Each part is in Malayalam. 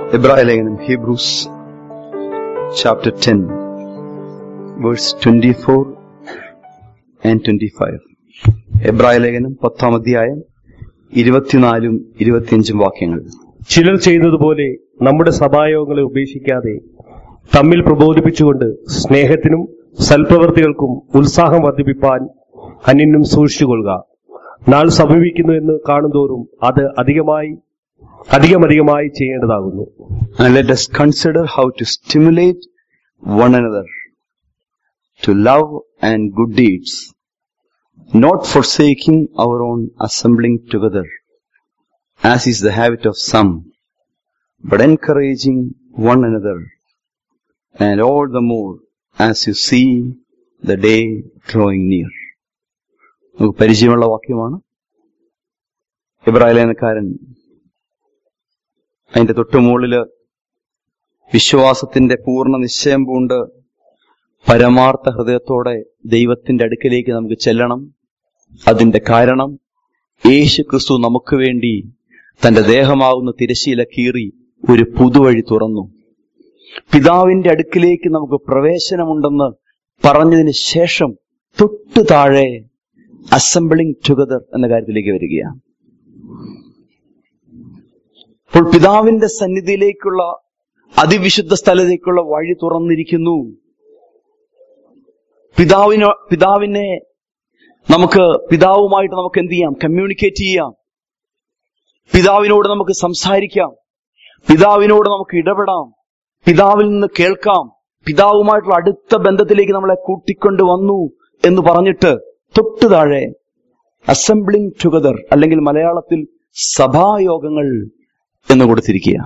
എബ്രായ ലേഖനം Hebrews chapter ten verse twenty four and twenty five എബ്രായ ലേഖനം പത്താം അധ്യായം ഇരുപത്തിനാലും ഇരുപത്തിയഞ്ചും വാക്യങ്ങൾ ചിലർ ചെയ്യുന്നതുപോലെ നമ്മുടെ സഭായോഗങ്ങളെ ഉപേക്ഷിക്കാതെ തമ്മിൽ പ്രബോധിപ്പിച്ചുകൊണ്ട് സ്നേഹത്തിനും സൽപ്രവൃത്തികൾക്കും ഉത്സാഹം വർദ്ധിപ്പിപ്പാൻ അന്യനും സൂക്ഷിച്ചുകൊള്ളുക നാൾ സമീപിക്കുന്നു എന്ന് കാണുന്തോറും അത് അധികമായി അധികമധികമായി ചെയ്യേണ്ടതാകുന്നു And let us consider how to stimulate one another to love and good deeds, not forsaking our own assembling together, as is the habit of some, but encouraging one another, and all the more as you see the day drawing near. നമുക്ക് പരിചയമുള്ള വാക്യമാണ് ഇബ്രാഹിലേനക്കാരൻ അതിന്റെ തൊട്ടുമുകളില് വിശ്വാസത്തിന്റെ പൂർണ്ണ നിശ്ചയം പൂണ്ട് പരമാർത്ഥ ഹൃദയത്തോടെ ദൈവത്തിന്റെ അടുക്കലേക്ക് നമുക്ക് ചെല്ലണം അതിന്റെ കാരണം യേശു ക്രിസ്തു നമുക്ക് വേണ്ടി തന്റെ ദേഹമാകുന്ന തിരശീല കീറി ഒരു പുതുവഴി തുറന്നു പിതാവിന്റെ അടുക്കിലേക്ക് നമുക്ക് പ്രവേശനമുണ്ടെന്ന് പറഞ്ഞതിന് ശേഷം തൊട്ടു താഴെ അസംബ്ലിംഗ് ടുഗദർ എന്ന കാര്യത്തിലേക്ക് വരികയാണ് അപ്പോൾ പിതാവിന്റെ സന്നിധിയിലേക്കുള്ള അതിവിശുദ്ധ സ്ഥലത്തേക്കുള്ള വഴി തുറന്നിരിക്കുന്നു പിതാവിനോ പിതാവിനെ നമുക്ക് പിതാവുമായിട്ട് നമുക്ക് എന്ത് ചെയ്യാം കമ്മ്യൂണിക്കേറ്റ് ചെയ്യാം പിതാവിനോട് നമുക്ക് സംസാരിക്കാം പിതാവിനോട് നമുക്ക് ഇടപെടാം പിതാവിൽ നിന്ന് കേൾക്കാം പിതാവുമായിട്ടുള്ള അടുത്ത ബന്ധത്തിലേക്ക് നമ്മളെ കൂട്ടിക്കൊണ്ട് വന്നു എന്ന് പറഞ്ഞിട്ട് തൊട്ടു താഴെ അസംബ്ലിംഗ് ടുഗദർ അല്ലെങ്കിൽ മലയാളത്തിൽ സഭായോഗങ്ങൾ എന്ന് കൊടുത്തിരിക്കുക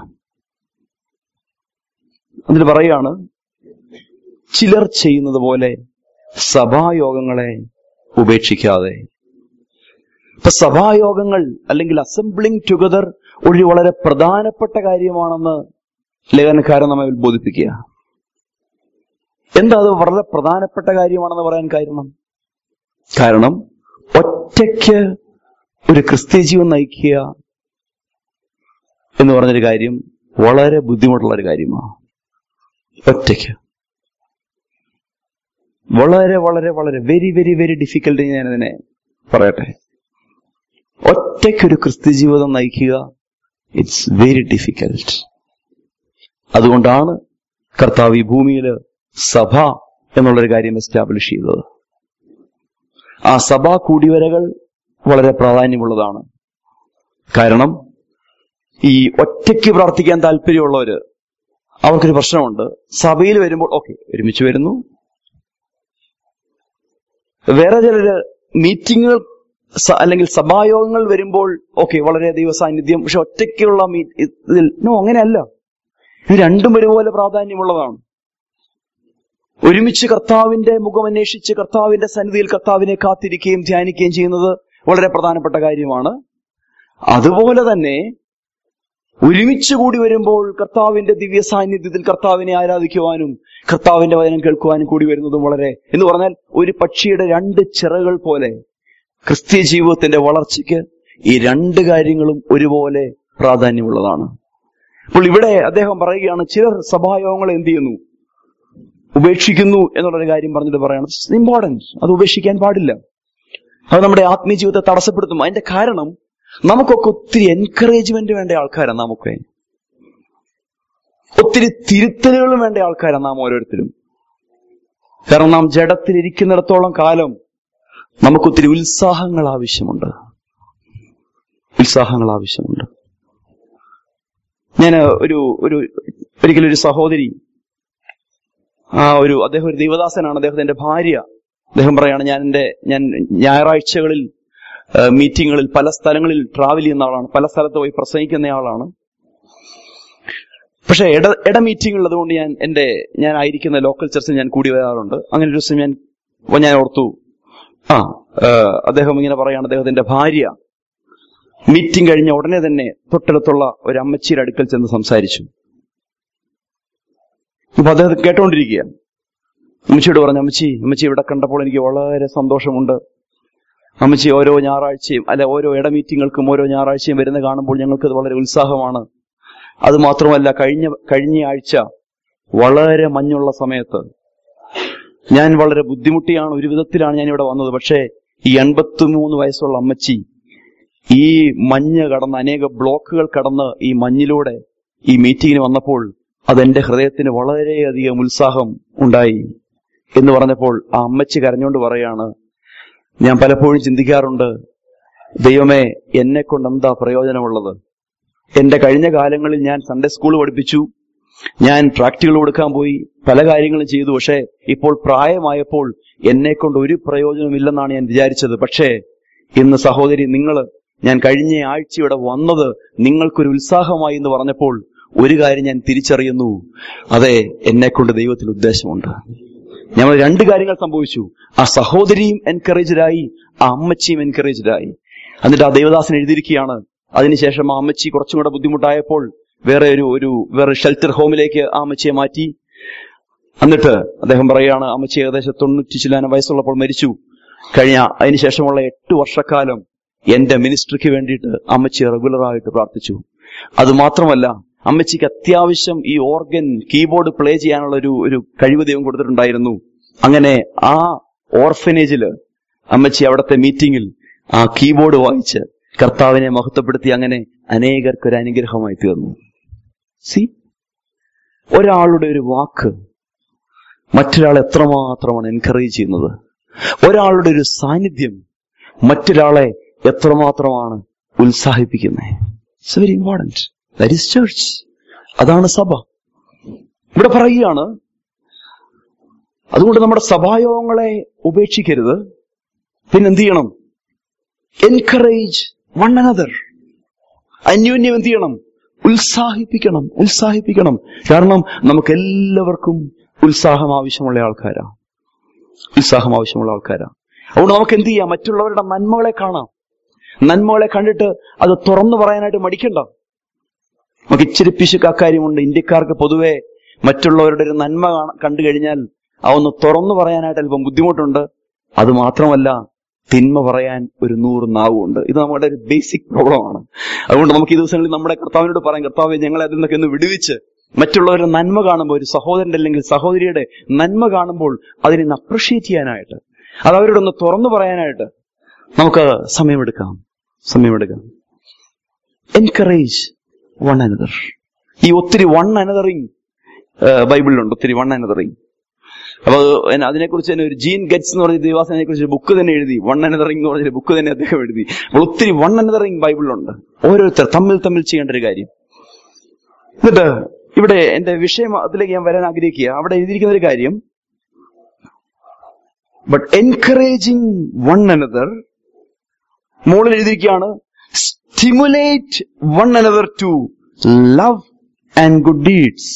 അതിന് പറയാണ് ചിലർ ചെയ്യുന്നത് പോലെ സഭായോഗങ്ങളെ ഉപേക്ഷിക്കാതെ ഇപ്പൊ സഭായോഗങ്ങൾ അല്ലെങ്കിൽ അസംബ്ലിംഗ് ടുഗദർ ഒരു വളരെ പ്രധാനപ്പെട്ട കാര്യമാണെന്ന് ലേഖനക്കാരൻ നമ്മെ ബോധിപ്പിക്കുക എന്താ അത് വളരെ പ്രധാനപ്പെട്ട കാര്യമാണെന്ന് പറയാൻ കാരണം കാരണം ഒറ്റയ്ക്ക് ഒരു ക്രിസ്ത്യ ജീവൻ നയിക്കുക എന്ന് പറഞ്ഞൊരു കാര്യം വളരെ ബുദ്ധിമുട്ടുള്ള ഒരു കാര്യമാണ് ഒറ്റയ്ക്ക് വളരെ വളരെ വളരെ വെരി വെരി വെരി ഡിഫിക്കൽട്ട് ഞാൻ അതിനെ പറയട്ടെ ഒറ്റയ്ക്കൊരു ക്രിസ്ത്യ ജീവിതം നയിക്കുക ഇറ്റ്സ് വെരി ഡിഫിക്കൽട്ട് അതുകൊണ്ടാണ് കർത്താവ് ഈ ഭൂമിയിൽ സഭ എന്നുള്ളൊരു കാര്യം എസ്റ്റാബ്ലിഷ് ചെയ്തത് ആ സഭാ കൂടിവരകൾ വളരെ പ്രാധാന്യമുള്ളതാണ് കാരണം ഈ ഒറ്റയ്ക്ക് പ്രാർത്ഥിക്കാൻ താല്പര്യമുള്ളവര് അവർക്കൊരു പ്രശ്നമുണ്ട് സഭയിൽ വരുമ്പോൾ ഓക്കെ ഒരുമിച്ച് വരുന്നു വേറെ ചിലര് മീറ്റിങ്ങുകൾ സ- അല്ലെങ്കിൽ സഭായോഗങ്ങൾ വരുമ്പോൾ ഓക്കെ വളരെ ദൈവ സാന്നിധ്യം പക്ഷെ ഒറ്റയ്ക്കുള്ള മീ ഇതിൽ നോ അങ്ങനെയല്ല ഇത് രണ്ടും ഒരുപോലെ പ്രാധാന്യമുള്ളതാണ് ഒരുമിച്ച് കർത്താവിന്റെ മുഖം അന്വേഷിച്ച് കർത്താവിന്റെ സന്നിധിയിൽ കർത്താവിനെ കാത്തിരിക്കുകയും ധ്യാനിക്കുകയും ചെയ്യുന്നത് വളരെ പ്രധാനപ്പെട്ട കാര്യമാണ് അതുപോലെ തന്നെ ഒരുമിച്ച് കൂടി വരുമ്പോൾ കർത്താവിന്റെ ദിവ്യ സാന്നിധ്യത്തിൽ കർത്താവിനെ ആരാധിക്കുവാനും കർത്താവിന്റെ വചനം കേൾക്കുവാനും കൂടി വരുന്നതും വളരെ എന്ന് പറഞ്ഞാൽ ഒരു പക്ഷിയുടെ രണ്ട് ചിറകൾ പോലെ ക്രിസ്തീയ ജീവിതത്തിന്റെ വളർച്ചയ്ക്ക് ഈ രണ്ട് കാര്യങ്ങളും ഒരുപോലെ പ്രാധാന്യമുള്ളതാണ് അപ്പോൾ ഇവിടെ അദ്ദേഹം പറയുകയാണ് ചിലർ സഭായോഗങ്ങളെ എന്ത് ചെയ്യുന്നു ഉപേക്ഷിക്കുന്നു എന്നുള്ളൊരു കാര്യം പറഞ്ഞിട്ട് പറയാണ് ഇമ്പോർട്ടൻസ് അത് ഉപേക്ഷിക്കാൻ പാടില്ല അത് നമ്മുടെ ആത്മീയ ജീവിതത്തെ തടസ്സപ്പെടുത്തും അതിന്റെ കാരണം നമുക്കൊക്കെ ഒത്തിരി എൻകറേജ്മെന്റ് വേണ്ട ആൾക്കാരാണ് നമുക്ക് ഒത്തിരി തിരുത്തലുകളും വേണ്ട ആൾക്കാരാണ് നാം ഓരോരുത്തരും കാരണം നാം ജഡത്തിലിരിക്കുന്നിടത്തോളം കാലം നമുക്കൊത്തിരി ഉത്സാഹങ്ങൾ ആവശ്യമുണ്ട് ഉത്സാഹങ്ങൾ ആവശ്യമുണ്ട് ഞാൻ ഒരു ഒരു ഒരിക്കലും ഒരു സഹോദരി ആ ഒരു അദ്ദേഹം ഒരു ദൈവദാസനാണ് അദ്ദേഹത്തിന്റെ ഭാര്യ അദ്ദേഹം പറയാണ് ഞാൻ എന്റെ ഞാൻ ഞായറാഴ്ചകളിൽ ആ, മീറ്റിങ്ങുകളിൽ പല സ്ഥലങ്ങളിൽ ട്രാവൽ ചെയ്യുന്ന ആളാണ് പല സ്ഥലത്ത് പോയി പ്രസംഗിക്കുന്ന ആളാണ് പക്ഷെ ഇട ഇട മീറ്റിംഗ് ഉള്ളതുകൊണ്ട് ഞാൻ എന്റെ ഞാൻ ആയിരിക്കുന്ന ലോക്കൽ ചർച്ചിൽ ഞാൻ കൂടി വരാറുണ്ട് അങ്ങനെ ഒരു ദിവസം ഞാൻ അപ്പൊ ഞാൻ ഓർത്തു ആ ആ, അദ്ദേഹം ഇങ്ങനെ പറയാണ് അദ്ദേഹത്തിന്റെ ഭാര്യ മീറ്റിംഗ് കഴിഞ്ഞ ഉടനെ തന്നെ തൊട്ടടുത്തുള്ള ഒരു അമ്മച്ചിയുടെ അടുക്കൽ ചെന്ന് സംസാരിച്ചു അപ്പൊ അദ്ദേഹം കേട്ടോണ്ടിരിക്കുക അമ്മച്ചിയോട് പറഞ്ഞു അമ്മച്ചി അമ്മച്ചി ഇവിടെ കണ്ടപ്പോൾ എനിക്ക് വളരെ സന്തോഷമുണ്ട് അമ്മച്ചി ഓരോ ഞായറാഴ്ചയും അല്ലെ ഓരോ ഇട മീറ്റിങ്ങുകൾക്കും ഓരോ ഞായറാഴ്ചയും വരുന്ന കാണുമ്പോൾ ഞങ്ങൾക്ക് വളരെ ഉത്സാഹമാണ് അത് മാത്രമല്ല കഴിഞ്ഞ കഴിഞ്ഞ ആഴ്ച വളരെ മഞ്ഞുള്ള സമയത്ത് ഞാൻ വളരെ ബുദ്ധിമുട്ടിയാണ് ഒരു വിധത്തിലാണ് ഞാൻ ഇവിടെ വന്നത് പക്ഷേ ഈ എൺപത്തിമൂന്ന് വയസ്സുള്ള അമ്മച്ചി ഈ മഞ്ഞ് കടന്ന് അനേക ബ്ലോക്കുകൾ കടന്ന് ഈ മഞ്ഞിലൂടെ ഈ മീറ്റിങ്ങിന് വന്നപ്പോൾ അതെന്റെ ഹൃദയത്തിന് വളരെയധികം ഉത്സാഹം ഉണ്ടായി എന്ന് പറഞ്ഞപ്പോൾ ആ അമ്മച്ചി കരഞ്ഞുകൊണ്ട് പറയാണ് ഞാൻ പലപ്പോഴും ചിന്തിക്കാറുണ്ട് ദൈവമേ എന്നെ കൊണ്ട് എന്താ പ്രയോജനമുള്ളത് എന്റെ കഴിഞ്ഞ കാലങ്ങളിൽ ഞാൻ സൺഡേ സ്കൂൾ പഠിപ്പിച്ചു ഞാൻ പ്രാക്ടിക്കൽ കൊടുക്കാൻ പോയി പല കാര്യങ്ങളും ചെയ്തു പക്ഷേ ഇപ്പോൾ പ്രായമായപ്പോൾ എന്നെ കൊണ്ട് ഒരു പ്രയോജനമില്ലെന്നാണ് ഞാൻ വിചാരിച്ചത് പക്ഷേ ഇന്ന് സഹോദരി നിങ്ങൾ ഞാൻ കഴിഞ്ഞ ആഴ്ച ഇവിടെ വന്നത് നിങ്ങൾക്കൊരു ഉത്സാഹമായി എന്ന് പറഞ്ഞപ്പോൾ ഒരു കാര്യം ഞാൻ തിരിച്ചറിയുന്നു അതെ എന്നെ കൊണ്ട് ദൈവത്തിൽ ഉദ്ദേശമുണ്ട് ഞങ്ങൾ രണ്ട് കാര്യങ്ങൾ സംഭവിച്ചു ആ സഹോദരിയും എൻകറേജഡായി ആ അമ്മച്ചിയും എൻകറേജഡായി എന്നിട്ട് ആ ദേവദാസൻ എഴുതിയിരിക്കുകയാണ് അതിനുശേഷം ആ അമ്മച്ചി കുറച്ചും കൂടെ ബുദ്ധിമുട്ടായപ്പോൾ വേറെ ഒരു ഒരു വേറെ ഷെൽട്ടർ ഹോമിലേക്ക് ആ അമ്മച്ചിയെ മാറ്റി എന്നിട്ട് അദ്ദേഹം പറയുകയാണ് അമ്മച്ചി ഏകദേശം തൊണ്ണൂറ്റി ചില്ലാനം വയസ്സുള്ളപ്പോൾ മരിച്ചു കഴിഞ്ഞ അതിനുശേഷമുള്ള എട്ട് വർഷക്കാലം എന്റെ മിനിസ്ട്രിക്ക് വേണ്ടിയിട്ട് അമ്മച്ചി റെഗുലറായിട്ട് പ്രാർത്ഥിച്ചു അത് മാത്രമല്ല അമ്മച്ചിക്ക് അത്യാവശ്യം ഈ ഓർഗൻ കീബോർഡ് പ്ലേ ചെയ്യാനുള്ള ഒരു ഒരു കഴിവ് ദൈവം കൊടുത്തിട്ടുണ്ടായിരുന്നു അങ്ങനെ ആ ഓർഫനേജില് അമ്മച്ചി അവിടുത്തെ മീറ്റിംഗിൽ ആ കീബോർഡ് വായിച്ച് കർത്താവിനെ മഹത്വപ്പെടുത്തി അങ്ങനെ അനേകർക്ക് ഒരു അനുഗ്രഹമായി തീർന്നു സി ഒരാളുടെ ഒരു വാക്ക് മറ്റൊരാളെ എത്രമാത്രമാണ് എൻകറേജ് ചെയ്യുന്നത് ഒരാളുടെ ഒരു സാന്നിധ്യം മറ്റൊരാളെ എത്രമാത്രമാണ് ഉത്സാഹിപ്പിക്കുന്നത് it's very important that is church അതാണ് സഭ ഇവിടെ പറയുകയാണ് അതുകൊണ്ട് നമ്മുടെ സഭായോഗങ്ങളെ ഉപേക്ഷിക്കരുത് പിന്നെന്ത് ചെയ്യണം എൻകറേജ് വൺ അനദർ അന്യോന്യം എന്ത് ചെയ്യണം ഉത്സാഹിപ്പിക്കണം ഉത്സാഹിപ്പിക്കണം കാരണം നമുക്ക് എല്ലാവർക്കും ഉത്സാഹം ആവശ്യമുള്ള ആൾക്കാരാ ഉത്സാഹം ആവശ്യമുള്ള ആൾക്കാരാ അതുകൊണ്ട് നമുക്ക് എന്ത് ചെയ്യാം മറ്റുള്ളവരുടെ നന്മകളെ കാണാം നന്മകളെ കണ്ടിട്ട് അത് തുറന്നു പറയാനായിട്ട് മടിക്കണ്ട നമുക്ക് ഇച്ചിരി പിശുക്ക് അക്കാര്യമുണ്ട് ഇന്ത്യക്കാർക്ക് പൊതുവെ മറ്റുള്ളവരുടെ ഒരു നന്മ കാണ- കണ്ടു കഴിഞ്ഞാൽ അതൊന്ന് തുറന്നു പറയാനായിട്ട് അല്പം ബുദ്ധിമുട്ടുണ്ട് അത് മാത്രമല്ല തിന്മ പറയാൻ ഒരു നൂറ് നാവുണ്ട് ഇത് നമ്മുടെ ഒരു ബേസിക് പ്രോബ്ലമാണ് അതുകൊണ്ട് നമുക്ക് ഈ ദിവസങ്ങളിൽ നമ്മുടെ കർത്താവിനോട് പറയാം കർത്താവ് ഞങ്ങളെ അതിൽ നിന്നൊക്കെ ഒന്ന് വിടുവിച്ച് മറ്റുള്ളവരുടെ നന്മ കാണുമ്പോൾ ഒരു സഹോദരന്റെ അല്ലെങ്കിൽ സഹോദരിയുടെ നന്മ കാണുമ്പോൾ അതിനെ അപ്രിഷിയേറ്റ് ചെയ്യാനായിട്ട് അത് അവരോടൊന്ന് തുറന്നു പറയാനായിട്ട് നമുക്ക് സമയമെടുക്കാം സമയമെടുക്കാം എൻകറേജ് വൺ അനദർ ഈ ഒത്തിരി വൺ അനദറിങ് ബൈബിളിലുണ്ട് ഒത്തിരി വൺ അനദറിങ് അപ്പൊ എന്നെ അതിനെക്കുറിച്ച് തന്നെ ഒരു ജീൻ ഗറ്റ്സ് എന്ന് പറഞ്ഞ ദേവാസനെ കുറിച്ച് ബുക്ക് തന്നെ എഴുതി വൺ അനദറിങ് എന്ന് പറഞ്ഞ ബുക്ക് തന്നെ അദ്ദേഹം എഴുതി അപ്പോൾ ഒത്തിരി വൺ അനദറിങ് ബൈബിളിലുണ്ട് ഓരോരുത്തർ തമ്മിൽ തമ്മിൽ ചെയ്യേണ്ട ഒരു കാര്യം എന്നിട്ട് ഇവിടെ എന്റെ വിഷയം അതിലേക്ക് ഞാൻ വരാൻ ആഗ്രഹിക്കുക അവിടെ എഴുതിയിരിക്കുന്ന ഒരു കാര്യം ബട്ട് എൻകറേജിങ് വൺ അനദർ മുകളിൽ എഴുതിയിരിക്കുകയാണ് stimulate one another to love and good deeds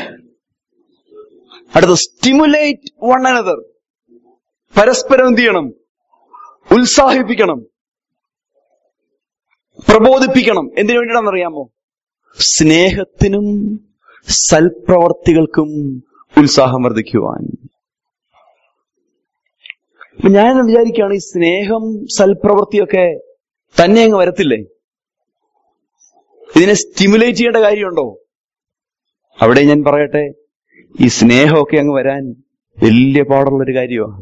അടുത്ത സ്റ്റിമുലേറ്റ് വൺ അനദർ പരസ്പരം എന്ത് ചെയ്യണം ഉത്സാഹിപ്പിക്കണം പ്രബോധിപ്പിക്കണം എന്തിനു വേണ്ടിയിട്ടാണെന്ന് അറിയാമോ സ്നേഹത്തിനും സൽപ്രവർത്തികൾക്കും ഉത്സാഹം വർദ്ധിക്കുവാൻ അപ്പൊ ഞാൻ വിചാരിക്കുകയാണ് ഈ സ്നേഹം സൽപ്രവൃത്തിയൊക്കെ തന്നെ അങ്ങ് വരത്തില്ലേ ഇതിനെ സ്റ്റിമുലേറ്റ് ചെയ്യേണ്ട കാര്യമുണ്ടോ അവിടെ ഞാൻ പറയട്ടെ ഈ സ്നേഹമൊക്കെ അങ്ങ് വരാൻ വലിയ പാടുള്ളൊരു കാര്യമാണ്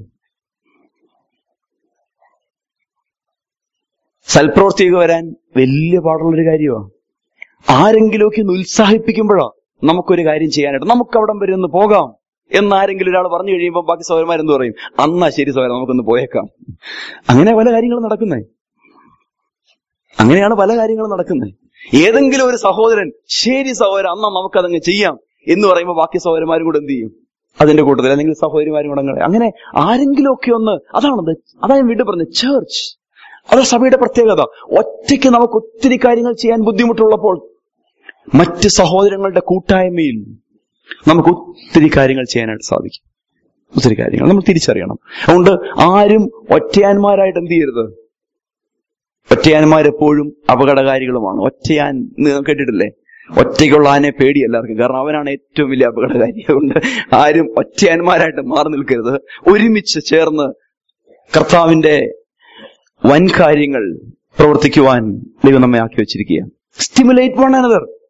സൽപ്രവൃത്തിയൊക്കെ വരാൻ വലിയ പാടുള്ളൊരു കാര്യമാണ് ആരെങ്കിലുമൊക്കെ ഒന്ന് ഉത്സാഹിപ്പിക്കുമ്പോഴാ നമുക്കൊരു കാര്യം ചെയ്യാനായിട്ട് നമുക്ക് അവിടം വരെ ഒന്ന് പോകാം എന്ന് ആരെങ്കിലും ഒരാൾ പറഞ്ഞു കഴിയുമ്പോൾ ബാക്കി സഹോദരന്മാരെന്ത് പറയും അന്നാ ശരി സഹോദരൻ നമുക്കൊന്ന് പോയേക്കാം അങ്ങനെ പല കാര്യങ്ങളും നടക്കുന്നേ അങ്ങനെയാണ് പല കാര്യങ്ങളും നടക്കുന്നത് ഏതെങ്കിലും ഒരു സഹോദരൻ ശരി സഹോദരൻ അന്നാ നമുക്കതങ്ങ് ചെയ്യാം എന്ന് പറയുമ്പോൾ ബാക്കി സഹോദരന്മാരും കൂടെ എന്ത് ചെയ്യും അതിന്റെ കൂട്ടത്തിൽ അല്ലെങ്കിൽ സഹോദരിമാരും കൂടെ അങ്ങനെ അങ്ങനെ ആരെങ്കിലും ഒക്കെ ഒന്ന് അതാണത് അതാ ഞാൻ വീണ്ടും പറഞ്ഞത് ചേർച്ച് അത് സഭയുടെ പ്രത്യേകത ഒറ്റയ്ക്ക് നമുക്ക് ഒത്തിരി കാര്യങ്ങൾ ചെയ്യാൻ ബുദ്ധിമുട്ടുള്ളപ്പോൾ മറ്റ് സഹോദരങ്ങളുടെ കൂട്ടായ്മയിൽ നമുക്ക് ഒത്തിരി കാര്യങ്ങൾ ചെയ്യാനായിട്ട് സാധിക്കും ഒത്തിരി കാര്യങ്ങൾ നമ്മൾ തിരിച്ചറിയണം അതുകൊണ്ട് ആരും ഒറ്റയാന്മാരായിട്ട് എന്ത് ചെയ്യരുത് ഒറ്റയാന്മാരെപ്പോഴും അപകടകാരികളുമാണ് ഒറ്റയാൻ നിങ്ങൾ കേട്ടിട്ടില്ലേ ഒറ്റയ്ക്കുള്ള ആനെ പേടി എല്ലാവർക്കും കാരണം അവനാണ് ഏറ്റവും വലിയ അപകടകാരി അതുകൊണ്ട് ആരും ഒറ്റയാന്മാരായിട്ട് മാറി നിൽക്കരുത് ഒരുമിച്ച് ചേർന്ന് കർത്താവിന്റെ വൻ കാര്യങ്ങൾ പ്രവർത്തിക്കുവാൻ ദൈവം നമ്മെ ആക്കി വെച്ചിരിക്കുക സ്റ്റിമുലേറ്റ് വൺ അനദർ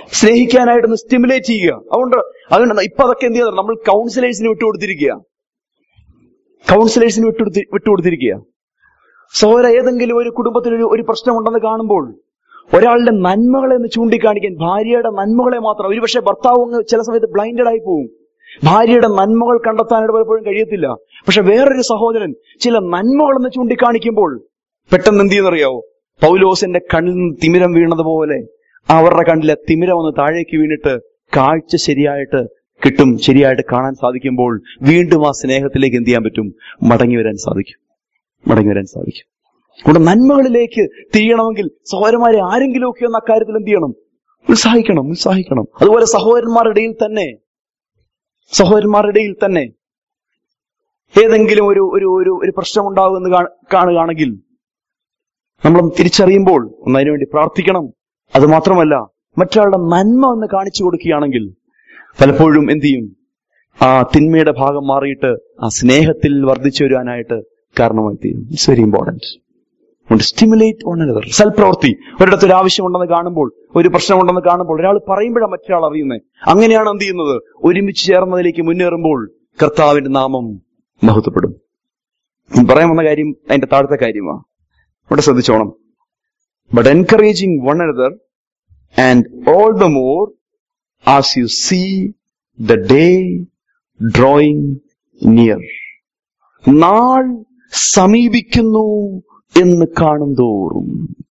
സ്നേഹിക്കാനായിട്ടൊന്ന് സ്റ്റിമുലേറ്റ് ചെയ്യുക അതുകൊണ്ട് അതുകൊണ്ട് ഇപ്പൊ അതൊക്കെ എന്ത് ചെയ്യുന്നത് നമ്മൾ കൗൺസിലേഴ്സിന് വിട്ടുകൊടുത്തിരിക്കുക കൗൺസിലേഴ്സിന് വിട്ടുകൊടുത്തി വിട്ടുകൊടുത്തിരിക്കുക സഹോദര ഏതെങ്കിലും ഒരു കുടുംബത്തിൽ ഒരു ഒരു പ്രശ്നമുണ്ടെന്ന് കാണുമ്പോൾ ഒരാളുടെ നന്മകളെ ഒന്ന് ചൂണ്ടിക്കാണിക്കാൻ ഭാര്യയുടെ നന്മകളെ മാത്രം ഒരുപക്ഷെ ഭർത്താവ് അങ്ങ് ചില സമയത്ത് ബ്ലൈൻഡഡ് ആയി പോകും ഭാര്യയുടെ നന്മകൾ കണ്ടെത്താനായിട്ട് പലപ്പോഴും കഴിയത്തില്ല പക്ഷെ വേറൊരു സഹോദരൻ ചില നന്മകളെന്ന് ചൂണ്ടിക്കാണിക്കുമ്പോൾ പെട്ടെന്ന് എന്ത് ചെയ്യുന്നറിയാവോ പൗലോസിന്റെ കണ്ണിൽ നിന്ന് തിമിരം വീണതുപോലെ അവരുടെ കണ്ണിലെ തിമിരം ഒന്ന് താഴേക്ക് വീണിട്ട് കാഴ്ച ശരിയായിട്ട് കിട്ടും ശരിയായിട്ട് കാണാൻ സാധിക്കുമ്പോൾ വീണ്ടും ആ സ്നേഹത്തിലേക്ക് എന്ത് ചെയ്യാൻ പറ്റും മടങ്ങി വരാൻ സാധിക്കും മടങ്ങി വരാൻ സാധിക്കും അതുകൊണ്ട് നന്മകളിലേക്ക് തിരിയണമെങ്കിൽ സഹോദരന്മാരെ ആരെങ്കിലുമൊക്കെ ഒന്ന് അക്കാര്യത്തിൽ എന്ത് ചെയ്യണം ഉത്സാഹിക്കണം ഉത്സാഹിക്കണം അതുപോലെ സഹോദരന്മാരുടെ ഇടയിൽ തന്നെ സഹോദരന്മാരുടെ ഇടയിൽ തന്നെ ഏതെങ്കിലും ഒരു ഒരു ഒരു ഒരു പ്രശ്നം ഉണ്ടാകുമെന്ന് കാ- കാണുകയാണെങ്കിൽ നമ്മൾ തിരിച്ചറിയുമ്പോൾ ഒന്ന് അതിനുവേണ്ടി പ്രാർത്ഥിക്കണം അത് മാത്രമല്ല മറ്റൊരാളുടെ നന്മ ഒന്ന് കാണിച്ചു കൊടുക്കുകയാണെങ്കിൽ പലപ്പോഴും എന്ത് ചെയ്യും ആ തിന്മയുടെ ഭാഗം മാറിയിട്ട് ആ സ്നേഹത്തിൽ വർദ്ധിച്ചു വരാനായിട്ട് കാരണമായി തീരും it's very important stimulate one another സൽപ്രവൃത്തി ഒരിടത്ത് ഒരു ആവശ്യമുണ്ടെന്ന് കാണുമ്പോൾ ഒരു പ്രശ്നമുണ്ടെന്ന് കാണുമ്പോൾ ഒരാൾ പറയുമ്പോഴാണ് മറ്റൊരാൾ അറിയുന്നത് അങ്ങനെയാണ് എന്ത് ചെയ്യുന്നത് ഒരുമിച്ച് ചേർന്നതിലേക്ക് മുന്നേറുമ്പോൾ കർത്താവിന്റെ നാമം മഹത്വപ്പെടും ഞാൻ പറയാൻ വന്ന കാര്യം അതിന്റെ താഴത്തെ കാര്യമാണ് ഇവിടെ ശ്രദ്ധിച്ചോണം but encouraging one another and all the more as you see the day drawing near നാൾ സമീപിക്കുന്നു എന്ന് കാണും തോറും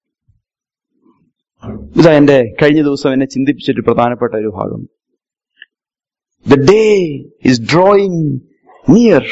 ഇതാ എന്റെ കഴിഞ്ഞ ദിവസം എന്നെ ചിന്തിപ്പിച്ചൊരു പ്രധാനപ്പെട്ട ഒരു ഭാഗം the day is drawing near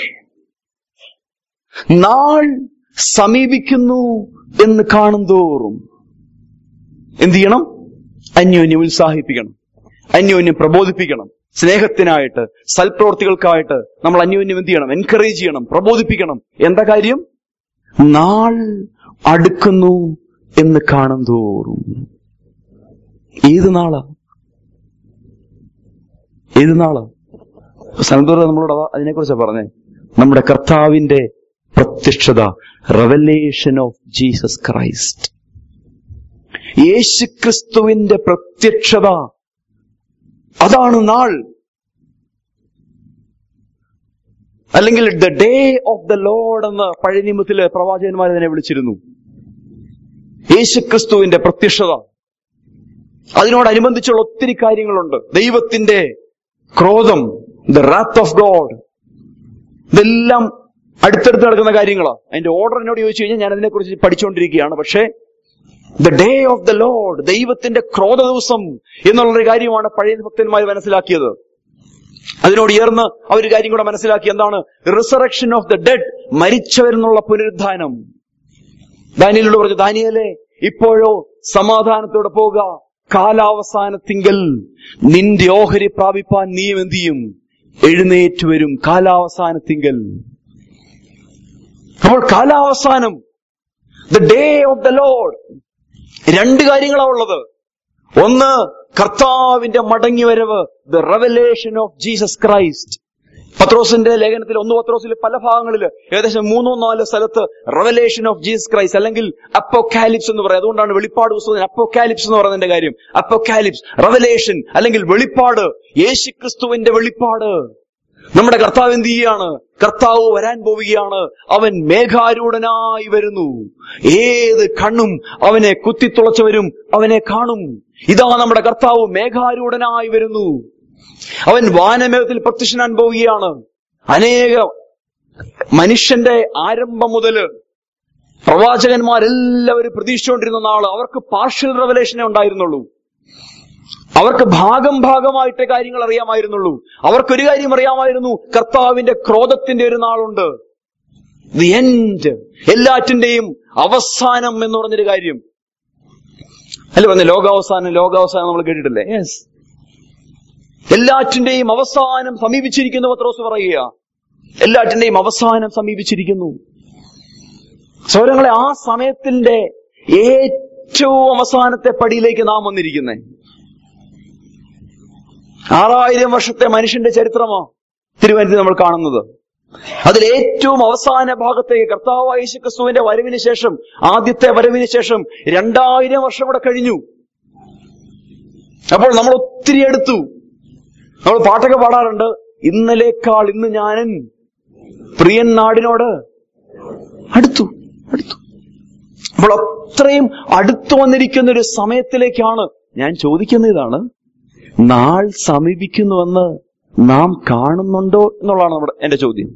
നാൾ സമീപിക്കുന്നു എന്ന് കാണും തോറും എന്ത് ചെയ്യണം അന്യോന്യം ഉത്സാഹിപ്പിക്കണം അന്യോന്യം പ്രബോധിപ്പിക്കണം സ്നേഹത്തിനായിട്ട് സൽപ്രവർത്തികൾക്കായിട്ട് നമ്മൾ അന്യോന്യം എന്ത് ചെയ്യണം എൻകറേജ് ചെയ്യണം പ്രബോധിപ്പിക്കണം എന്താ കാര്യം നാൾ അടുക്കുന്നു എന്ന് കാണും തോറും ഏത് നാളാ ഏത് നാളാ സനന്തൂർ നമ്മളോട് അതാ അതിനെക്കുറിച്ചാ പറഞ്ഞേ നമ്മുടെ കർത്താവിന്റെ പ്രത്യക്ഷത റെവലേഷൻ ഓഫ് ജീസസ് ക്രൈസ്റ്റ് യേശുക്രിസ്തുവിന്റെ പ്രത്യക്ഷത അതാണ് നാൾ അല്ലെങ്കിൽ the day of the Lord എന്ന് പഴയ നിയമത്തിലെ പ്രവാചകന്മാർ അതിനെ വിളിച്ചിരുന്നു യേശുക്രിസ്തുവിന്റെ പ്രത്യക്ഷത അതിനോടനുബന്ധിച്ചുള്ള ഒത്തിരി കാര്യങ്ങളുണ്ട് ദൈവത്തിന്റെ ക്രോധം ദ റാത്ത് ഓഫ് ഗോഡ് ഇതെല്ലാം അടുത്തടുത്ത് നടക്കുന്ന കാര്യങ്ങളാണ് അതിന്റെ ഓർഡർ എന്നോട് ചോദിച്ചു കഴിഞ്ഞാൽ ഞാൻ അതിനെക്കുറിച്ച് പഠിച്ചുകൊണ്ടിരിക്കുകയാണ് പക്ഷേ the day of the Lord ദൈവത്തിന്റെ ക്രോധ ദിവസം എന്നുള്ളൊരു കാര്യമാണ് പഴയ ഭക്തന്മാർ മനസ്സിലാക്കിയത് അതിനോട് ചേർന്ന് അവർ കാര്യം കൂടെ മനസ്സിലാക്കി എന്താണ് റിസറക്ഷൻ ഓഫ് ദ ഡെഡ് മരിച്ചവരെന്നുള്ള പുനരുദ്ധാനം ദാനിയലോട് പറഞ്ഞു ദാനിയലെ ഇപ്പോഴോ സമാധാനത്തോടെ പോക കാലാവസാനത്തിങ്കൽ നിന്റെ ഓഹരി പ്രാപിപ്പാൻ നീയും എന്ത് ചെയ്യും എഴുന്നേറ്റ് വരും കാലാവസാനത്തിങ്കൽ അപ്പോൾ കാലാവസാനം the day of the Lord രണ്ട് കാര്യങ്ങളാ ഉള്ളത് ഒന്ന് കർത്താവിന്റെ മടങ്ങി വരവ് the revelation of Jesus Christ പത്രോസിന്റെ ലേഖനത്തിൽ ഒന്ന് പത്രോസിൽ പല ഭാഗങ്ങളിൽ ഏകദേശം മൂന്നോ നാലോ സ്ഥലത്ത് റെവലേഷൻ ഓഫ് ജീസസ് ക്രൈസ്റ്റ് അല്ലെങ്കിൽ അപ്പോക്കാലിപ്സ് എന്ന് പറയും അതുകൊണ്ടാണ് വെളിപ്പാട് പുസ്തകത്തിന് അപ്പോക്കാലിപ്സ് എന്ന് പറയുന്നതിന്റെ കാര്യം അപ്പോക്കാലിപ്സ് റെവലേഷൻ അല്ലെങ്കിൽ വെളിപ്പാട് യേശുക്രിസ്തുവിന്റെ വെളിപ്പാട് നമ്മുടെ കർത്താവ് എന്ത് ചെയ്യാണ് കർത്താവ് വരാൻ പോവുകയാണ് അവൻ മേഘാരൂഢനായി വരുന്നു ഏത് കണ്ണും അവനെ കുത്തിത്തുളച്ചവരും അവനെ കാണും ഇതാ നമ്മുടെ കർത്താവ് മേഘാരൂഢനായി വരുന്നു അവൻ വാനമേഘത്തിൽ പ്രത്യക്ഷനാൻ പോവുകയാണ് അനേക മനുഷ്യന്റെ ആരംഭം മുതല് പ്രവാചകന്മാരെല്ലാവരും പ്രതീക്ഷിച്ചുകൊണ്ടിരുന്ന നാള് അവർക്ക് പാർഷ്യൽ റെവലേഷനെ ഉണ്ടായിരുന്നുള്ളൂ അവർക്ക് ഭാഗം ഭാഗമായിട്ട് കാര്യങ്ങൾ അറിയാമായിരുന്നുള്ളൂ അവർക്കൊരു കാര്യം അറിയാമായിരുന്നു കർത്താവിന്റെ ക്രോധത്തിന്റെ ഒരു നാളുണ്ട് ദി എൻഡ് എല്ലാറ്റിന്റെയും അവസാനം എന്ന് പറഞ്ഞൊരു കാര്യം അല്ല പറഞ്ഞ ലോകാവസാനം ലോകാവസാനം നമ്മൾ കേട്ടിട്ടില്ലേ യെസ് എല്ലാറ്റിന്റെയും അവസാനം സമീപിച്ചിരിക്കുന്നു പത്രോസ് പറയുക എല്ലാറ്റിന്റെയും അവസാനം സമീപിച്ചിരിക്കുന്നു സൗരങ്ങളെ ആ സമയത്തിന്റെ ഏറ്റവും അവസാനത്തെ പടിയിലേക്ക് നാം വന്നിരിക്കുന്നേ ആറായിരം വർഷത്തെ മനുഷ്യന്റെ ചരിത്രമാ തിരുവനന്തപുരത്ത് നമ്മൾ കാണുന്നത് അതിൽ ഏറ്റവും അവസാന ഭാഗത്തേക്ക് കർത്താവ് യേശു ക്രിസ്തുവിന്റെ വരവിന് ശേഷം ആദ്യത്തെ വരവിന് ശേഷം രണ്ടായിരം വർഷം കൂടെ കഴിഞ്ഞു അപ്പോൾ നമ്മൾ ഒത്തിരി എടുത്തു നമ്മൾ പാട്ടൊക്കെ പാടാറുണ്ട് ഇന്നലേക്കാൾ ഇന്ന് ഞാനൻ പ്രിയൻ നാടിനോട് അടുത്തു അടുത്തു അപ്പോൾ അത്രയും അടുത്തു വന്നിരിക്കുന്ന ഒരു സമയത്തിലേക്കാണ് ഞാൻ ചോദിക്കുന്ന ഇതാണ് നാൾ സമീപിക്കുന്നുവെന്ന് നാം കാണുന്നുണ്ടോ എന്നുള്ളതാണ് നമ്മുടെ എന്റെ ചോദ്യം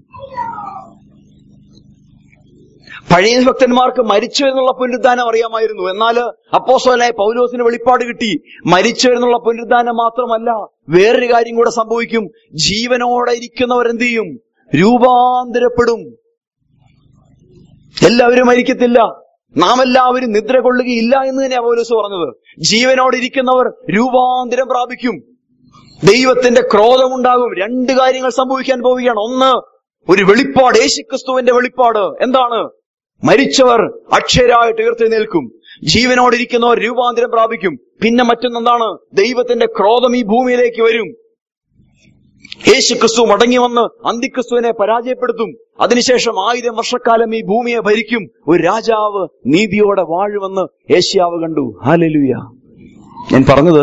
പഴയ ഭക്തന്മാർക്ക് മരിച്ചു എന്നുള്ള പുനരുദ്ധാനം അറിയാമായിരുന്നു എന്നാൽ അപ്പോസ്തലനായ പൗലോസിന് വെളിപ്പാട് കിട്ടി മരിച്ചു എന്നുള്ള പുനരുദ്ധാനം മാത്രമല്ല വേറൊരു കാര്യം കൂടെ സംഭവിക്കും ജീവനോടെ ഇരിക്കുന്നവരെന്ത് ചെയ്യും രൂപാന്തരപ്പെടും എല്ലാവരും മരിക്കത്തില്ല നാം എല്ലാവരും നിദ്ര കൊള്ളുകയില്ല എന്ന് തന്നെയാ പൗലോസ് പറഞ്ഞത് ജീവനോടെ ഇരിക്കുന്നവർ രൂപാന്തരം പ്രാപിക്കും ദൈവത്തിന്റെ ക്രോധമുണ്ടാകും രണ്ട് കാര്യങ്ങൾ സംഭവിക്കാൻ പോവുകയാണ് ഒന്ന് ഒരു വെളിപ്പാട് യേശുക്രിസ്തുവിന്റെ വെളിപ്പാട് എന്താണ് മരിച്ചവർ അക്ഷരായിട്ട് ഉയർത്തെഴുന്നേൽക്കും ജീവനോടിരിക്കുന്നവർ രൂപാന്തരം പ്രാപിക്കും പിന്നെ മറ്റൊന്നെന്താണ് ദൈവത്തിന്റെ ക്രോധം ഈ ഭൂമിയിലേക്ക് വരും യേശുക്രിസ്തു മടങ്ങി വന്ന് അന്തിക്രിസ്തുവിനെ പരാജയപ്പെടുത്തും അതിനുശേഷം ആയിരം വർഷക്കാലം ഈ ഭൂമിയെ ഭരിക്കും ഒരു രാജാവ് നീതിയോടെ വാഴുമെന്ന് ഏഷ്യാവ് കണ്ടു ഹാലലുയ ഞാൻ പറഞ്ഞത്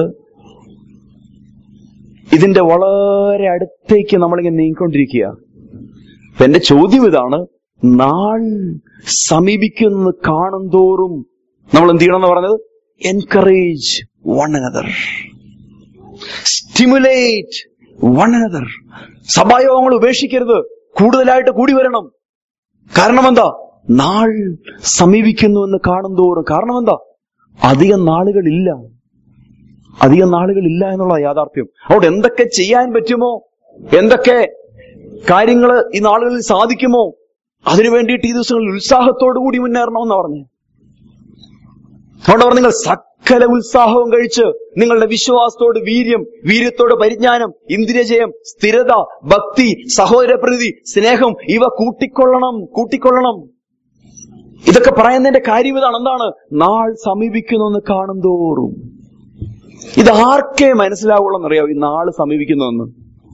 ഇതിന്റെ വളരെ അടുത്തേക്ക് നമ്മളിങ്ങനെ നീങ്ങിക്കൊണ്ടിരിക്കുക അപ്പൊ എന്റെ ചോദ്യം ഇതാണ് നാൾ സമീപിക്കുന്നത് കാണും തോറും നമ്മൾ എന്ത് ചെയ്യണം എന്ന് പറഞ്ഞത് encourage one another stimulate one another സഭായോഗങ്ങൾ ഉപേക്ഷിക്കരുത് കൂടുതലായിട്ട് കൂടി വരണം കാരണം എന്താ നാൾ സമീപിക്കുന്നു എന്ന് കാണും തോറും കാരണം എന്താ അധികം നാളുകളില്ല അധികം നാളുകളില്ല എന്നുള്ള യാഥാർത്ഥ്യം അതുകൊണ്ട് എന്തൊക്കെ ചെയ്യാൻ പറ്റുമോ എന്തൊക്കെ കാര്യങ്ങൾ ഈ നാളുകളിൽ സാധിക്കുമോ അതിനു വേണ്ടിയിട്ട് ഈ ദിവസങ്ങളിൽ ഉത്സാഹത്തോടു കൂടി മുന്നേറണമെന്ന് പറഞ്ഞു അതുകൊണ്ട് അവർ നിങ്ങൾ സകല ഉത്സാഹവും കഴിച്ച് നിങ്ങളുടെ വിശ്വാസത്തോട് വീര്യം വീര്യത്തോട് പരിജ്ഞാനം ഇന്ദ്രിയജയം സ്ഥിരത ഭക്തി സഹോദരപ്രീതി സ്നേഹം ഇവ കൂട്ടിക്കൊള്ളണം കൂട്ടിക്കൊള്ളണം ഇതൊക്കെ പറയുന്നതിന്റെ കാര്യം ഇതാണ് എന്താണ് നാൾ സമീപിക്കുന്നു കാണും തോറും ഇത് ആർക്കേ മനസ്സിലാവുള്ളൂ എന്നറിയാവോ ഈ നാള് സമീപിക്കുന്നുവെന്ന്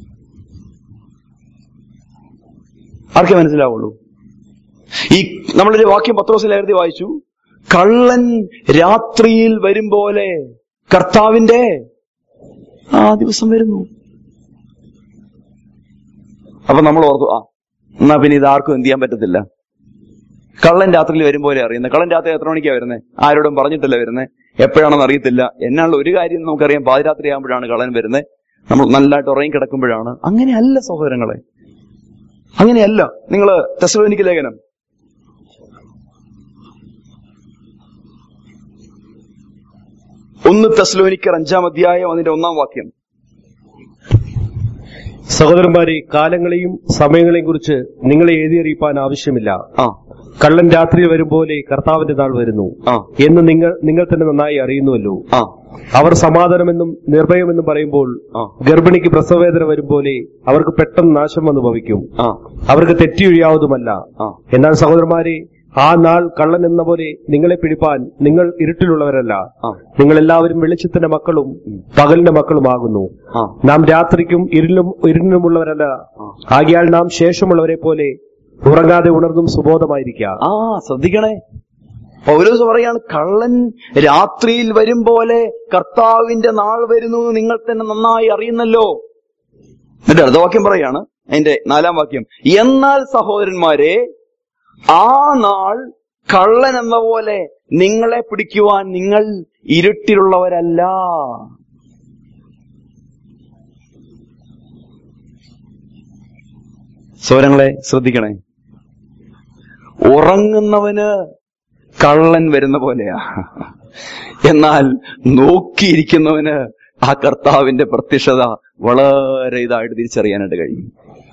ആർക്കേ മനസ്സിലാവുള്ളൂ ഈ നമ്മളൊരു വാക്യം പത്രോസിൽ എഴുതി വായിച്ചു കള്ളൻ രാത്രിയിൽ വരും പോലെ കർത്താവിന്റെ ആ ദിവസം വരുന്നു അപ്പൊ നമ്മൾ ഓർത്തു ആ എന്നാ പിന്നെ ഇത് ആർക്കും എന്ത് ചെയ്യാൻ പറ്റത്തില്ല കള്ളൻ രാത്രിയിൽ വരും പോലെ അറിയുന്നത് കള്ളൻ രാത്രി എത്ര മണിക്കാ വരുന്നത് ആരോടും പറഞ്ഞിട്ടല്ല വരുന്നത് എപ്പോഴാണെന്ന് അറിയത്തില്ല എന്നുള്ള ഒരു കാര്യം നമുക്കറിയാം പാതിരാത്രി ആകുമ്പോഴാണ് കള്ളൻ വരുന്നത് നമ്മൾ നല്ലതായിട്ട് ഉറങ്ങി കിടക്കുമ്പോഴാണ് അങ്ങനെയല്ല സഹോദരങ്ങളെ അങ്ങനെയല്ല നിങ്ങൾ ടെസ്ലോനിക്ക് ലേഖനം ഒന്ന് തെസ്ലോനിക്കർ അഞ്ചാം അധ്യായം അതിന്റെ ഒന്നാം വാക്യം സഹോദരന്മാരെ കാലങ്ങളെയും സമയങ്ങളെയും കുറിച്ച് നിങ്ങളെ എഴുതി അറിയിപ്പാൻ ആവശ്യമില്ല ആ കള്ളൻ രാത്രിയിൽ വരും പോലെ കർത്താവിന്റെ നാൾ വരുന്നു ആ എന്ന് നിങ്ങൾ നിങ്ങൾ തന്നെ നന്നായി അറിയുന്നുവല്ലോ ആ അവർ സമാധാനമെന്നും നിർഭയമെന്നും പറയുമ്പോൾ ആ ഗർഭിണിക്ക് പ്രസവവേദന വരും പോലെ അവർക്ക് പെട്ടെന്ന് നാശം വന്നു ഭവിക്കും ആ അവർക്ക് തെറ്റിയൊഴിയാവതുമല്ല ആ എന്നാൽ സഹോദരന്മാരെ ആ നാൾ കള്ളൻ എന്ന പോലെ നിങ്ങളെ പിടിപ്പാൻ നിങ്ങൾ ഇരുട്ടിലുള്ളവരല്ല ആ നിങ്ങൾ എല്ലാവരും വെളിച്ചത്തിന്റെ മക്കളും പകലിന്റെ മക്കളുമാകുന്നു ആ നാം രാത്രിക്കും ഇരുളിലും ഇരുളിനുമുള്ളവരല്ല ആകിയാൽ നാം ശേഷമുള്ളവരെ പോലെ ഉറങ്ങാതെ ഉണർന്നും സുബോധമായിരിക്കുക ആ ശ്രദ്ധിക്കണേ പൗലോസ് പറയാണ് കള്ളൻ രാത്രിയിൽ വരും പോലെ കർത്താവിന്റെ നാൾ വരുന്നു എന്ന് നിങ്ങൾ തന്നെ നന്നായി അറിയുന്നല്ലോ എന്നിട്ട് അടുത്ത വാക്യം പറയാണ് അതിന്റെ നാലാം വാക്യം എന്നാൽ സഹോദരന്മാരെ ആ നാൾ കള്ളൻ എന്ന പോലെ നിങ്ങളെ പിടിക്കുവാൻ നിങ്ങൾ ഇരുട്ടിലുള്ളവരല്ല സ്വരങ്ങളെ ശ്രദ്ധിക്കണേ ഉറങ്ങുന്നവന് കള്ളൻ വരുന്ന പോലെയാ എന്നാൽ നോക്കിയിരിക്കുന്നവന് ആ കർത്താവിന്റെ പ്രത്യക്ഷത വളരെ ഇതായിട്ട് തിരിച്ചറിയാനായിട്ട് കഴിയും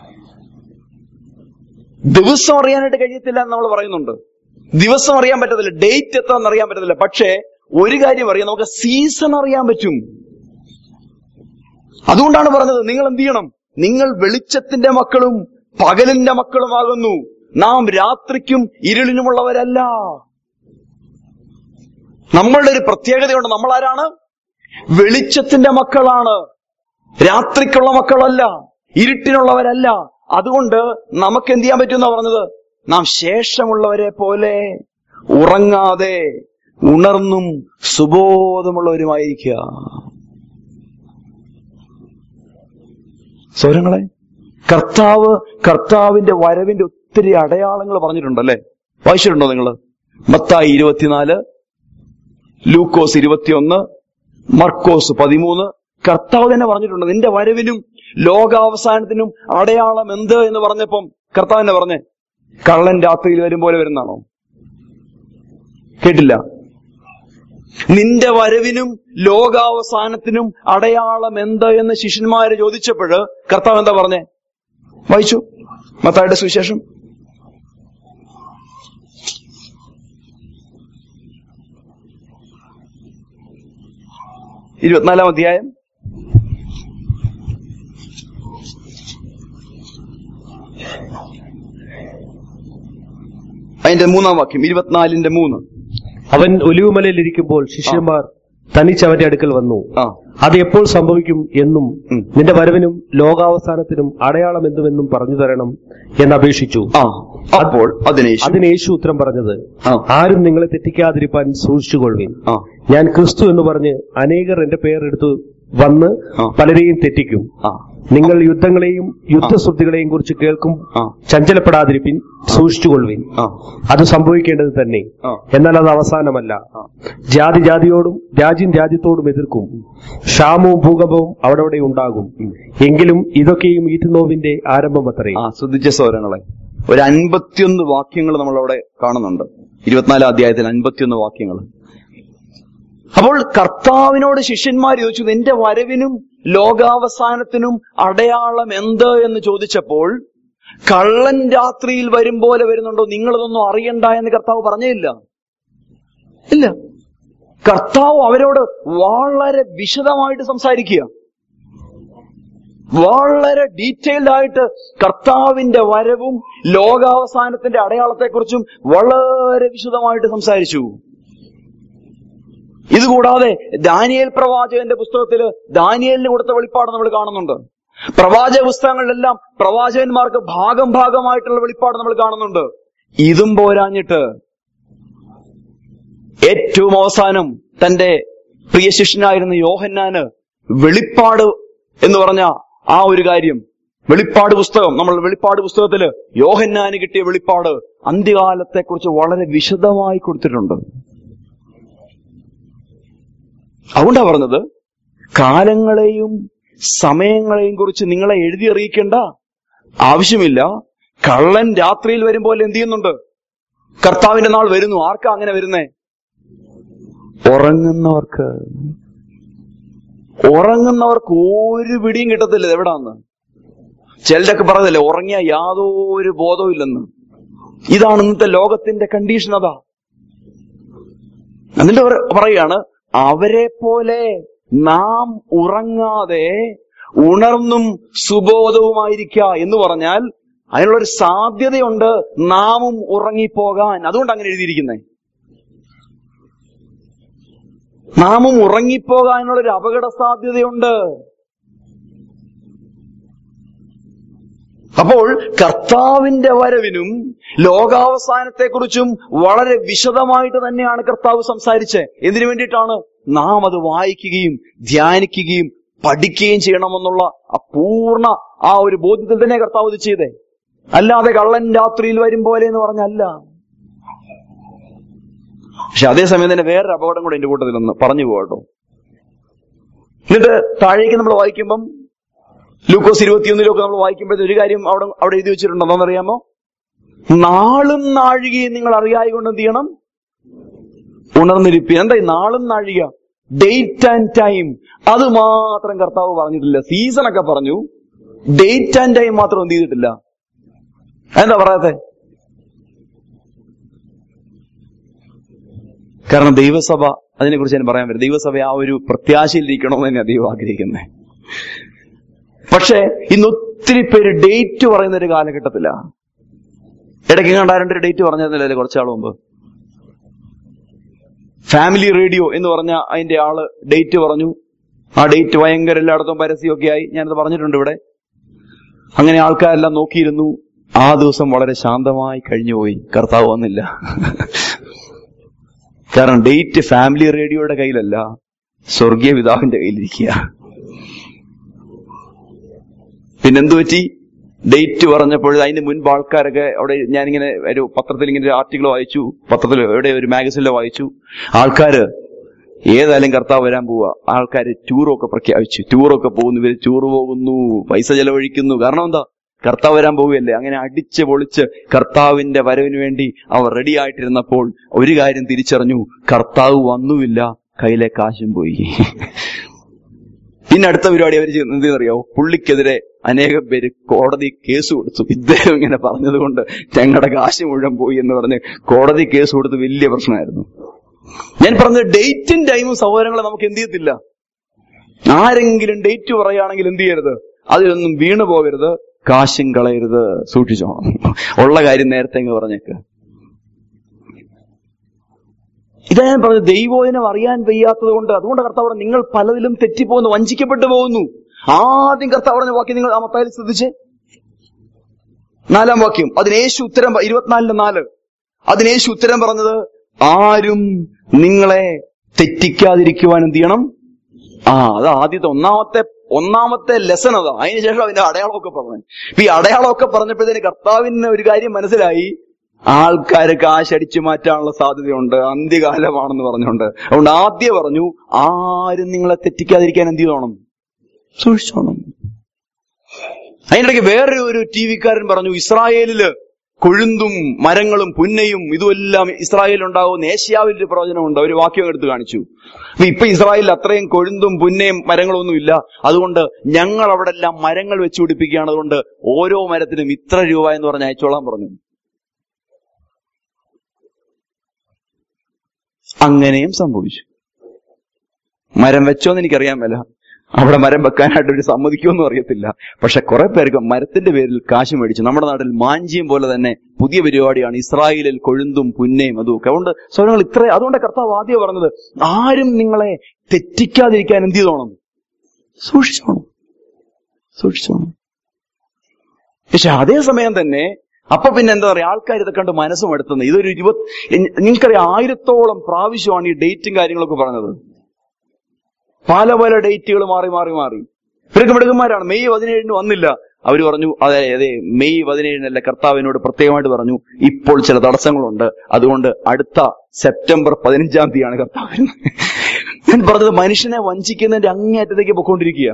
ദിവസം അറിയാനായിട്ട് കഴിയത്തില്ല എന്ന് നമ്മൾ പറയുന്നുണ്ട് ദിവസം അറിയാൻ പറ്റത്തില്ല ഡേറ്റ് എത്രയെന്ന് അറിയാൻ പറ്റത്തില്ല പക്ഷേ ഒരു കാര്യം അറിയാം നമുക്ക് സീസൺ അറിയാൻ പറ്റും അതുകൊണ്ടാണ് പറഞ്ഞത് നിങ്ങൾ എന്ത് ചെയ്യണം നിങ്ങൾ വെളിച്ചത്തിന്റെ മക്കളും പകലിന്റെ മക്കളുമാകുന്നു നാം രാത്രിക്കും ഇരുളിനുമുള്ളവരല്ല നമ്മളുടെ ഒരു പ്രത്യേകതയുണ്ട് നമ്മൾ ആരാണ് വെളിച്ചത്തിന്റെ മക്കളാണ് രാത്രിക്കുള്ള മക്കളല്ല ഇരുട്ടിനുള്ളവരല്ല അതുകൊണ്ട് നമുക്ക് എന്ത് ചെയ്യാൻ പറ്റുമെന്നാ പറഞ്ഞത് നാം ശേഷമുള്ളവരെ പോലെ ഉറങ്ങാതെ ഉണർന്നും സുബോധമുള്ളവരുമായിരിക്കുക സ്വരങ്ങളെ കർത്താവ് കർത്താവിന്റെ വരവിന്റെ ഒത്തിരി അടയാളങ്ങൾ പറഞ്ഞിട്ടുണ്ടല്ലേ വായിച്ചിട്ടുണ്ടോ നിങ്ങൾ മത്തായി ഇരുപത്തിനാല് ലൂക്കോസ് ഇരുപത്തിയൊന്ന് മർക്കോസ് പതിമൂന്ന് കർത്താവ് തന്നെ പറഞ്ഞിട്ടുണ്ട് നിന്റെ വരവിനും ലോകാവസാനത്തിനും അടയാളം എന്ത് എന്ന് പറഞ്ഞപ്പം കർത്താവ് തന്നെ പറഞ്ഞേ കള്ളൻ രാത്രിയിൽ വരും പോലെ വരുന്നാണോ കേട്ടില്ല നിന്റെ വരവിനും ലോകാവസാനത്തിനും അടയാളം എന്ത് എന്ന് ശിഷ്യന്മാര് ചോദിച്ചപ്പോഴ് കർത്താവ് എന്താ പറഞ്ഞേ വായിച്ചു മത്തായുടെ സുവിശേഷം ഇരുപത്തിനാലാം അധ്യായം അതിന്റെ മൂന്നാം വാക്യം ഇരുപത്തിനാലിന്റെ മൂന്ന് അവൻ ഒലിവുമലയിൽ ഇരിക്കുമ്പോൾ ശിഷ്യന്മാർ തനിച്ച് അവന്റെ അടുക്കൽ വന്നു ആ അത് എപ്പോൾ സംഭവിക്കും എന്നും ഉം. നിന്റെ വരവിനും ലോകാവസാനത്തിനും അടയാളം എന്തുമെന്നും പറഞ്ഞു തരണം എന്നപേക്ഷിച്ചു ആ അപ്പോൾ അതിനെ യേശു- അതിന് യേശു ഉത്തരം പറഞ്ഞത് ആ ആരും നിങ്ങളെ തെറ്റിക്കാതിരിപ്പാൻ സൂക്ഷിച്ചുകൊള്ളുവിൻ ആ ഞാൻ ക്രിസ്തു എന്ന് പറഞ്ഞ് അനേകർ എന്റെ പേരെടുത്ത് വന്ന് ആ. പലരെയും തെറ്റിക്കും ആ നിങ്ങൾ യുദ്ധങ്ങളെയും യുദ്ധശ്രുതികളെയും കുറിച്ച് കേൾക്കും ആ ചഞ്ചലപ്പെടാതിരിപ്പിൻ സൂക്ഷിച്ചുകൊള്ളുവിൻ ആ അത് സംഭവിക്കേണ്ടത് തന്നെ ആ എന്നാൽ അത് അവസാനമല്ല ആ. ജാതി ജാതിയോടും രാജ്യം രാജ്യത്തോടും എതിർക്കും ക്ഷാമവും ഭൂകമ്പവും അവിടെ അവിടെ ഉണ്ടാകും എങ്കിലും ഇതൊക്കെയും ഈറ്റുനോവിന്റെ ആരംഭം അത്രേ ആ ശ്രദ്ധിച്ച സ്വരങ്ങളെ ഒരു അൻപത്തിയൊന്ന് വാക്യങ്ങൾ നമ്മൾ അവിടെ കാണുന്നുണ്ട് ഇരുപത്തിനാലാം അധ്യായത്തിൽ അൻപത്തിയൊന്ന് വാക്യങ്ങൾ അപ്പോൾ കർത്താവിനോട് ശിഷ്യന്മാർ ചോദിച്ചു നിന്റെ വരവിനും ലോകാവസാനത്തിനും അടയാളം എന്ത് എന്ന് ചോദിച്ചപ്പോൾ കള്ളൻ രാത്രിയിൽ വരും പോലെ വരുന്നുണ്ടോ നിങ്ങളിതൊന്നും അറിയണ്ട എന്ന് കർത്താവ് പറഞ്ഞില്ല ഇല്ല കർത്താവ് അവരോട് വളരെ വിശദമായിട്ട് സംസാരിക്കുക വളരെ ഡീറ്റെയിൽഡ് ആയിട്ട് കർത്താവിന്റെ വരവും ലോകാവസാനത്തിന്റെ അടയാളത്തെക്കുറിച്ചും വളരെ വിശദമായിട്ട് സംസാരിച്ചു ഇതുകൂടാതെ ദാനിയേൽ പ്രവാചകന്റെ പുസ്തകത്തിൽ ദാനിയേലിന് കൊടുത്ത വെളിപ്പാട് നമ്മൾ കാണുന്നുണ്ട് പ്രവാചക പുസ്തകങ്ങളിലെല്ലാം പ്രവാചകന്മാർക്ക് ഭാഗം ഭാഗമായിട്ടുള്ള വെളിപ്പാട് നമ്മൾ കാണുന്നുണ്ട് ഇതും പോരാഞ്ഞിട്ട് ഏറ്റവും അവസാനം തന്റെ പ്രിയ ശിഷ്യനായിരുന്ന യോഹന്നാന് വെളിപ്പാട് എന്ന് പറഞ്ഞ ആ ഒരു കാര്യം വെളിപ്പാട് പുസ്തകം നമ്മൾ വെളിപ്പാട് പുസ്തകത്തില് യോഹന്നാന് കിട്ടിയ വെളിപ്പാട് അന്ത്യകാലത്തെക്കുറിച്ച് വളരെ വിശദമായി കൊടുത്തിട്ടുണ്ട് അതുകൊണ്ടാ പറഞ്ഞത് കാലങ്ങളെയും സമയങ്ങളെയും കുറിച്ച് നിങ്ങളെ എഴുതി അറിയിക്കേണ്ട ആവശ്യമില്ല കള്ളൻ രാത്രിയിൽ വരും പോലെ എന്ത് ചെയ്യുന്നുണ്ട് കർത്താവിന്റെ നാൾ വരുന്നു ആർക്കാ അങ്ങനെ വരുന്നേ ഉറങ്ങുന്നവർക്ക് ഉറങ്ങുന്നവർക്ക് ഒരു പിടിയും കിട്ടത്തില്ല ഇത് എവിടാന്ന് ചിലരൊക്കെ പറഞ്ഞല്ലേ ഉറങ്ങിയ യാതൊരു ബോധവും ഇല്ലെന്ന് ഇതാണ് ഇന്നത്തെ ലോകത്തിന്റെ കണ്ടീഷൻ അതാ എന്നിട്ട് അവർ പറയാണ് അവരെ പോലെ നാം ഉറങ്ങാതെ ഉണർന്നും സുബോധവുമായിരിക്ക എന്ന് പറഞ്ഞാൽ അതിനുള്ളൊരു സാധ്യതയുണ്ട് നാമും ഉറങ്ങിപ്പോകാൻ അതുകൊണ്ട് അങ്ങനെ എഴുതിയിരിക്കുന്നേ നാമും ഉറങ്ങിപ്പോകാനുള്ളൊരു അപകട സാധ്യതയുണ്ട് അപ്പോൾ കർത്താവിന്റെ വരവിനും ലോകാവസാനത്തെക്കുറിച്ചും വളരെ വിശദമായിട്ട് തന്നെയാണ് കർത്താവ് സംസാരിച്ചത് എന്തിനു വേണ്ടിയിട്ടാണ് നാം അത് വായിക്കുകയും ധ്യാനിക്കുകയും പഠിക്കുകയും ചെയ്യണമെന്നുള്ള ആ പൂർണ്ണ ആ ഒരു ബോധ്യത്തിൽ തന്നെ കർത്താവ് ഇത് ചെയ്തേ അല്ലാതെ കള്ളൻ രാത്രിയിൽ വരും പോലെ എന്ന് പറഞ്ഞല്ല പക്ഷെ അതേസമയം തന്നെ വേറൊരു അപകടം കൂടെ എന്റെ കൂട്ടത്തിൽ ഒന്ന് പറഞ്ഞു പോകട്ടോ എന്നിട്ട് താഴേക്ക് നമ്മൾ വായിക്കുമ്പം ലൂക്കോസ് ഇരുപത്തിയൊന്നിലൊക്കെ നമ്മൾ വായിക്കുമ്പോഴത്തെ ഒരു കാര്യം അവിടെ അവിടെ എഴുതി വെച്ചിട്ടുണ്ടോ എന്നറിയാമോ നാളും നാഴികയും നിങ്ങൾ അറിയായി കൊണ്ട് എന്ത് ചെയ്യണം ഉണർന്നിരിപ്പി എന്താ ഈ നാളും നാഴിക ഡേറ്റ് ആൻഡ് ടൈം അത് മാത്രം കർത്താവ് പറഞ്ഞിട്ടില്ല സീസൺ ഒക്കെ പറഞ്ഞു ഡേറ്റ് ആൻഡ് ടൈം മാത്രം എന്ത് ചെയ്തിട്ടില്ല എന്താ പറയാത്തെ കാരണം ദൈവസഭ അതിനെക്കുറിച്ച് ഞാൻ പറയാൻ പറ്റും ദൈവസഭ ആ ഒരു പ്രത്യാശയിലിരിക്കണമെന്ന് തന്നെയാണ് ദൈവം ആഗ്രഹിക്കുന്നത് പക്ഷേ ഇന്ന് ഒത്തിരി പേര് ഡേറ്റ് പറയുന്ന ഒരു കാലഘട്ടത്തില ഇടയ്ക്ക് കണ്ടാരണ്ട് ഒരു ഡേറ്റ് പറഞ്ഞിരുന്നില്ലേ കുറച്ചാൾ മുമ്പ് ഫാമിലി റേഡിയോ എന്ന് പറഞ്ഞ അതിന്റെ ആള് ഡേറ്റ് പറഞ്ഞു ആ ഡേറ്റ് ഭയങ്കര എല്ലായിടത്തും പരസ്യമൊക്കെ ആയി ഞാനത് പറഞ്ഞിട്ടുണ്ട് ഇവിടെ അങ്ങനെ ആൾക്കാരെല്ലാം നോക്കിയിരുന്നു ആ ദിവസം വളരെ ശാന്തമായി കഴിഞ്ഞുപോയി കർത്താവ് വന്നില്ല കാരണം ഡേറ്റ് ഫാമിലി റേഡിയോയുടെ കയ്യിലല്ല സ്വർഗീയ പിതാവിന്റെ കയ്യിലിരിക്കുക പിന്നെന്തു പറ്റി ഡേറ്റ് പറഞ്ഞപ്പോൾ അതിന് മുൻപ് ആൾക്കാരൊക്കെ അവിടെ ഞാനിങ്ങനെ ഒരു പത്രത്തിൽ ഇങ്ങനെ ഒരു ആർട്ടിക്കിൾ വായിച്ചു പത്രത്തിൽ എവിടെ ഒരു മാഗസിനിലോ വായിച്ചു ആൾക്കാര് ഏതായാലും കർത്താവ് വരാൻ പോവുക ആൾക്കാർ ടൂറൊക്കെ പ്രഖ്യാപിച്ചു ടൂറൊക്കെ പോകുന്നു ഇവര് ടൂർ പോകുന്നു പൈസ ചെലവഴിക്കുന്നു കാരണം എന്താ കർത്താവ് വരാൻ പോവുകയല്ലേ അങ്ങനെ അടിച്ച് പൊളിച്ച് കർത്താവിന്റെ വരവിന് വേണ്ടി അവർ റെഡി ആയിട്ടിരുന്നപ്പോൾ ഒരു കാര്യം തിരിച്ചറിഞ്ഞു കർത്താവ് വന്നുമില്ല കയ്യിലെ കാശും പോയി പിന്നെ അടുത്ത പരിപാടി അവർ എന്തെന്നറിയാവോ പുള്ളിക്കെതിരെ അനേകം പേര് കോടതി കേസ് കൊടുത്തു ഇദ്ദേഹം ഇങ്ങനെ പറഞ്ഞത് കൊണ്ട് ഞങ്ങളുടെ കാശ് മുഴുവൻ പോയി എന്ന് പറഞ്ഞ് കോടതി കേസ് കൊടുത്ത് വലിയ പ്രശ്നമായിരുന്നു ഞാൻ പറഞ്ഞത് ഡേറ്റും ടൈമും സഹോദരങ്ങളെ നമുക്ക് എന്ത് ചെയ്യത്തില്ല ആരെങ്കിലും ഡേറ്റ് പറയുകയാണെങ്കിൽ എന്ത് ചെയ്യരുത് അതിലൊന്നും വീണു പോകരുത് കാശും കളയരുത് സൂക്ഷിച്ചോണം ഉള്ള കാര്യം നേരത്തെ അങ്ങ് പറഞ്ഞേക്ക് ഇതാ ഞാൻ പറഞ്ഞത് ദൈവോചനം അറിയാൻ വയ്യാത്തത് കൊണ്ട് അതുകൊണ്ട് കർത്താവ് പറഞ്ഞു, നിങ്ങൾ പലതിലും തെറ്റിപ്പോകുന്നു വഞ്ചിക്കപ്പെട്ടു പോകുന്നു ആദ്യം കർത്താവ് പറഞ്ഞ വാക്യം നിങ്ങൾ ആ മത്തായിൽ ശ്രദ്ധിച്ചേ നാലാം വാക്യം അതിന് യേശു ഉത്തരം പ- ഇരുപത്തിനാലിന് നാല് അതിന് യേശു ഉത്തരം പറഞ്ഞത് ആരും നിങ്ങളെ തെറ്റിക്കാതിരിക്കുവാൻ എന്ത് ചെയ്യണം ആ അത് ആദ്യത്തെ ഒന്നാമത്തെ ഒന്നാമത്തെ ലെസൺ അതാ അതിനുശേഷം അതിന്റെ അടയാളമൊക്കെ പറഞ്ഞു ഇപ്പൊ ഈ അടയാളമൊക്കെ പറഞ്ഞപ്പോഴത്തേന് കർത്താവിന് ഒരു കാര്യം മനസ്സിലായി ആൾക്കാര് കാശടിച്ചു മാറ്റാനുള്ള സാധ്യതയുണ്ട് അന്ത്യകാലമാണെന്ന് പറഞ്ഞുകൊണ്ട് അതുകൊണ്ട് ആദ്യം പറഞ്ഞു ആരും നിങ്ങളെ തെറ്റിക്കാതിരിക്കാൻ എന്ത് ചെയ്തോണം സൂക്ഷിച്ചോണം അതിനിടയ്ക്ക് വേറൊരു ഒരു ടി വിക്കാരൻ പറഞ്ഞു ഇസ്രായേലില് കൊഴുന്തും മരങ്ങളും പുന്നയും ഇതുമെല്ലാം ഇസ്രായേലിൽ ഉണ്ടാകുന്ന ഏഷ്യാവിൽ ഒരു പ്രവചനമുണ്ട് ഒരു വാക്യം എടുത്ത് കാണിച്ചു അപ്പൊ ഇപ്പൊ ഇസ്രായേലിൽ അത്രയും കൊഴുന്തും പുന്നയും മരങ്ങളൊന്നും ഇല്ല അതുകൊണ്ട് ഞങ്ങൾ അവിടെ എല്ലാം മരങ്ങൾ വെച്ച് പിടിപ്പിക്കുകയാണ് അതുകൊണ്ട് ഓരോ മരത്തിനും ഇത്ര രൂപ എന്ന് പറഞ്ഞ് അയച്ചോളാൻ പറഞ്ഞു അങ്ങനെയും സംഭവിച്ചു മരം വെച്ചോന്ന് എനിക്കറിയാൻ മേല അവിടെ മരം വെക്കാനായിട്ട് ഒരു സമ്മതിക്കുമെന്നും അറിയത്തില്ല പക്ഷെ കുറെ പേർക്ക് മരത്തിന്റെ പേരിൽ കാശ് മേടിച്ചു നമ്മുടെ നാട്ടിൽ മാഞ്ചിയം പോലെ തന്നെ പുതിയ പരിപാടിയാണ് ഇസ്രായേലിൽ കൊഴുന്തും പുന്നയും അതും ഒക്കെ അതുകൊണ്ട് സ്വരങ്ങൾ ഇത്ര അതുകൊണ്ട് കർത്താവ് ആദ്യം പറഞ്ഞത് ആരും നിങ്ങളെ തെറ്റിക്കാതിരിക്കാൻ എന്ത് ചെയ്തോണം സൂക്ഷിച്ചോണം സൂക്ഷിച്ചോണം പക്ഷെ അതേസമയം തന്നെ അപ്പൊ പിന്നെ എന്താ പറയാ ആൾക്കാർ ഇതൊക്കെ കണ്ട് മനസ്സും എടുത്തുന്നത് ഇതൊരു ഇരുപത് നിങ്ങൾക്കറിയാം ആയിരത്തോളം പ്രാവശ്യമാണ് ഈ ഡേറ്റും കാര്യങ്ങളൊക്കെ പറഞ്ഞത് പല പല ഡേറ്റുകൾ മാറി മാറി മാറി ഇവരൊക്കെ മിടുക്കന്മാരാണ് മെയ് പതിനേഴിന് വന്നില്ല അവർ പറഞ്ഞു അതെ അതെ മെയ് പതിനേഴിനല്ല കർത്താവിനോട് പ്രത്യേകമായിട്ട് പറഞ്ഞു ഇപ്പോൾ ചില തടസ്സങ്ങളുണ്ട് അതുകൊണ്ട് അടുത്ത സെപ്റ്റംബർ പതിനഞ്ചാം തീയതിയാണ് കർത്താവ് വരുന്നത്. ഞാൻ പറഞ്ഞത് മനുഷ്യനെ വഞ്ചിക്കുന്നതിന്റെ അങ്ങേയറ്റത്തേക്ക് പൊക്കോണ്ടിരിക്കുക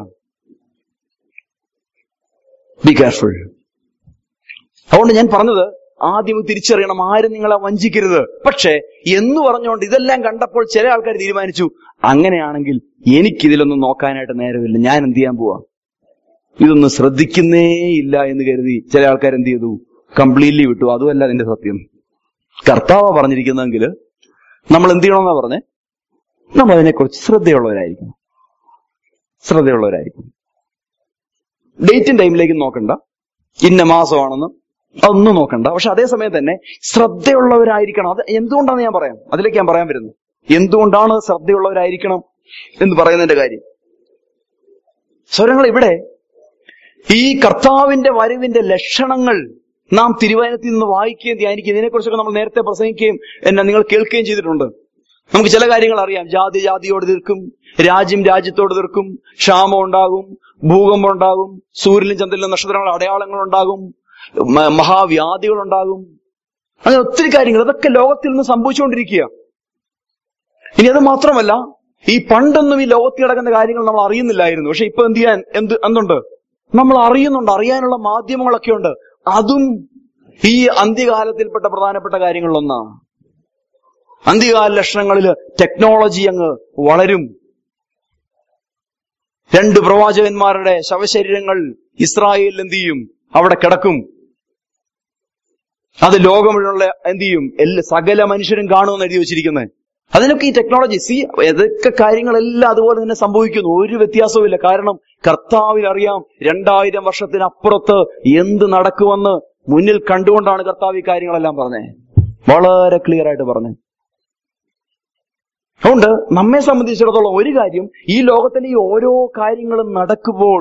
ബി കെയർഫുൾ അതുകൊണ്ട് ഞാൻ പറഞ്ഞത് ആദ്യം തിരിച്ചറിയണം ആരും നിങ്ങളെ വഞ്ചിക്കരുത് പക്ഷേ എന്ന് പറഞ്ഞുകൊണ്ട് ഇതെല്ലാം കണ്ടപ്പോൾ ചില ആൾക്കാർ തീരുമാനിച്ചു അങ്ങനെയാണെങ്കിൽ എനിക്കിതിലൊന്നും നോക്കാനായിട്ട് നേരമില്ല ഞാൻ എന്ത് ചെയ്യാൻ പോവാ ഇതൊന്നും ശ്രദ്ധിക്കുന്നേ ഇല്ല എന്ന് കരുതി ചില ആൾക്കാർ എന്ത് ചെയ്തു കംപ്ലീറ്റ്ലി വിട്ടു അതുമല്ല അതിന്റെ സത്യം കർത്താവ പറഞ്ഞിരിക്കുന്നെങ്കിൽ നമ്മൾ എന്ത് ചെയ്യണമെന്നാ പറഞ്ഞേ നമ്മൾ അതിനെക്കുറിച്ച് ശ്രദ്ധയുള്ളവരായിരിക്കണം ശ്രദ്ധയുള്ളവരായിരിക്കണം ഡേറ്റും ടൈമിലേക്ക് നോക്കണ്ട ഇന്ന മാസമാണെന്ന് അതൊന്നും നോക്കണ്ട പക്ഷെ അതേസമയം തന്നെ ശ്രദ്ധയുള്ളവരായിരിക്കണം അത് എന്തുകൊണ്ടാണെന്ന് ഞാൻ പറയാം അതിലേക്ക് ഞാൻ പറയാൻ വരുന്നത് എന്തുകൊണ്ടാണ് ശ്രദ്ധയുള്ളവരായിരിക്കണം എന്ന് പറയുന്നതിന്റെ കാര്യം സ്വരങ്ങൾ ഇവിടെ ഈ കർത്താവിന്റെ വരവിന്റെ ലക്ഷണങ്ങൾ നാം തിരുവനന്തപുരത്തിൽ നിന്ന് വായിക്കുകയും ധ്യാനിക്കുകയും ഇതിനെക്കുറിച്ചൊക്കെ നമ്മൾ നേരത്തെ പ്രസംഗിക്കുകയും എന്നെ നിങ്ങൾ കേൾക്കുകയും ചെയ്തിട്ടുണ്ട് നമുക്ക് ചില കാര്യങ്ങൾ അറിയാം ജാതി ജാതിയോട് തീർക്കും രാജ്യം രാജ്യത്തോട് തീർക്കും ക്ഷാമം ഉണ്ടാകും ഭൂകമ്പം ഉണ്ടാകും സൂര്യനും ചന്ദ്രനിലും നക്ഷത്രങ്ങൾ അടയാളങ്ങൾ ഉണ്ടാകും മ- മഹാവ്യാധികൾ ഉണ്ടാകും അങ്ങനെ ഒത്തിരി കാര്യങ്ങൾ അതൊക്കെ ലോകത്തിൽ നിന്ന് സംഭവിച്ചുകൊണ്ടിരിക്കുക ഇനി അത് മാത്രമല്ല ഈ പണ്ടൊന്നും ഈ ലോകത്തിൽ കിടക്കുന്ന കാര്യങ്ങൾ നമ്മൾ അറിയുന്നില്ലായിരുന്നു പക്ഷെ ഇപ്പൊ എന്ത് ചെയ്യാൻ എന്ത് എന്തുണ്ട് നമ്മൾ അറിയുന്നുണ്ട് അറിയാനുള്ള മാധ്യമങ്ങളൊക്കെ ഉണ്ട് അതും ഈ അന്ത്യകാലത്തിൽപ്പെട്ട പ്രധാനപ്പെട്ട കാര്യങ്ങളിലൊന്നാ അന്ത്യകാല ലക്ഷണങ്ങളിൽ ടെക്നോളജി അങ്ങ് വളരും രണ്ട് പ്രവാചകന്മാരുടെ ശവശരീരങ്ങൾ ഇസ്രായേലിൽ എന്ത് ചെയ്യും അവിടെ കിടക്കും അത് ലോകം മുഴുവനുള്ള എന്ത് ചെയ്യും എല്ലാ സകല മനുഷ്യരും കാണുമെന്ന് എഴുതി വെച്ചിരിക്കുന്നത് അതിനൊക്കെ ഈ ടെക്നോളജി സി ഏതൊക്കെ കാര്യങ്ങളെല്ലാം അതുപോലെ തന്നെ സംഭവിക്കുന്നു ഒരു വ്യത്യാസവുമില്ല കാരണം കർത്താവിൽ അറിയാം രണ്ടായിരം വർഷത്തിനപ്പുറത്ത് എന്ത് നടക്കുമെന്ന് മുന്നിൽ കണ്ടുകൊണ്ടാണ് കർത്താവ് ഈ കാര്യങ്ങളെല്ലാം പറഞ്ഞത് വളരെ ക്ലിയർ ആയിട്ട് പറഞ്ഞത് അതുകൊണ്ട് നമ്മെ സംബന്ധിച്ചിടത്തോളം ഒരു കാര്യം ഈ ലോകത്തിലെ ഈ ഓരോ കാര്യങ്ങളും നടക്കുമ്പോൾ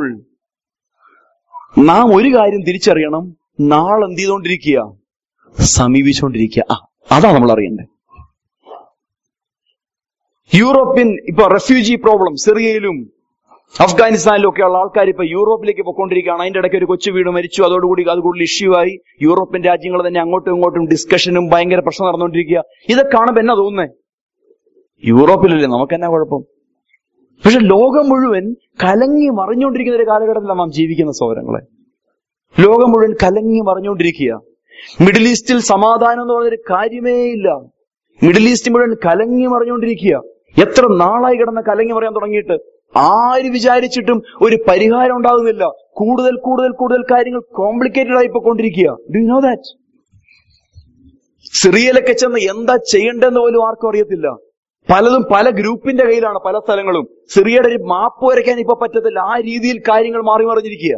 നാം ഒരു കാര്യം തിരിച്ചറിയണം നാളെ എന്ത് ചെയ്തുകൊണ്ടിരിക്കുക സമീപിച്ചുകൊണ്ടിരിക്കുക ആ അതാ നമ്മൾ അറിയണ്ടേ യൂറോപ്യൻ ഇപ്പൊ റെഫ്യൂജി പ്രോബ്ലം സിറിയയിലും അഫ്ഗാനിസ്ഥാനിലൊക്കെയുള്ള ആൾക്കാർ ഇപ്പൊ യൂറോപ്പിലേക്ക് പൊയ്ക്കൊണ്ടിരിക്കുകയാണ് അതിന്റെ ഇടയ്ക്ക് ഒരു കൊച്ചു വീട് മരിച്ചു അതോടുകൂടി അത് കൂടുതൽ ഇഷ്യൂ ആയി യൂറോപ്യൻ രാജ്യങ്ങൾ തന്നെ അങ്ങോട്ടും ഇങ്ങോട്ടും ഡിസ്കഷനും ഭയങ്കര പ്രശ്നം നടന്നുകൊണ്ടിരിക്കുക ഇതൊക്കെ കാണുമ്പോ എന്നാ തോന്നുന്നേ യൂറോപ്പിലല്ലേ നമുക്ക് എന്നാ കുഴപ്പം പക്ഷെ ലോകം മുഴുവൻ കലങ്ങി മറിഞ്ഞുകൊണ്ടിരിക്കുന്ന ഒരു കാലഘട്ടത്തിലാണ് നാം ജീവിക്കുന്ന സൗരങ്ങളെ ലോകം മുഴുവൻ കലങ്ങി മറിഞ്ഞുകൊണ്ടിരിക്കുക മിഡിൽ ഈസ്റ്റിൽ സമാധാനം എന്ന് പറഞ്ഞൊരു കാര്യമേ ഇല്ല മിഡിൽ ഈസ്റ്റ് മുഴുവൻ കലങ്ങി മറിഞ്ഞുകൊണ്ടിരിക്കുക എത്ര നാളായി കിടന്ന കലങ്ങി മറിയാൻ തുടങ്ങിയിട്ട് ആര് വിചാരിച്ചിട്ടും ഒരു പരിഹാരം ഉണ്ടാകുന്നില്ല കൂടുതൽ കൂടുതൽ കൂടുതൽ കാര്യങ്ങൾ കോംപ്ലിക്കേറ്റഡ് ആയി പോയിക്കൊണ്ടിരിക്കുക ഡു യു നോ ദാറ്റ് സിറിയയിലൊക്കെ ചെന്ന് എന്താ ചെയ്യേണ്ടതെന്ന് പോലും ആർക്കും അറിയത്തില്ല പലതും പല ഗ്രൂപ്പിന്റെ കയ്യിലാണ് പല സ്ഥലങ്ങളും സിറിയയുടെ ഒരു മാപ്പ് വരയ്ക്കാൻ ഇപ്പൊ പറ്റത്തില്ല ആ രീതിയിൽ കാര്യങ്ങൾ മാറി മറിഞ്ഞിരിക്കുക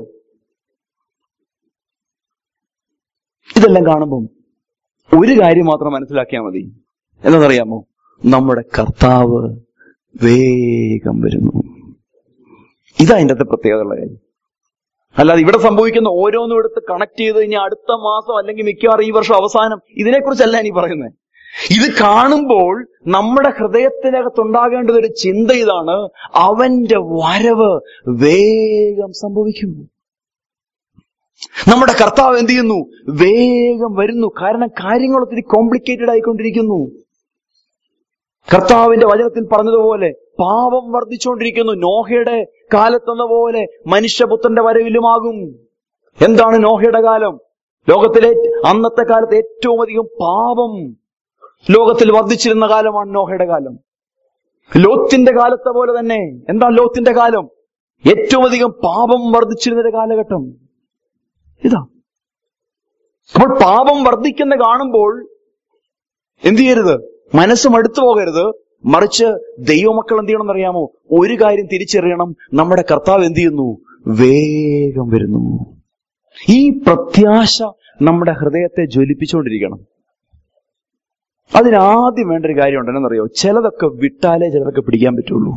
ഇതെല്ലാം കാണുമ്പം ഒരു കാര്യം മാത്രം മനസ്സിലാക്കിയാൽ മതി എന്താണെന്നറിയാമോ നമ്മുടെ കർത്താവ് വേഗം വരുന്നു ഇതാ അതിൻ്റെ അകത്തെ പ്രത്യേകതയുള്ള കാര്യം അല്ലാതെ ഇവിടെ സംഭവിക്കുന്ന ഓരോന്നും എടുത്ത് കണക്ട് ചെയ്ത് ഇനി അടുത്ത മാസം അല്ലെങ്കിൽ മിക്കവാറും ഈ വർഷം അവസാനം ഇതിനെക്കുറിച്ചല്ല ഇനി പറയുന്നത് ഇത് കാണുമ്പോൾ നമ്മുടെ ഹൃദയത്തിനകത്തുണ്ടാകേണ്ടത് ഒരു ചിന്ത ഇതാണ് അവന്റെ വരവ് വേഗം സംഭവിക്കും നമ്മുടെ കർത്താവ് എന്ത് ചെയ്യുന്നു വേഗം വരുന്നു കാരണം കാര്യങ്ങൾ ഒത്തിരി കോംപ്ലിക്കേറ്റഡ് ആയിക്കൊണ്ടിരിക്കുന്നു കർത്താവിന്റെ വചനത്തിൽ പറഞ്ഞതുപോലെ പാപം വർദ്ധിച്ചുകൊണ്ടിരിക്കുന്നു നോഹയുടെ കാലത്തെന്ന പോലെ മനുഷ്യപുത്രന്റെ വരവിലുമാകും എന്താണ് നോഹയുടെ കാലം ലോകത്തിലെ അന്നത്തെ കാലത്ത് ഏറ്റവും അധികം പാപം ലോകത്തിൽ വർദ്ധിച്ചിരുന്ന കാലമാണ് നോഹയുടെ കാലം ലോത്തിന്റെ കാലത്തെ പോലെ തന്നെ എന്താണ് ലോത്തിന്റെ കാലം ഏറ്റവും അധികം പാപം വർദ്ധിച്ചിരുന്ന ഒരു കാലഘട്ടം ഇതാ അപ്പോൾ പാപം വർദ്ധിക്കുന്ന കാണുമ്പോൾ എന്ത് ചെയ്യരുത് മനസ്സ് മടുത്തു പോകരുത് മറിച്ച് ദൈവമക്കൾ എന്ത് ചെയ്യണം എന്നറിയാമോ ഒരു കാര്യം തിരിച്ചറിയണം നമ്മുടെ കർത്താവ് എന്ത് ചെയ്യുന്നു വേഗം വരുന്നു ഈ പ്രത്യാശ നമ്മുടെ ഹൃദയത്തെ ജ്വലിപ്പിച്ചുകൊണ്ടിരിക്കണം അതിനാദ്യം വേണ്ട ഒരു കാര്യം ഉണ്ടെന്നറിയോ ചിലതൊക്കെ വിട്ടാലേ ചിലതൊക്കെ പിടിക്കാൻ പറ്റുള്ളൂ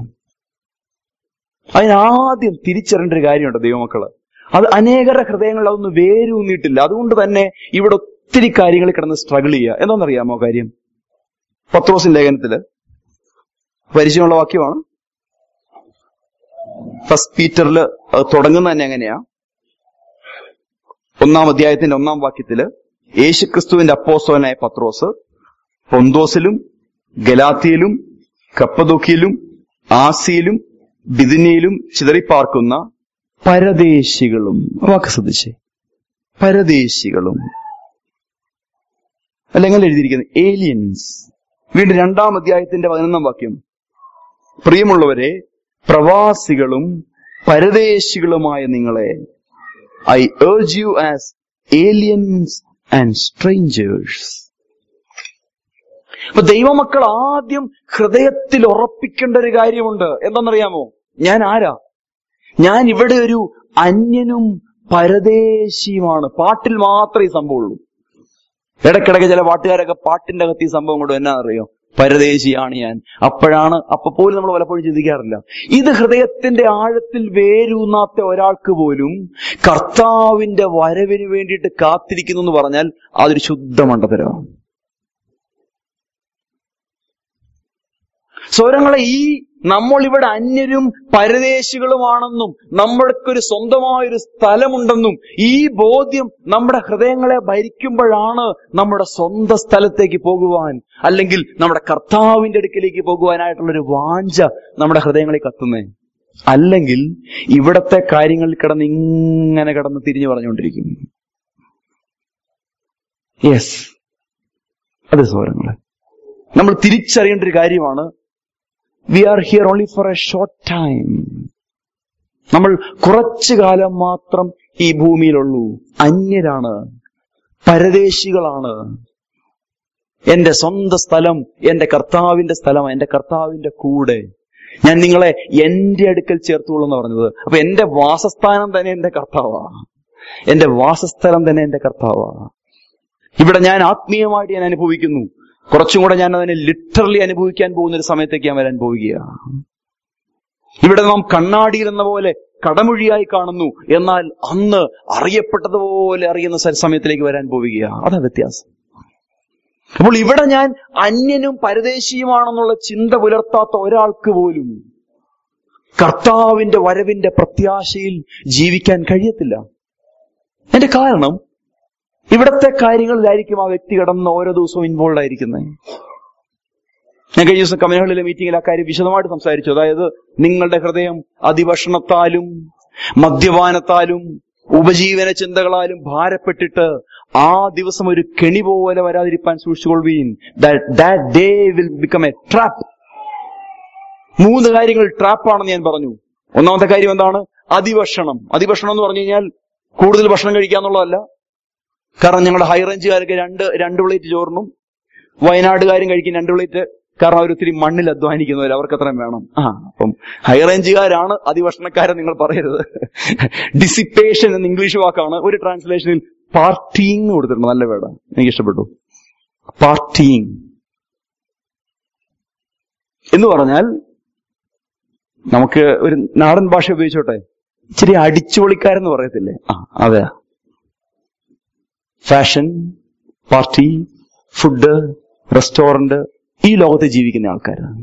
അതിനാദ്യം തിരിച്ചറിയേണ്ട ഒരു കാര്യമുണ്ട് ദൈവമക്കള് അത് അനേകരുടെ ഹൃദയങ്ങളിൽ അതൊന്നും വേരൂന്നിയിട്ടില്ല അതുകൊണ്ട് തന്നെ ഇവിടെ ഒത്തിരി കാര്യങ്ങൾ കിടന്ന് സ്ട്രഗിൾ ചെയ്യുക എന്താണെന്നറിയാമോ കാര്യം പത്രോസിൻ ലേഖനത്തില് പരിചയമുള്ള വാക്യമാണ് ഫസ്റ്റ് പീറ്ററിൽ തുടങ്ങുന്ന തന്നെ എങ്ങനെയാ ഒന്നാം അധ്യായത്തിന്റെ ഒന്നാം വാക്യത്തില് യേശുക്രിസ്തുവിന്റെ അപ്പോസ്തലനായ പത്രോസ് പൊന്തോസിലും ഗലാത്തിയിലും കപ്പദോക്കിയിലും ആസിയിലും ബിദിനിയിലും ചിതറിപ്പാർക്കുന്ന പരദേശികളും വാക്ക് ശ്രദ്ധിച്ചേ പരദേശികളും അല്ലെങ്കിൽ എഴുതിയിരിക്കുന്നത് ഏലിയൻസ് വീണ്ടും രണ്ടാം അധ്യായത്തിന്റെ പതിനൊന്നാം വാക്യം പ്രിയമുള്ളവരെ പ്രവാസികളും പരദേശികളുമായ നിങ്ങളെ I urge you as aliens and strangers അപ്പൊ ദൈവമക്കൾ ആദ്യം ഹൃദയത്തിൽ ഉറപ്പിക്കേണ്ട ഒരു കാര്യമുണ്ട് എന്താണെന്നറിയാമോ ഞാൻ ആരാ ഞാൻ ഇവിടെ ഒരു അന്യനും പരദേശിയുമാണ് പാട്ടിൽ മാത്രമേ ഈ സംഭവമുള്ളൂ ഇടയ്ക്കിടയ്ക്ക് ചില പാട്ടുകാരൊക്കെ പാട്ടിന്റെ അകത്ത് ഈ സംഭവം കൊണ്ട് എന്നാ അറിയോ പരദേശിയാണ് ഞാൻ അപ്പോഴാണ് അപ്പൊ പോലും നമ്മൾ പലപ്പോഴും ചിന്തിക്കാറില്ല ഇത് ഹൃദയത്തിന്റെ ആഴത്തിൽ വേരൂന്നാത്ത ഒരാൾക്ക് പോലും കർത്താവിന്റെ വരവിന് വേണ്ടിയിട്ട് കാത്തിരിക്കുന്നു എന്ന് പറഞ്ഞാൽ അതൊരു ശുദ്ധ മണ്ടത്തരമാണ് സ്വരങ്ങളെ ഈ നമ്മൾ ഇവിടെ അന്യരും പരദേശികളുമാണെന്നും നമ്മൾക്കൊരു സ്വന്തമായൊരു സ്ഥലമുണ്ടെന്നും ഈ ബോധ്യം നമ്മുടെ ഹൃദയങ്ങളെ ഭരിക്കുമ്പോഴാണ് നമ്മുടെ സ്വന്തം സ്ഥലത്തേക്ക് പോകുവാൻ അല്ലെങ്കിൽ നമ്മുടെ കർത്താവിന്റെ അടുക്കിലേക്ക് പോകുവാനായിട്ടുള്ളൊരു വാഞ്ച നമ്മുടെ ഹൃദയങ്ങളിൽ കത്തുന്നേ അല്ലെങ്കിൽ ഇവിടത്തെ കാര്യങ്ങളിൽ കിടന്ന് ഇങ്ങനെ കിടന്ന് തിരിഞ്ഞു പറഞ്ഞുകൊണ്ടിരിക്കും യെസ് അതെ സ്വരങ്ങളെ നമ്മൾ തിരിച്ചറിയേണ്ട ഒരു കാര്യമാണ് we are here only for a short time നമ്മൾ കുറച്ചു കാലം മാത്രം ഈ ഭൂമിയിലുള്ളൂ അന്യരാണ് പരദേശികളാണ് എന്റെ സ്വന്തം സ്ഥലം എന്റെ കർത്താവിന്റെ സ്ഥലം എന്റെ കർത്താവിന്റെ കൂടെ ഞാൻ നിങ്ങളെ എന്റെ അടുക്കൽ ചേർത്തുള്ളൂ എന്ന് പറഞ്ഞത് അപ്പൊ എന്റെ വാസസ്ഥാനം തന്നെ എന്റെ കർത്താവാ എന്റെ വാസസ്ഥലം തന്നെ എന്റെ കർത്താവാ ഇവിടെ ഞാൻ ആത്മീയമായിട്ട് ഞാൻ അനുഭവിക്കുന്നു കുറച്ചും കൂടെ ഞാൻ അതിനെ ലിറ്ററലി അനുഭവിക്കാൻ പോകുന്ന ഒരു സമയത്തേക്ക് ഞാൻ വരാൻ പോവുകയാണ് ഇവിടെ നാം കണ്ണാടിയിൽ എന്ന പോലെ കടമൊഴിയായി കാണുന്നു എന്നാൽ അന്ന് അറിയപ്പെട്ടതുപോലെ അറിയുന്ന സ- സമയത്തിലേക്ക് വരാൻ പോവുകയാണ് അതാ വ്യത്യാസം അപ്പോൾ ഇവിടെ ഞാൻ അന്യനും പരദേശിയുമാണെന്നുള്ള ചിന്ത പുലർത്താത്ത ഒരാൾക്ക് പോലും കർത്താവിന്റെ വരവിന്റെ പ്രത്യാശയിൽ ജീവിക്കാൻ കഴിയത്തില്ല എന്റെ കാരണം ഇവിടത്തെ കാര്യങ്ങളിലായിരിക്കും ആ വ്യക്തി കിടന്ന് ഓരോ ദിവസവും ഇൻവോൾവ് ആയിരിക്കുന്നത് ഞാൻ കഴിഞ്ഞ ദിവസം കമ്മ്യൂണികളിലെ മീറ്റിംഗിൽ ആ കാര്യം വിശദമായിട്ട് സംസാരിച്ചു അതായത് നിങ്ങളുടെ ഹൃദയം അതിഭക്ഷണത്താലും മദ്യപാനത്താലും ഉപജീവന ചിന്തകളാലും ഭാരപ്പെട്ടിട്ട് ആ ദിവസം ഒരു കെണി പോലെ വരാതിരിക്കാൻ സൂക്ഷിച്ചുകൊള്ളുവീൻ that day will become a trap മൂന്ന് കാര്യങ്ങൾ ട്രാപ്പാണെന്ന് ഞാൻ പറഞ്ഞു ഒന്നാമത്തെ കാര്യം എന്താണ് അതിഭക്ഷണം അതിഭക്ഷണം എന്ന് പറഞ്ഞു കഴിഞ്ഞാൽ കൂടുതൽ ഭക്ഷണം കഴിക്കുക എന്നുള്ളതല്ല കാരണം ഞങ്ങളുടെ ഹൈ റേഞ്ചുകാരൊക്കെ രണ്ട് രണ്ട് പ്ലേറ്റ് ചോറിനും വയനാടുകാരും കഴിക്കും രണ്ട് പ്ലേറ്റ് കാരണം അവർ ഒത്തിരി മണ്ണിൽ അധ്വാനിക്കുന്നവർ അവർക്ക് അത്രയും വേണം ആ അപ്പം ഹൈ റേഞ്ചുകാരാണ് അതിഭക്ഷണക്കാരൻ നിങ്ങൾ പറയരുത് ഡിസിപ്പേഷൻ എന്ന ഇംഗ്ലീഷ് വാക്കാണ് ഒരു ട്രാൻസ്ലേഷനിൽ പാർട്ടിങ് കൊടുത്തിട്ടുണ്ട് നല്ല വേർഡ് എനിക്ക് ഇഷ്ടപ്പെട്ടു പാർട്ടിങ് എന്ന് പറഞ്ഞാൽ നമുക്ക് ഒരു നാടൻ ഭാഷ ഉപയോഗിച്ചോട്ടെ ഇച്ചിരി അടിച്ചുപൊളിക്കാരെന്ന് പറയത്തില്ലേ ആ അതെ ഫാഷൻ പാർട്ടി ഫുഡ് റെസ്റ്റോറന്റ് ഈ ലോകത്ത് ജീവിക്കുന്ന ആൾക്കാരാണ്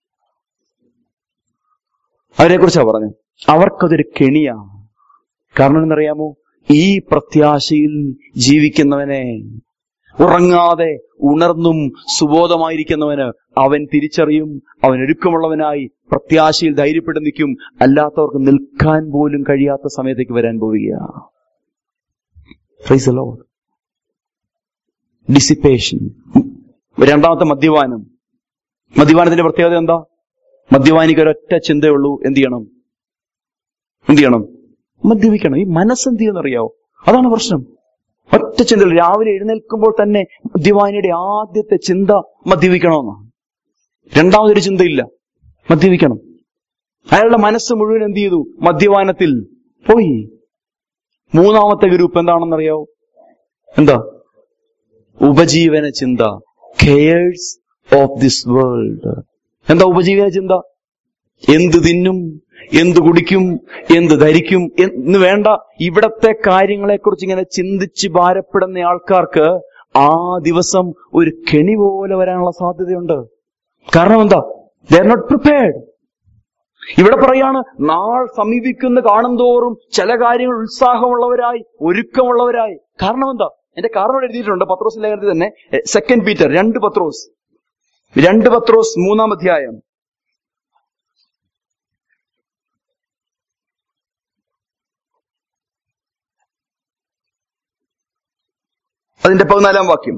അവരെ കുറിച്ചാണ് പറഞ്ഞത് അവർക്കതൊരു കെണിയാണ് കാരണം എന്നറിയാമോ ഈ പ്രത്യാശയിൽ ജീവിക്കുന്നവനെ ഉറങ്ങാതെ ഉണർന്നും സുബോധമായിരിക്കുന്നവന് അവൻ തിരിച്ചറിയും അവൻ ഒരുക്കമുള്ളവനായി പ്രത്യാശയിൽ ധൈര്യപ്പെട്ട് നിൽക്കും അല്ലാത്തവർക്ക് നിൽക്കാൻ പോലും കഴിയാത്ത സമയത്തേക്ക് വരാൻ പോവുകയാണ് Praise the Lord. ഡിസിപ്പേഷൻ രണ്ടാമത്തെ മദ്യപാനം മദ്യപാനത്തിന്റെ പ്രത്യേകത എന്താ മദ്യപാനിക്ക് ഒരൊറ്റ ചിന്തയുള്ളൂ എന്ത് ചെയ്യണം എന്ത് ചെയ്യണം മദ്യപിക്കണം ഈ മനസ്സെന്ത് ചെയ്യുന്നറിയാവോ അതാണ് പ്രശ്നം ഒറ്റ ചിന്ത രാവിലെ എഴുന്നേൽക്കുമ്പോൾ തന്നെ മദ്യപാനിയുടെ ആദ്യത്തെ ചിന്ത മദ്യപിക്കണമെന്നാണ് രണ്ടാമതൊരു ചിന്തയില്ല മദ്യപിക്കണം അയാളുടെ മനസ്സ് മുഴുവൻ എന്ത് ചെയ്തു മദ്യപാനത്തിൽ പോയി മൂന്നാമത്തെ ഗ്രൂപ്പ് എന്താണെന്നറിയാവോ എന്താ ഉപജീവന ചിന്ത കെയേഴ്സ് ഓഫ് ദിസ് വേൾഡ് എന്താ ഉപജീവന ചിന്ത എന്ത് തിന്നും എന്ത് കുടിക്കും എന്ത് ധരിക്കും എന്ന് വേണ്ട ഇവിടത്തെ കാര്യങ്ങളെക്കുറിച്ച് ഇങ്ങനെ ചിന്തിച്ച് ഭാരപ്പെടുന്ന ആൾക്കാർക്ക് ആ ദിവസം ഒരു കെണി പോലെ വരാനുള്ള സാധ്യതയുണ്ട് കാരണം എന്താ ദേ ആർ നോട്ട് പ്രിപ്പയർഡ് ഇവിടെ പറയാണ് നാൾ സമീപിക്കുന്ന കാണുന്തോറും ചില കാര്യങ്ങൾ ഉത്സാഹമുള്ളവരായി ഒരുക്കമുള്ളവരായി കാരണം എന്താ എന്റെ കാരണം ഇവിടെ എഴുതിയിട്ടുണ്ട് പത്രോസ് ലേഖനത്തിൽ തന്നെ സെക്കൻഡ് പീറ്റർ രണ്ട് പത്രോസ് രണ്ട് പത്രോസ് മൂന്നാം അധ്യായം അതിന്റെ പതിനാലാം വാക്യം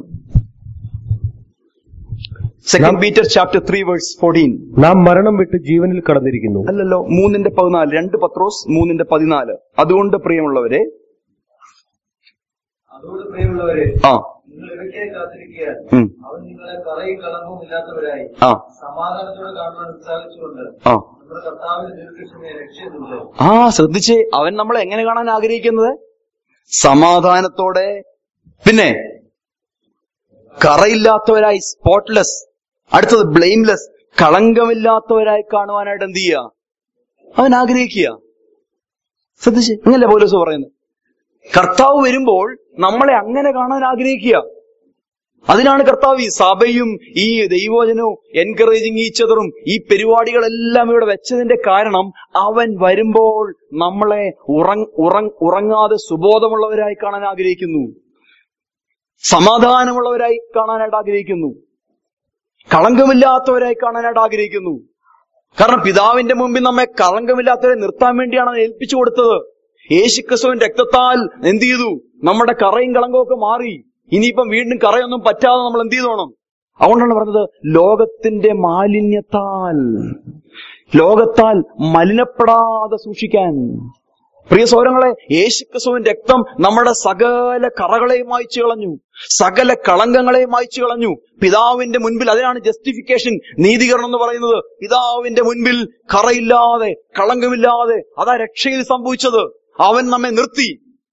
second Peter chapter three verse fourteen നാം മരണം വിട്ട് ജീവനിൽ കടന്നിരിക്കുന്നു അല്ലല്ലോ മൂന്നിന്റെ പതിനാല് രണ്ട് പത്രോസ് മൂന്നിന്റെ പതിനാല് അതുകൊണ്ട് പ്രിയമുള്ളവരെ അതുകൊണ്ട് പ്രിയമുള്ളവരെ ആ നിങ്ങൾ ഇടയ്ക്കായി കാത്തിരിക്കുക ഉം, അവൻ നിങ്ങളെ കറയും കളങ്കവും ഇല്ലാത്തവരായി ആ സമാധാനത്തോടെ കാണുവാൻ ഉത്സാഹിച്ചുകൊണ്ട് ആ നമ്മുടെ കർത്താവിന്റെ ദീർഘക്ഷമയെ രക്ഷിച്ചിട്ടുണ്ട് ആ ശ്രദ്ധിച്ചേ അവൻ നമ്മളെ എങ്ങനെ കാണാൻ ആഗ്രഹിക്കുന്നത് സമാധാനത്തോടെ പിന്നെ കറയില്ലാത്തവരായി സ്പോട്ട്ലെസ് അടുത്തത് ബ്ലെയിംലെസ് കളങ്കമില്ലാത്തവരായി കാണുവാനായിട്ട് എന്ത് ചെയ്യുക അവൻ ആഗ്രഹിക്കുക ശ്രദ്ധിച്ച് അങ്ങനല്ലേ പോലീസ് പറയുന്നത് കർത്താവ് വരുമ്പോൾ നമ്മളെ അങ്ങനെ കാണാൻ ആഗ്രഹിക്കുക അതിനാണ് കർത്താവ് ഈ സഭയും ഈ ദൈവോചനവും എൻകറേജിങ് ഈച്ചതറും ഈ പരിപാടികളെല്ലാം ഇവിടെ വെച്ചതിന്റെ കാരണം അവൻ വരുമ്പോൾ നമ്മളെ ഉറങ് ഉറങ് ഉറങ്ങാതെ സുബോധമുള്ളവരായി കാണാൻ ആഗ്രഹിക്കുന്നു സമാധാനമുള്ളവരായി കാണാനായിട്ട് ആഗ്രഹിക്കുന്നു കളങ്കമില്ലാത്തവരായി കാണാനായിട്ട് ആഗ്രഹിക്കുന്നു കാരണം പിതാവിന്റെ മുമ്പിൽ നമ്മെ കളങ്കമില്ലാത്തവരെ നിർത്താൻ വേണ്ടിയാണ് അവൻ ഏൽപ്പിച്ചു കൊടുത്തത് യേശുക്രിസ്തുവിൻ രക്തത്താൽ എന്ത് ചെയ്തു നമ്മുടെ കറയും കളങ്കവും ഒക്കെ മാറി ഇനിയിപ്പം വീണ്ടും കറയൊന്നും പറ്റാതെ നമ്മൾ എന്ത് ചെയ്തോണം അതുകൊണ്ടാണ് പറഞ്ഞത് ലോകത്തിന്റെ മാലിന്യത്താൽ ലോകത്താൽ മലിനപ്പെടാതെ സൂക്ഷിക്കാൻ പ്രിയ സൗരങ്ങളെ യേശുക്രിസ്തുവിൻ രക്തം നമ്മുടെ സകല കറകളെയും മായ്ച്ചു കളഞ്ഞു സകല കളങ്കങ്ങളെയും മായ്ച്ചു കളഞ്ഞു പിതാവിന്റെ മുൻപിൽ അതിനാണ് ജസ്റ്റിഫിക്കേഷൻ നീതീകരണം എന്ന് പറയുന്നത് പിതാവിന്റെ മുൻപിൽ കറയില്ലാതെ കളങ്കമില്ലാതെ അതാ രക്ഷയിൽ സംഭവിച്ചത് അവൻ നമ്മെ നിർത്തി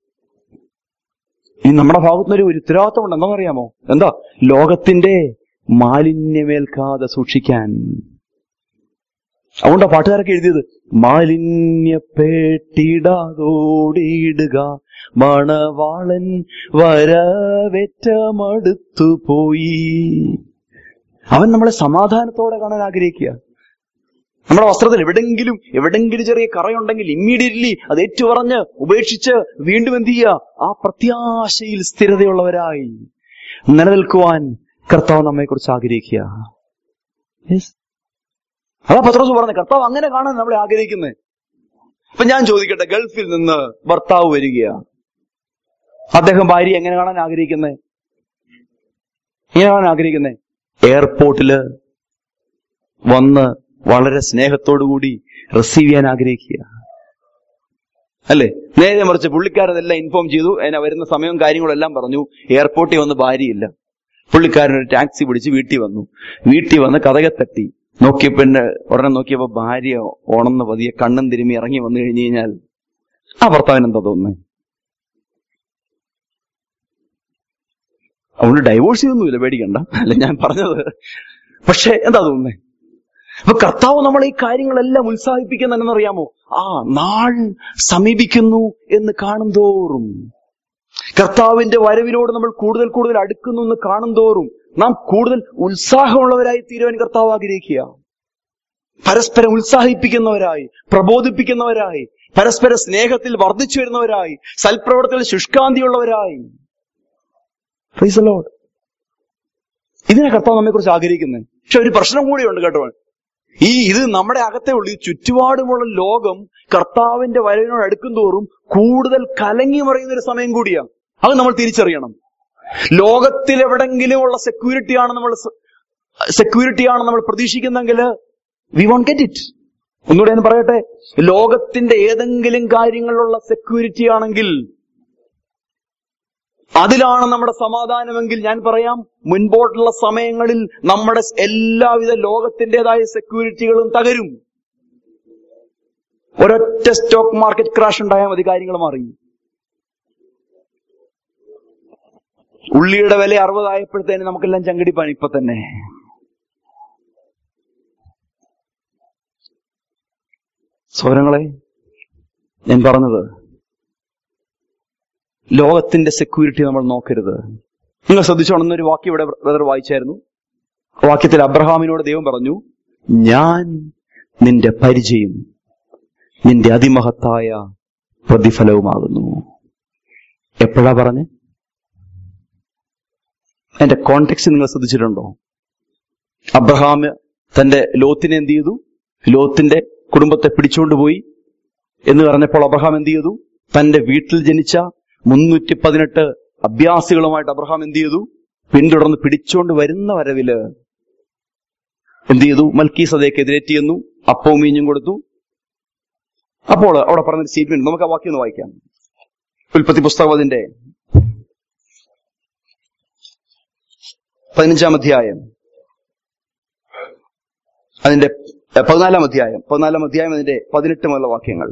ഇനി നമ്മുടെ ഭാഗത്തുനിന്നൊരു ഒരു ഉത്തരവാദിത്തമുണ്ട് എന്താണെന്നറിയാമോ എന്താ ലോകത്തിന്റെ മാലിന്യമേൽക്കാതെ സൂക്ഷിക്കാൻ അതുകൊണ്ടാ പാട്ടുകാരൊക്കെ എഴുതിയത് മാലിന്യപ്പെട്ടിടാതോടിയിടുക മണവാളൻ വരവേറ്റമടുത്തു പോയി അവൻ നമ്മളെ സമാധാനത്തോടെ കാണാൻ ആഗ്രഹിക്കുക നമ്മുടെ വസ്ത്രത്തിൽ എവിടെങ്കിലും എവിടെങ്കിലും ചെറിയ കറയുണ്ടെങ്കിൽ ഇമ്മീഡിയറ്റ്ലി അത് ഏറ്റുപറഞ്ഞ് ഉപേക്ഷിച്ച് വീണ്ടും എന്ത് ചെയ്യുക ആ പ്രത്യാശയിൽ സ്ഥിരതയുള്ളവരായി നിലനിൽക്കുവാൻ കർത്താവ് നമ്മെ കുറിച്ച് ആഗ്രഹിക്കുക Yes. അതാ പത്രോസ് പറഞ്ഞത് കർത്താവ് അങ്ങനെ കാണാൻ നമ്മളെ ആഗ്രഹിക്കുന്നത് അപ്പൊ ഞാൻ ചോദിക്കട്ടെ ഗൾഫിൽ നിന്ന് ഭർത്താവ് വരികയാ അദ്ദേഹം ഭാര്യ എങ്ങനെ കാണാൻ ആഗ്രഹിക്കുന്നത് എങ്ങനെ കാണാൻ ആഗ്രഹിക്കുന്നത് എയർപോർട്ടില് വന്ന് വളരെ സ്നേഹത്തോടുകൂടി റിസീവ് ചെയ്യാൻ ആഗ്രഹിക്കുക അല്ലേ നേരെ മറിച്ച് പുള്ളിക്കാരനെല്ലാം ഇൻഫോം ചെയ്തു അതിനെ വരുന്ന സമയവും കാര്യങ്ങളും എല്ലാം പറഞ്ഞു എയർപോർട്ടിൽ വന്ന് ഭാര്യയില്ല പുള്ളിക്കാരൻ ഒരു ടാക്സി പിടിച്ച് വീട്ടിൽ വന്നു വീട്ടിൽ വന്ന് കഥകെ തട്ടി നോക്കിയപ്പോ എന്നെ ഉടനെ നോക്കിയപ്പോ ഭാര്യ ഓണെന്ന് പതിയെ കണ്ണും തിരുമ്മി ഇറങ്ങി വന്നു കഴിഞ്ഞു കഴിഞ്ഞാൽ ആ ഭർത്താവിന് എന്താ തോന്നുന്നത് അതുകൊണ്ട് ഡൈവോഴ്സ് ചെയ്തൊന്നുമില്ല പേടിക്കണ്ട അല്ല ഞാൻ പറഞ്ഞത് പക്ഷെ എന്താ തോന്നുന്നത് അപ്പൊ കർത്താവ് നമ്മൾ ഈ കാര്യങ്ങളെല്ലാം ഉത്സാഹിപ്പിക്കുന്നെന്നറിയാമോ ആ നാൾ സമീപിക്കുന്നു എന്ന് കാണും തോറും കർത്താവിന്റെ വരവിനോട് നമ്മൾ കൂടുതൽ കൂടുതൽ അടുക്കുന്നു എന്ന് കാണും തോറും നാം കൂടുതൽ ഉത്സാഹമുള്ളവരായി തീരുവാൻ കർത്താവ് ആഗ്രഹിക്കുക പരസ്പരം ഉത്സാഹിപ്പിക്കുന്നവരായി പ്രബോധിപ്പിക്കുന്നവരായി പരസ്പര സ്നേഹത്തിൽ വർദ്ധിച്ചു വരുന്നവരായി സൽപ്രവർത്തനത്തിൽ ശുഷ്കാന്തിയുള്ളവരായി Praise the Lord. ഇതിനെ കർത്താവ് നമ്മെ കുറിച്ച് ആഗ്രഹിക്കുന്നത് പക്ഷെ ഒരു പ്രശ്നം കൂടിയുണ്ട് കേട്ടോ ഈ ഇത് നമ്മുടെ അകത്തെ ഉള്ളു ഈ ചുറ്റുപാടുമുള്ള ലോകം കർത്താവിന്റെ വരവിനോട് അടുക്കും തോറും കൂടുതൽ കലങ്ങി മറിയുന്ന ഒരു സമയം കൂടിയാണ് അത് നമ്മൾ തിരിച്ചറിയണം ലോകത്തിൽ എവിടെങ്കിലും ഉള്ള സെക്യൂരിറ്റിയാണ് നമ്മൾ സെക്യൂരിറ്റിയാണ് നമ്മൾ പ്രതീക്ഷിക്കുന്നെങ്കിൽ വി വോണ്ട് ഗെറ്റ് ഇറ്റ് ഒന്നുകൂടെ ഞാൻ പറയട്ടെ ലോകത്തിന്റെ ഏതെങ്കിലും കാര്യങ്ങളിലുള്ള സെക്യൂരിറ്റി ആണെങ്കിൽ അതിലാണ് നമ്മുടെ സമാധാനമെങ്കിൽ ഞാൻ പറയാം മുൻപോട്ടുള്ള സമയങ്ങളിൽ നമ്മുടെ എല്ലാവിധ ലോകത്തിൻ്റെതായ സെക്യൂരിറ്റികളും തകരും ഒരൊറ്റ സ്റ്റോക്ക് മാർക്കറ്റ് ക്രാഷ് ഉണ്ടായാൽ മതി കാര്യങ്ങൾ മാറി ഉള്ളിയുടെ വില അറുപതായപ്പോഴത്തേന് നമുക്കെല്ലാം ചങ്കടിപ്പാണ് ഇപ്പൊ തന്നെ സ്വരങ്ങളെ ഞാൻ പറഞ്ഞത് ലോകത്തിന്റെ സെക്യൂരിറ്റി നമ്മൾ നോക്കരുത് നിങ്ങൾ ശ്രദ്ധിച്ചോണമെന്ന് ഒരു വാക്യം ഇവിടെ ബ്രദർ വായിച്ചായിരുന്നു ആ വാക്യത്തിൽ അബ്രഹാമിനോട് ദൈവം പറഞ്ഞു ഞാൻ നിന്റെ പരിചയം നിന്റെ അതിമഹത്തായ പ്രതിഫലവുമാകുന്നു എപ്പോഴാ പറഞ്ഞ് എന്റെ കോണ്ടെക്സ്റ്റ് നിങ്ങൾ ശ്രദ്ധിച്ചിട്ടുണ്ടോ അബ്രഹാം തന്റെ ലോത്തിനെ എന്ത് ചെയ്തു ലോത്തിന്റെ കുടുംബത്തെ പിടിച്ചുകൊണ്ടുപോയി എന്ന് പറഞ്ഞപ്പോൾ അബ്രഹാം എന്ത് ചെയ്തു തന്റെ വീട്ടിൽ ജനിച്ച മുന്നൂറ്റി പതിനെട്ട് അഭ്യാസികളുമായിട്ട് അബ്രഹാം എന്ത് ചെയ്തു പിന്തുടർന്ന് പിടിച്ചുകൊണ്ട് വരുന്ന വരവില് എന്ത് ചെയ്തു മൽക്കി സദയ്ക്ക് എതിരേറ്റ് ചെന്നു അപ്പവും മീഞ്ഞും കൊടുത്തു അപ്പോൾ അവിടെ പറഞ്ഞൊരു സ്റ്റേറ്റ്മെന്റ് നമുക്ക് ആ വാക്യം ഒന്ന് വായിക്കാം ഉൽപ്പത്തി പുസ്തകം അതിന്റെ പതിനഞ്ചാം അധ്യായം അതിന്റെ എഹ്, പതിനാലാം അധ്യായം പതിനാലാം അധ്യായം അതിന്റെ പതിനെട്ട് മുതലുള്ള വാക്യങ്ങൾ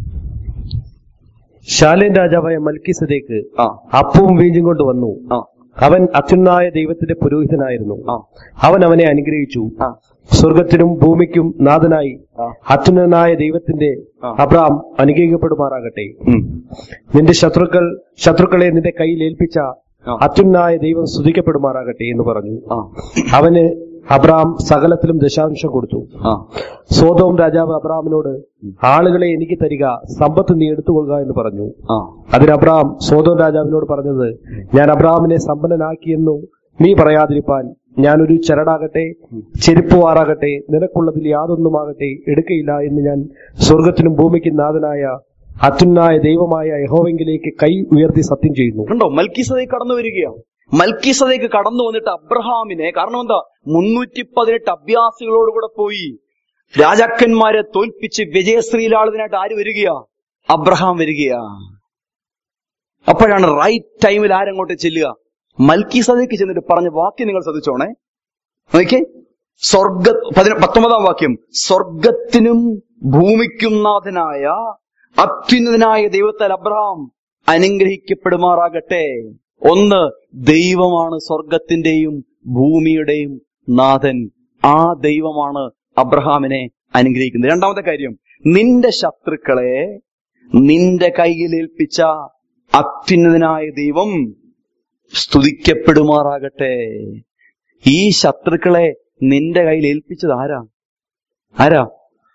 ശാലേൻ രാജാവായ മൽക്കിസദേക്ക് ആ അപ്പവും വീഞ്ഞും കൊണ്ട് വന്നു ആ അവൻ അത്യുന്നായ ദൈവത്തിന്റെ പുരോഹിതനായിരുന്നു ആ അവൻ അവനെ അനുഗ്രഹിച്ചു ആ സ്വർഗത്തിനും ഭൂമിക്കും നാഥനായി ആ. അത്യുന്നതനായ ദൈവത്തിന്റെ ആ. അബ്രാം അനുഗ്രഹിക്കപ്പെടുമാറാകട്ടെ ഉം. നിന്റെ ശത്രുക്കൾ ശത്രുക്കളെ നിന്റെ കയ്യിൽ ഏൽപ്പിച്ച ആ. അത്യുന്നായ ദൈവം സ്തുതിക്കപ്പെടുമാറാകട്ടെ എന്ന് പറഞ്ഞു ആ അവന് അബ്രാം സകലത്തിലും ദശാംശം കൊടുത്തു ആ സോതോം രാജാവ് അബ്രാമിനോട് ആളുകളെ എനിക്ക് തരിക സമ്പത്ത് നീ എടുത്തുകൊള്ളുക എന്ന് പറഞ്ഞു ആ അതിന് അബ്രാം സോതോം രാജാവിനോട് പറഞ്ഞത് ഞാൻ അബ്രാമിനെ സമ്പന്നനാക്കിയെന്നു നീ പറയാതിരിപ്പാൻ ഞാനൊരു ചരടാകട്ടെ ചെരുപ്പുവാറാകട്ടെ നിനക്കുള്ളതിൽ യാതൊന്നുമാകട്ടെ എടുക്കയില്ല എന്ന് ഞാൻ സ്വർഗത്തിനും ഭൂമിക്കും നാഥനായ അത്യുന്നായ ദൈവമായ യഹോവെങ്കിലേക്ക് കൈ ഉയർത്തി സത്യം ചെയ്യുന്നു കണ്ടോ മൽക്കീസതേക്ക് കടന്നു വരികയാണ് മൽക്കീസതേക്ക് കടന്നു വന്നിട്ട് അബ്രഹാമിനെ കാരണം എന്താ മുന്നൂറ്റി പതിനെട്ട് അഭ്യാസികളോടുകൂടെ പോയി രാജാക്കന്മാരെ തോൽപ്പിച്ച് വിജയശ്രീലാളതിനായിട്ട് ആര് വരികയാ അബ്രഹാം വരികയാ അപ്പോഴാണ് റൈറ്റ് ടൈമിൽ ആരങ്ങോട്ട് ചെല്ലുക മൽക്കീസതേക്ക് ചെന്നിട്ട് പറഞ്ഞ വാക്യം നിങ്ങൾ ശ്രദ്ധിച്ചോണേ നോക്കിയേ സ്വർഗ പതിന പത്തൊമ്പതാം വാക്യം സ്വർഗത്തിനും ഭൂമിക്കും നാഥനായ അത്യുന്നതനായ ദൈവത്താൽ അബ്രഹാം അനുഗ്രഹിക്കപ്പെടുമാറാകട്ടെ ഒന്ന് ദൈവമാണ് സ്വർഗത്തിന്റെയും ഭൂമിയുടെയും നാഥൻ ആ ദൈവമാണ് അബ്രഹാമിനെ അനുഗ്രഹിക്കുന്നത് രണ്ടാമത്തെ കാര്യം നിന്റെ ശത്രുക്കളെ നിന്റെ കയ്യിൽ ഏൽപ്പിച്ച അത്യുന്നതനായ ദൈവം സ്തുതിക്കപ്പെടുമാറാകട്ടെ ഈ ശത്രുക്കളെ നിന്റെ കയ്യിൽ ഏൽപ്പിച്ചത് ആരാ ആരാ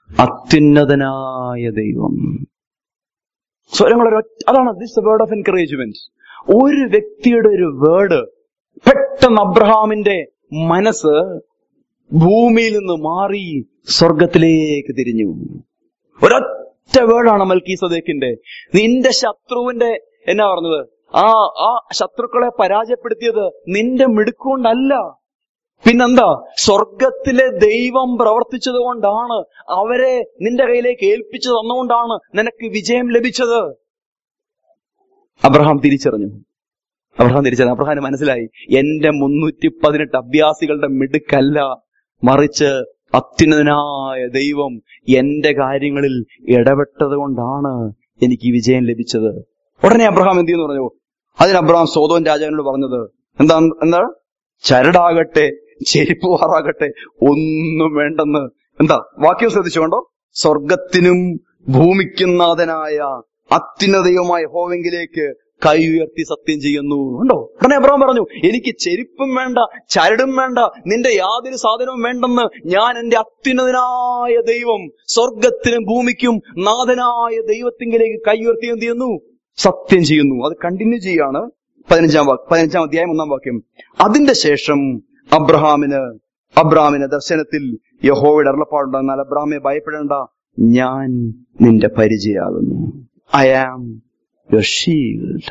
അത്യുന്നതനായ ദൈവം സ്വരങ്ങളൊരു അതാണ് ദിസ് വേർഡ് ഓഫ് എൻകറേജ്മെന്റ് ഒരു വ്യക്തിയുടെ ഒരു വേർഡ് പെട്ടെന്ന് അബ്രഹാമിന്റെ മനസ്സ് ഭൂമിയിൽ നിന്ന് മാറി സ്വർഗത്തിലേക്ക് തിരിഞ്ഞു ഒരൊറ്റ വേർഡാണ് മൽക്കി സദേക്കിന്റെ നിന്റെ ശത്രുവിന്റെ എന്നാ പറഞ്ഞത് ആ ആ ശത്രുക്കളെ പരാജയപ്പെടുത്തിയത് നിന്റെ മിടുക്കൊണ്ടല്ല പിന്നെന്താ സ്വർഗത്തിലെ ദൈവം പ്രവർത്തിച്ചത് കൊണ്ടാണ് അവരെ നിന്റെ കയ്യിലേക്ക് ഏൽപ്പിച്ചു തന്നുകൊണ്ടാണ് നിനക്ക് വിജയം ലഭിച്ചത് അബ്രഹാം തിരിച്ചറിഞ്ഞു അബ്രഹാം തിരിച്ചറിഞ്ഞു അബ്രഹാന് മനസ്സിലായി എന്റെ മുന്നൂറ്റി പതിനെട്ട് അഭ്യാസികളുടെ മിടുക്കല്ല മറിച്ച് അത്യുന്നതനായ ദൈവം എന്റെ കാര്യങ്ങളിൽ ഇടപെട്ടത് കൊണ്ടാണ് എനിക്ക് ഈ വിജയം ലഭിച്ചത് ഉടനെ അബ്രഹാം എന്ത് ചെയ്യുന്നു പറഞ്ഞു അതിന് അബ്രഹാം സോതോൻ രാജാവിനോട് പറഞ്ഞത് എന്താ എന്താ ചരടാകട്ടെ ചെരുപ്പ് വാറാകട്ടെ ഒന്നും വേണ്ടെന്ന് എന്താ വാക്യം ശ്രദ്ധിച്ചുകൊണ്ടോ സ്വർഗത്തിനും ഭൂമിക്കും നാഥനായ അത്യുന്നതയുമായ ഹോവെങ്കിലേക്ക് കൈ ഉയർത്തി സത്യം ചെയ്യുന്നു ഉണ്ടോ ഉടനെ അബ്രഹാം പറഞ്ഞു എനിക്ക് ചെരുപ്പും വേണ്ട ചരടും വേണ്ട നിന്റെ യാതൊരു സാധനവും വേണ്ടെന്ന് ഞാൻ എന്റെ അത്യുന്നതനായ ദൈവം സ്വർഗത്തിനും ഭൂമിക്കും നാഥനായ ദൈവത്തിങ്കിലേക്ക് കൈ ഉയർത്തി എന്ത് ചെയ്യുന്നു സത്യം ചെയ്യുന്നു അത് കണ്ടിന്യൂ ചെയ്യാണ് പതിനഞ്ചാം വാക്ക് പതിനഞ്ചാം അധ്യായം ഒന്നാം വാക്യം അതിന്റെ ശേഷം അബ്രഹാമിന് അബ്രഹാമിന് ദർശനത്തിൽ യഹോവയുടെ അരുളപ്പാടുണ്ട് എന്നാൽ അബ്രഹാമെ ഭയപ്പെടേണ്ട ഞാൻ നിന്റെ പരിചയാകുന്നു ഐ ആം യുവർ ഷീൽഡ്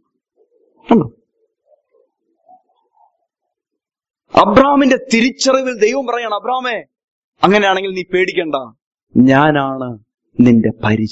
അബ്രഹാമിന്റെ തിരിച്ചറിവിൽ ദൈവം പറയാണ് അബ്രഹാമേ അങ്ങനെയാണെങ്കിൽ നീ പേടിക്കണ്ട ഞാനാണ് നിന്റെ പരിച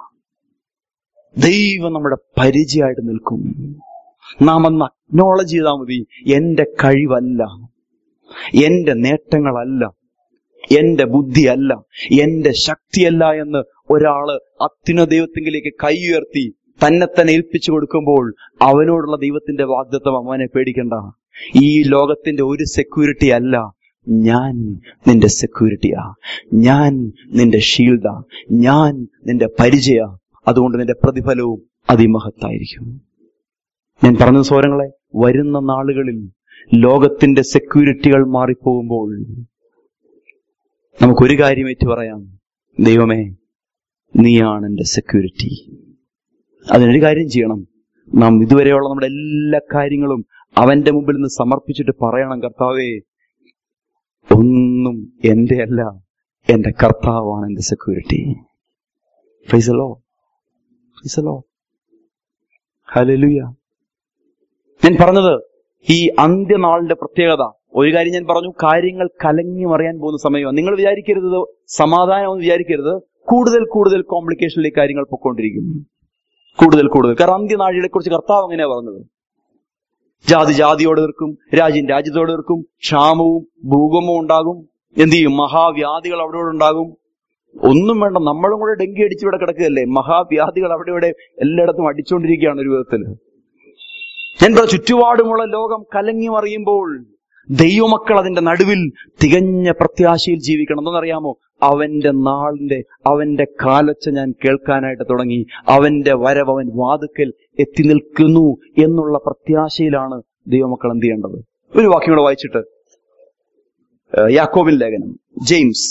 ദൈവം നമ്മുടെ പരിചയമായിട്ട് നിൽക്കും നാം അന്ന് അക്നോളജ് ചെയ്താൽ മതി എന്റെ കഴിവല്ല എന്റെ നേട്ടങ്ങളല്ല എന്റെ ബുദ്ധിയല്ല എന്റെ ശക്തിയല്ല എന്ന് ഒരാള് അത്യുന ദൈവത്തിങ്കിലേക്ക് കൈ ഉയർത്തി തന്നെ തന്നെ ഏൽപ്പിച്ചു കൊടുക്കുമ്പോൾ അവനോടുള്ള ദൈവത്തിന്റെ വാഗ്ദത്വം അവനെ പേടിക്കണ്ട ഈ ലോകത്തിന്റെ ഒരു സെക്യൂരിറ്റി അല്ല ഞാൻ നിന്റെ സെക്യൂരിറ്റിയാ ഞാൻ നിന്റെ ഷീൽഡാ ഞാൻ നിന്റെ പരിചയ അതുകൊണ്ട് നിന്റെ പ്രതിഫലവും അതിമഹത്തായിരിക്കും ഞാൻ പറഞ്ഞ സ്വരങ്ങളെ വരുന്ന നാളുകളിൽ ലോകത്തിന്റെ സെക്യൂരിറ്റികൾ മാറിപ്പോകുമ്പോൾ നമുക്കൊരു കാര്യം ഏറ്റു പറയാം ദൈവമേ നീയാണ് എന്റെ സെക്യൂരിറ്റി അതിനൊരു കാര്യം ചെയ്യണം നാം ഇതുവരെയുള്ള നമ്മുടെ എല്ലാ കാര്യങ്ങളും അവന്റെ മുമ്പിൽ നിന്ന് സമർപ്പിച്ചിട്ട് പറയണം കർത്താവേ ഒന്നും എന്റെ അല്ല എന്റെ കർത്താവാണ് എന്റെ സെക്യൂരിറ്റി ഫൈസലോ ഫൈസലോ ഹലലുയ ഞാൻ പറഞ്ഞത് ഈ അന്ത്യനാളിന്റെ പ്രത്യേകത ഒരു കാര്യം ഞാൻ പറഞ്ഞു കാര്യങ്ങൾ കലങ്ങി മറിയാൻ പോകുന്ന സമയമാണ് നിങ്ങൾ വിചാരിക്കരുത് ഇത് സമാധാനം വിചാരിക്കരുത് കൂടുതൽ കൂടുതൽ കോംപ്ലിക്കേഷനിലേക്ക് കാര്യങ്ങൾ പൊക്കോണ്ടിരിക്കും കൂടുതൽ കൂടുതൽ കാരണം അന്ത്യനാഴികളെ കുറിച്ച് കർത്താവ് അങ്ങനെയാ പറഞ്ഞത് ജാതി ജാതിയോട് എതിർക്കും രാജ്യം രാജ്യത്തോട് എതിർക്കും ക്ഷാമവും ഭൂകമ്പവും ഉണ്ടാകും എന്ത് ചെയ്യും മഹാവ്യാധികൾ അവിടെ ഇവിടെ ഉണ്ടാകും ഒന്നും വേണ്ട നമ്മളും കൂടെ ഡെങ്കി അടിച്ച് ഇവിടെ കിടക്കുകയല്ലേ മഹാവ്യാധികൾ അവിടെ ഇവിടെ എല്ലായിടത്തും അടിച്ചുകൊണ്ടിരിക്കുകയാണ് ഒരു വിധത്തിൽ എന്താ ചുറ്റുപാടുമുള്ള ലോകം കലങ്ങി മറിയുമ്പോൾ ദൈവമക്കൾ അതിന്റെ നടുവിൽ തികഞ്ഞ പ്രത്യാശയിൽ ജീവിക്കണം എന്തെന്നറിയാമോ അവന്റെ നാളിന്റെ അവന്റെ കാലച്ച ഞാൻ കേൾക്കാനായിട്ട് തുടങ്ങി അവന്റെ വരവ് അവൻ വാതുക്കൽ എത്തി നിൽക്കുന്നു എന്നുള്ള പ്രത്യാശയിലാണ് ദൈവമക്കൾ എന്ത് ചെയ്യേണ്ടത് ഒരു വാക്യം കൂടെ വായിച്ചിട്ട് ഏഹ് യാക്കോബിൻ ലേഖനം ജെയിംസ്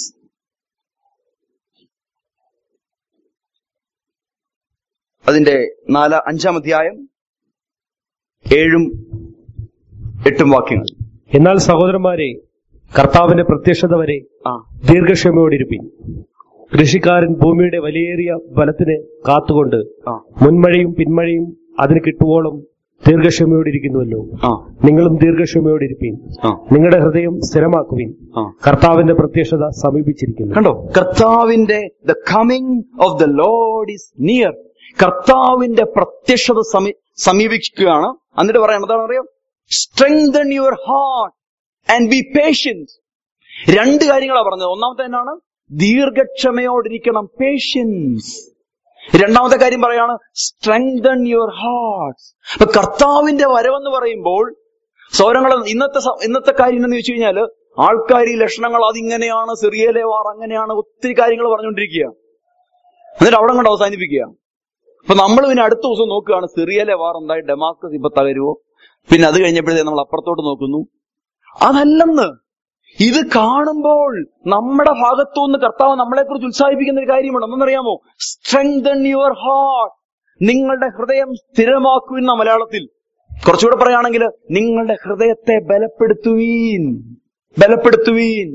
അതിന്റെ നാല അഞ്ചാം അധ്യായം ഏഴും എട്ടും വാക്യങ്ങൾ എന്നാൽ സഹോദരന്മാരെ കർത്താവിന്റെ പ്രത്യക്ഷത വരെ ആ ദീർഘക്ഷമയോടിരുപ്പിൻ കൃഷിക്കാരൻ ഭൂമിയുടെ വലിയേറിയ ബലത്തിന് കാത്തുകൊണ്ട് ആ മുൻമഴയും പിന്മഴയും അതിന് കിട്ടുവോളം ദീർഘക്ഷമയോടിരിക്കുന്നുവല്ലോ ആ നിങ്ങളും ദീർഘക്ഷമയോടിരിപ്പീൻ ആ നിങ്ങളുടെ ഹൃദയം സ്ഥിരമാക്കുവിൻ ആ കർത്താവിന്റെ പ്രത്യക്ഷത സമീപിച്ചിരിക്കുന്നു കണ്ടോ കർത്താവിന്റെ the coming of the Lord is near കർത്താവിന്റെ പ്രത്യക്ഷത സമീ സമീപിക്കുകയാണ് എന്നിട്ട് പറയണം എന്താണ് അറിയാം strengthen your heart and be patience രണ്ട് കാര്യങ്ങളാണ് പറഞ്ഞത് ഒന്നാമത്തെ എന്നാണ് ദീർഘക്ഷമയോടിരിക്കണം പേഷ്യൻസ് രണ്ടാമത്തെ കാര്യം പറയാണ് സ്ട്രെങ്തൻ യുവർ ഹാർട്ട് അപ്പൊ കർത്താവിന്റെ വരവെന്ന് പറയുമ്പോൾ സൗരങ്ങൾ ഇന്നത്തെ സ- ഇന്നത്തെ കാര്യം എന്ന് വെച്ച് കഴിഞ്ഞാല് ആൾക്കാർ ഈ ലക്ഷണങ്ങൾ അതിങ്ങനെയാണ് സിറിയയിലെ വാർ അങ്ങനെയാണ് ഒത്തിരി കാര്യങ്ങൾ പറഞ്ഞുകൊണ്ടിരിക്കുക എന്നിട്ട് അവിടെ കൊണ്ട് അവസാനിപ്പിക്കുക അപ്പൊ നമ്മൾ പിന്നെ അടുത്ത ദിവസം നോക്കുകയാണ് സിറിയയിലെ വാർ എന്തായി ഡെമാസ്കസ് ഇപ്പൊ തകരുവോ പിന്നെ അത് കഴിഞ്ഞപ്പോഴത്തേ നമ്മൾ അപ്പുറത്തോട്ട് നോക്കുന്നു അതല്ലെന്ന് ഇത് കാണുമ്പോൾ നമ്മുടെ ഭാഗത്തുനിന്ന് കർത്താവ് നമ്മളെ കുറിച്ച് ഉത്സാഹിപ്പിക്കുന്ന ഒരു കാര്യമാണ് എന്തെന്നറിയാമോ സ്ട്രെങ്തൻ യുവർ ഹാർട്ട് നിങ്ങളുടെ ഹൃദയം സ്ഥിരമാക്കുവിന്ന മലയാളത്തിൽ കുറച്ചുകൂടെ പറയുകയാണെങ്കിൽ നിങ്ങളുടെ ഹൃദയത്തെ ബലപ്പെടുത്തുവീൻ ബലപ്പെടുത്തുവീൻ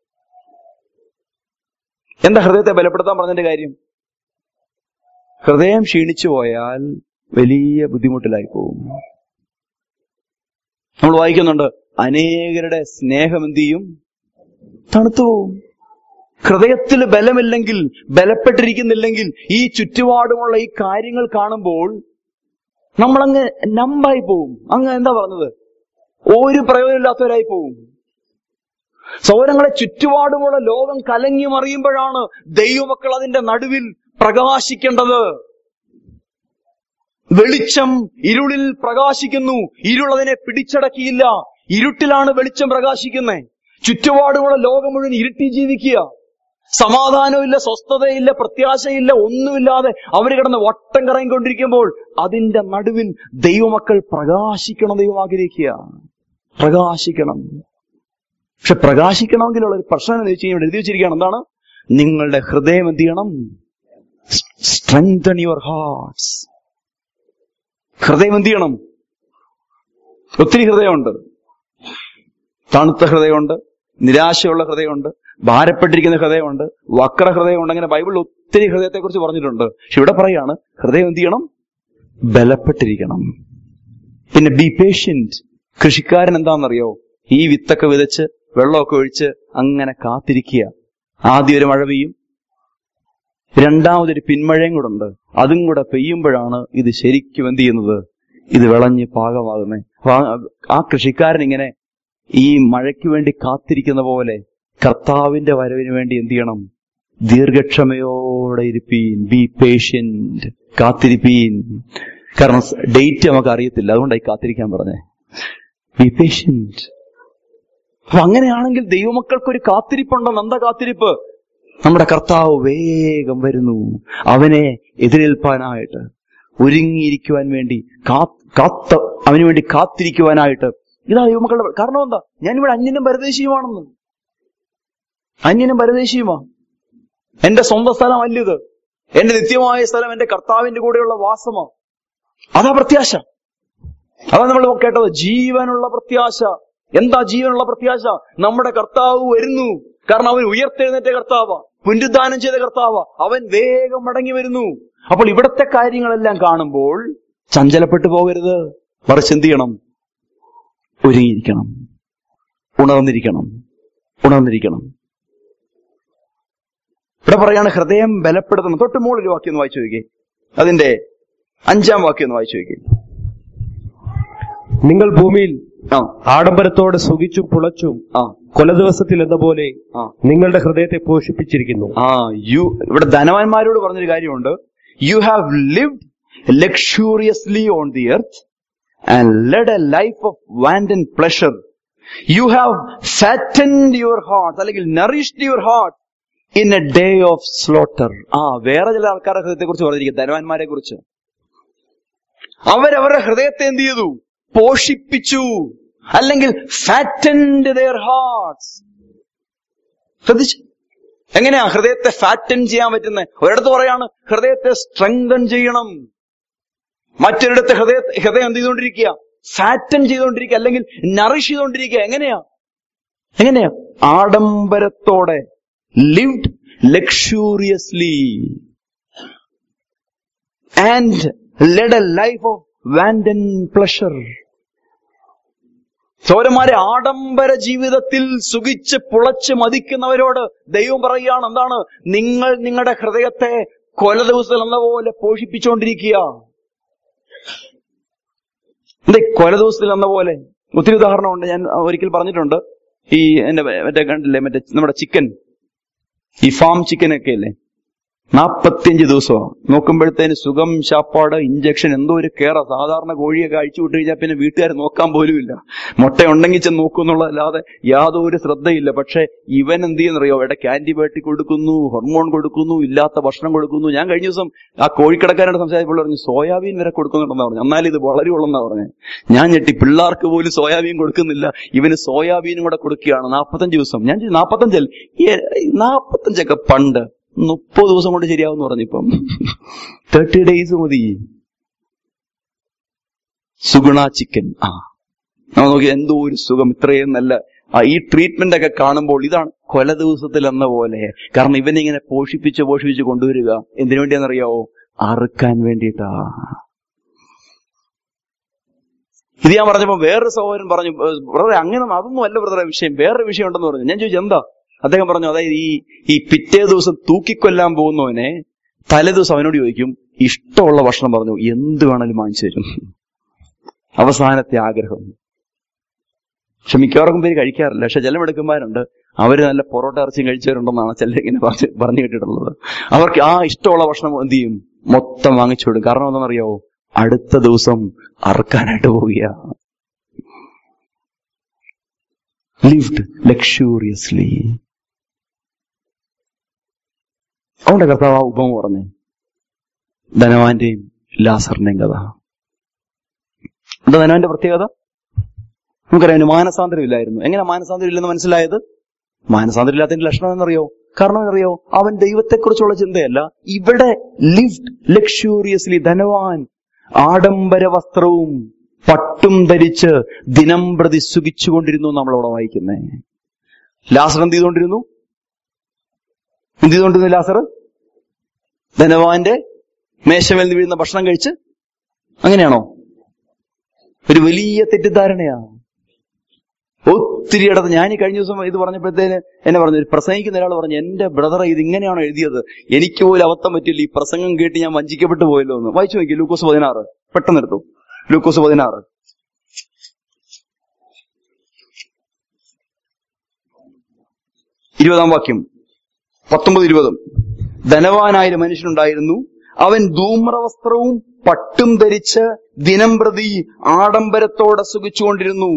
എന്താ ഹൃദയത്തെ ബലപ്പെടുത്താൻ പറഞ്ഞതിന്റെ കാര്യം ഹൃദയം ക്ഷീണിച്ചു പോയാൽ വലിയ ബുദ്ധിമുട്ടിലായി പോകും നമ്മൾ വായിക്കുന്നുണ്ട് അനേകരുടെ സ്നേഹം എന്ത് ചെയ്യും തണുത്തു പോവും ഹൃദയത്തിൽ ബലമില്ലെങ്കിൽ ബലപ്പെട്ടിരിക്കുന്നില്ലെങ്കിൽ ഈ ചുറ്റുപാടുമുള്ള ഈ കാര്യങ്ങൾ കാണുമ്പോൾ നമ്മളങ്ങ് നമ്പായി പോവും അങ്ങ് എന്താ പറഞ്ഞത് ഒരു പ്രയോജനമില്ലാത്തവരായി പോവും സൗരങ്ങളെ ചുറ്റുപാടുമുള്ള ലോകം കലങ്ങി മറിയുമ്പോഴാണ് ദൈവമക്കൾ അതിന്റെ നടുവിൽ പ്രകാശിക്കേണ്ടത് വെളിച്ചം ഇരുളിൽ പ്രകാശിക്കുന്നു ഇരുളതിനെ പിടിച്ചടക്കിയില്ല ഇരുട്ടിലാണ് വെളിച്ചം പ്രകാശിക്കുന്നത് ചുറ്റുപാടുമുള്ള ലോകം മുഴുവൻ ഇരുട്ടി ജീവിക്കുക സമാധാനമില്ല സ്വസ്ഥതയില്ല പ്രത്യാശയില്ല ഒന്നുമില്ലാതെ അവർ കിടന്ന് വട്ടം കറങ്ങിക്കൊണ്ടിരിക്കുമ്പോൾ അതിന്റെ നടുവിൽ ദൈവമക്കൾ പ്രകാശിക്കണം ദൈവം ആഗ്രഹിക്കുക പ്രകാശിക്കണം പക്ഷെ പ്രകാശിക്കണമെങ്കിലുള്ള ഒരു പ്രശ്നം എന്ന് വെച്ച് കഴിഞ്ഞാൽ ഇവിടെ എഴുതി വെച്ചിരിക്കുകയാണ് എന്താണ് നിങ്ങളുടെ ഹൃദയം എന്ത് ചെയ്യണം സ്ട്രെങ്തൻ യുവർ ഹാർട്ട്സ് ഹൃദയം എന്ത് ചെയ്യണം ഒത്തിരി ഹൃദയമുണ്ട് തണുത്ത ഹൃദയമുണ്ട് നിരാശയുള്ള ഹൃദയമുണ്ട് ഭാരപ്പെട്ടിരിക്കുന്ന ഹൃദയമുണ്ട് വക്ര ഹൃദയമുണ്ട് അങ്ങനെ ബൈബിളിൽ ഒത്തിരി ഹൃദയത്തെ കുറിച്ച് പറഞ്ഞിട്ടുണ്ട് പക്ഷെ ഇവിടെ പറയാണ് ഹൃദയം എന്ത് ചെയ്യണം ബലപ്പെട്ടിരിക്കണം പിന്നെ ബി പേഷ്യന്റ് കൃഷിക്കാരൻ എന്താണെന്നറിയോ ഈ വിത്തൊക്കെ വിതച്ച് വെള്ളമൊക്കെ ഒഴിച്ച് അങ്ങനെ കാത്തിരിക്കുക ആദ്യം ഒരു മഴ പെയ്യും രണ്ടാമതൊരു പിന്മഴയും കൂടെ ഉണ്ട് അതും കൂടെ പെയ്യുമ്പോഴാണ് ഇത് ശരിക്കും എന്ത് ചെയ്യുന്നത് ഇത് വിളഞ്ഞ് പാകമാകുന്നത് അപ്പൊ ആ- ആ കൃഷിക്കാരൻ ഇങ്ങനെ ഈ മഴയ്ക്ക് വേണ്ടി കാത്തിരിക്കുന്ന പോലെ കർത്താവിന്റെ വരവിന് വേണ്ടി എന്ത് ചെയ്യണം ദീർഘക്ഷമയോടെ ഇരുപ്പീൻ ബി പേഷ്യന്റ് കാത്തിരിപ്പീൻ കാരണം ഡേറ്റ് നമുക്ക് അറിയത്തില്ല അതുകൊണ്ടായി കാത്തിരിക്കാൻ പറഞ്ഞേ ബി പേഷ്യന്റ് അപ്പൊ അങ്ങനെയാണെങ്കിൽ ദൈവമക്കൾക്ക് ഒരു കാത്തിരിപ്പുണ്ടെന്ന് എന്താ കാത്തിരിപ്പ് നമ്മുടെ കർത്താവ് വേഗം വരുന്നു അവനെ എതിരേൽപ്പാനായിട്ട് ഒരുങ്ങിയിരിക്കുവാൻ വേണ്ടി കാ- കാത്ത അവന് വേണ്ടി കാത്തിരിക്കുവാനായിട്ട് ഇതാ ദൈവമക്കളുടെ കാരണം എന്താ ഞാനിവിടെ അന്യനും പരദേശിയുമാണെന്ന് അന്യനും പരദേശിയുമാ എന്റെ സ്വന്തം സ്ഥലമല്ല ഇത് എന്റെ നിത്യമായ സ്ഥലം എന്റെ കർത്താവിന്റെ കൂടെയുള്ള വാസമാ അതാ പ്രത്യാശ അതാ നമ്മൾ കേട്ടത് ജീവനുള്ള പ്രത്യാശ എന്താ ജീവനുള്ള പ്രത്യാശ നമ്മുടെ കർത്താവ് വരുന്നു കാരണം അവൻ ഉയർത്തെഴുന്നേറ്റ കർത്താവ പുനരുദ്ധാനം ചെയ്ത കർത്താവ അവൻ വേഗം മടങ്ങി വരുന്നു അപ്പോൾ ഇവിടത്തെ കാര്യങ്ങളെല്ലാം കാണുമ്പോൾ ചഞ്ചലപ്പെട്ടു പോകരുത് മറിച്ച് എന്ത് ചെയ്യണം ഒരുങ്ങിയിരിക്കണം ഉണർന്നിരിക്കണം ഉണർന്നിരിക്കണം ഇവിടെ പറയാണ് ഹൃദയം ബലപ്പെടുത്തണം തൊട്ട് മുകളിൽ വാക്യം ഒന്ന് വായിച്ചു നോക്കിയേ അതിന്റെ അഞ്ചാം വാക്യം ഒന്ന് വായിച്ചു നോക്കിയേ നിങ്ങൾ ഭൂമിയിൽ ആ ആഡംബരത്തോടെ സുഖിച്ചും പുളച്ചും ആ കൊല ദിവസത്തിൽ എന്ന പോലെ ആ നിങ്ങളുടെ ഹൃദയത്തെ പോഷിപ്പിച്ചിരിക്കുന്നു ആ യു ഇവിടെ ധനവാന്മാരോട് പറഞ്ഞൊരു കാര്യമുണ്ട് you have lived luxuriously on the earth and led a life of wanton pleasure you have fattened your heart അല്ലെങ്കിൽ nourished your heart in a day of slaughter ആ വേറെ ചില ആൾക്കാരുടെ ഹൃദയത്തെ കുറിച്ച് പറഞ്ഞിരിക്കും ധനവാന്മാരെ കുറിച്ച് അവരവരുടെ ഹൃദയത്തെ എന്ത് ചെയ്തു പോഷിപ്പിച്ചു അല്ലെങ്കിൽ ഫാറ്റൻഡ് ദെയർ ഹാർട്ട്സ് ശ്രദ്ധിച്ചു എങ്ങനെയാ ഹൃദയത്തെ ഫാറ്റൻ ചെയ്യാൻ പറ്റുന്നത് ഒരിടത്ത് പറയാണ് ഹൃദയത്തെ സ്ട്രെങ്തൻ ചെയ്യണം മറ്റൊരിടത്ത് ഹൃദയ ഹൃദയം എന്ത് ചെയ്തുകൊണ്ടിരിക്കുക ഫാറ്റൻ ചെയ്തുകൊണ്ടിരിക്കുക അല്ലെങ്കിൽ നറിഷ് ചെയ്തുകൊണ്ടിരിക്കുക എങ്ങനെയാ എങ്ങനെയാ ആഡംബരത്തോടെ lived luxuriously and led a life of wanton pleasure സൗരന്മാരെ ആഡംബര ജീവിതത്തിൽ സുഖിച്ച് പുളച്ച് മതിക്കുന്നവരോട് ദൈവം പറയുകയാണ് എന്താണ് നിങ്ങൾ നിങ്ങളുടെ ഹൃദയത്തെ കൊല ദിവസത്തിൽ എന്ന പോലെ പോഷിപ്പിച്ചുകൊണ്ടിരിക്കുക എന്തേ കൊല ദിവസത്തിൽ എന്ന പോലെ ഒത്തിരി ഉദാഹരണമുണ്ട് ഞാൻ ഒരിക്കൽ പറഞ്ഞിട്ടുണ്ട് ഈ എന്റെ മറ്റേ കണ്ടില്ലേ മറ്റേ നമ്മുടെ ചിക്കൻ ഈ ഫാം ചിക്കൻ ഒക്കെ ഇല്ലേ നാപ്പത്തിയഞ്ച് ദിവസമാണ് നോക്കുമ്പോഴത്തേന് സുഖം ശാപ്പാട് ഇഞ്ചക്ഷൻ എന്തോ ഒരു കയറ സാധാരണ കോഴിയൊക്കെ അഴിച്ചു വിട്ട് കഴിഞ്ഞാൽ പിന്നെ വീട്ടുകാർ നോക്കാൻ പോലുമില്ല മുട്ട ഉണ്ടെങ്കിൽ ചെന്ന് നോക്കുന്നുള്ളതല്ലാതെ യാതൊരു ശ്രദ്ധയില്ല പക്ഷെ ഇവൻ എന്ത് ചെയ്യുന്നറിയോ ഇടയ്ക്ക് ആന്റിബയോട്ടിക് കൊടുക്കുന്നു ഹോർമോൺ കൊടുക്കുന്നു ഇല്ലാത്ത ഭക്ഷണം കൊടുക്കുന്നു ഞാൻ കഴിഞ്ഞ ദിവസം ആ കോഴിക്കടക്കാരോട് സംസാരിച്ചപ്പോൾ പറഞ്ഞു സോയാബീൻ വരെ കൊടുക്കുന്നുണ്ടെന്ന് പറഞ്ഞു എന്നാലും ഇത് വളരെയുള്ളെന്നാ പറഞ്ഞത് ഞാൻ ഞെട്ടി പിള്ളേർക്ക് പോലും സോയാബീൻ കൊടുക്കുന്നില്ല ഇവന് സോയാബീനും കൂടെ കൊടുക്കുകയാണ് നാൽപ്പത്തഞ്ച് ദിവസം ഞാൻ ചോദിച്ചു, നാൽപ്പത്തഞ്ചല്ല ഏ, നാൽപ്പത്തഞ്ചൊക്കെ പണ്ട് മുപ്പത് ദിവസം കൊണ്ട് ശരിയാവും പറഞ്ഞിപ്പം തേർട്ടി ഡേയ്സ് മതി സുഗുണ ചിക്കൻ ആ നമ്മൾ നോക്കി എന്തോ ഒരു സുഖം ഇത്രയും നല്ല ആ ഈ ട്രീറ്റ്മെന്റ് ഒക്കെ കാണുമ്പോൾ ഇതാണ് കൊല ദിവസത്തിൽ എന്ന പോലെ കാരണം ഇവനെ ഇങ്ങനെ പോഷിപ്പിച്ച് പോഷിപ്പിച്ച് കൊണ്ടുവരിക എന്തിനു വേണ്ടിയാണെന്നറിയാവോ അറുക്കാൻ വേണ്ടിയിട്ടാ ഇത് ഞാൻ പറഞ്ഞപ്പോ വേറൊരു സഹോദരൻ പറഞ്ഞു ബ്രദറെ അങ്ങനെ അതൊന്നും അല്ല ബ്രദറെ വിഷയം വേറൊരു വിഷയം ഉണ്ടെന്ന് പറഞ്ഞു ഞാൻ ചോദിച്ചു എന്താ അദ്ദേഹം പറഞ്ഞു അതായത് ഈ ഈ പിറ്റേ ദിവസം തൂക്കിക്കൊല്ലാൻ പോകുന്നവനെ തലേ ദിവസം അവനോട് ചോദിക്കും ഇഷ്ടമുള്ള ഭക്ഷണം പറഞ്ഞു എന്ത് വേണേലും വാങ്ങിച്ചു തരും അവസാനത്തെ ആഗ്രഹം പക്ഷെ മിക്കവാർക്കും പേര് കഴിക്കാറില്ല പക്ഷെ ചില മെടുക്കന്മാരുണ്ട് അവര് നല്ല പൊറോട്ട ഇറച്ചിയും കഴിച്ചവരുണ്ടെന്നാണ് ചിലർ ഇങ്ങനെ പറഞ്ഞ് പറഞ്ഞു കേട്ടിട്ടുള്ളത് അവർക്ക് ആ ഇഷ്ടമുള്ള ഭക്ഷണം എന്ത് ചെയ്യും മൊത്തം വാങ്ങിച്ചു വിടും കാരണം എന്താണെന്നറിയാവോ അടുത്ത ദിവസം അറക്കാനായിട്ട് പോവുക ലിവ്ഡ് ലക്ഷൂറിയസ്ലി അതുകൊണ്ട് കർത്താവ് ആ ഉപമ പറഞ്ഞേ ധനവാന്റെയും ലാസറിന്റെയും കഥ എന്താ ധനവാന്റെ പ്രത്യേകത നമുക്കറിയാം അവന് മാനസാന്തരം ഇല്ലായിരുന്നു എങ്ങനെ മാനസാന്തരം ഇല്ലെന്ന് മനസ്സിലായത് മാനസാന്തരം ഇല്ലാത്തതിന്റെ ലക്ഷണം എന്നറിയോ കാരണം എന്നറിയോ അവൻ ദൈവത്തെക്കുറിച്ചുള്ള ചിന്തയല്ല ഇവിടെ ലിവ്ഡ് ലക്ഷൂറിയസ്ലി ധനവാൻ ആഡംബര വസ്ത്രവും പട്ടും ധരിച്ച് ദിനം പ്രതി സുഖിച്ചുകൊണ്ടിരുന്നു നമ്മളവിടെ വായിക്കുന്നേ ലാസർ എന്ത് ചെയ്തുകൊണ്ടിരുന്നു എന്ത് ചെയ്തുകൊണ്ടിരുന്നു ലാസർ ധനവാന്റെ മേശമേൽ നിന്ന് വീഴുന്ന ഭക്ഷണം കഴിച്ച് അങ്ങനെയാണോ ഒരു വലിയ തെറ്റിദ്ധാരണയാ ഒത്തിരി ഇടത്ത് ഞാൻ ഈ കഴിഞ്ഞ ദിവസം ഇത് പറഞ്ഞപ്പോഴത്തേന് എന്നെ പറഞ്ഞു ഒരു പ്രസംഗിക്കുന്ന ഒരാൾ പറഞ്ഞു എന്റെ ബ്രദർ ഇത് ഇങ്ങനെയാണോ എഴുതിയത് എനിക്ക് പോലും അബദ്ധം പറ്റില്ല ഈ പ്രസംഗം കേട്ട് ഞാൻ വഞ്ചിക്കപ്പെട്ടു പോയല്ലോ എന്ന് വായിച്ചു നോക്കി ലൂക്കോസ് പതിനാറ് പെട്ടെന്ന് എടുത്തു ലൂക്കോസ് പതിനാറ് ഇരുപതാം വാക്യം പത്തൊമ്പത് ഇരുപതും ധനവാനായ ഒരു മനുഷ്യനുണ്ടായിരുന്നു അവൻ ധൂമ്രവസ്ത്രവും പട്ടും ധരിച്ച് ദിനം പ്രതി ആഡംബരത്തോടെ സുഖിച്ചുകൊണ്ടിരുന്നു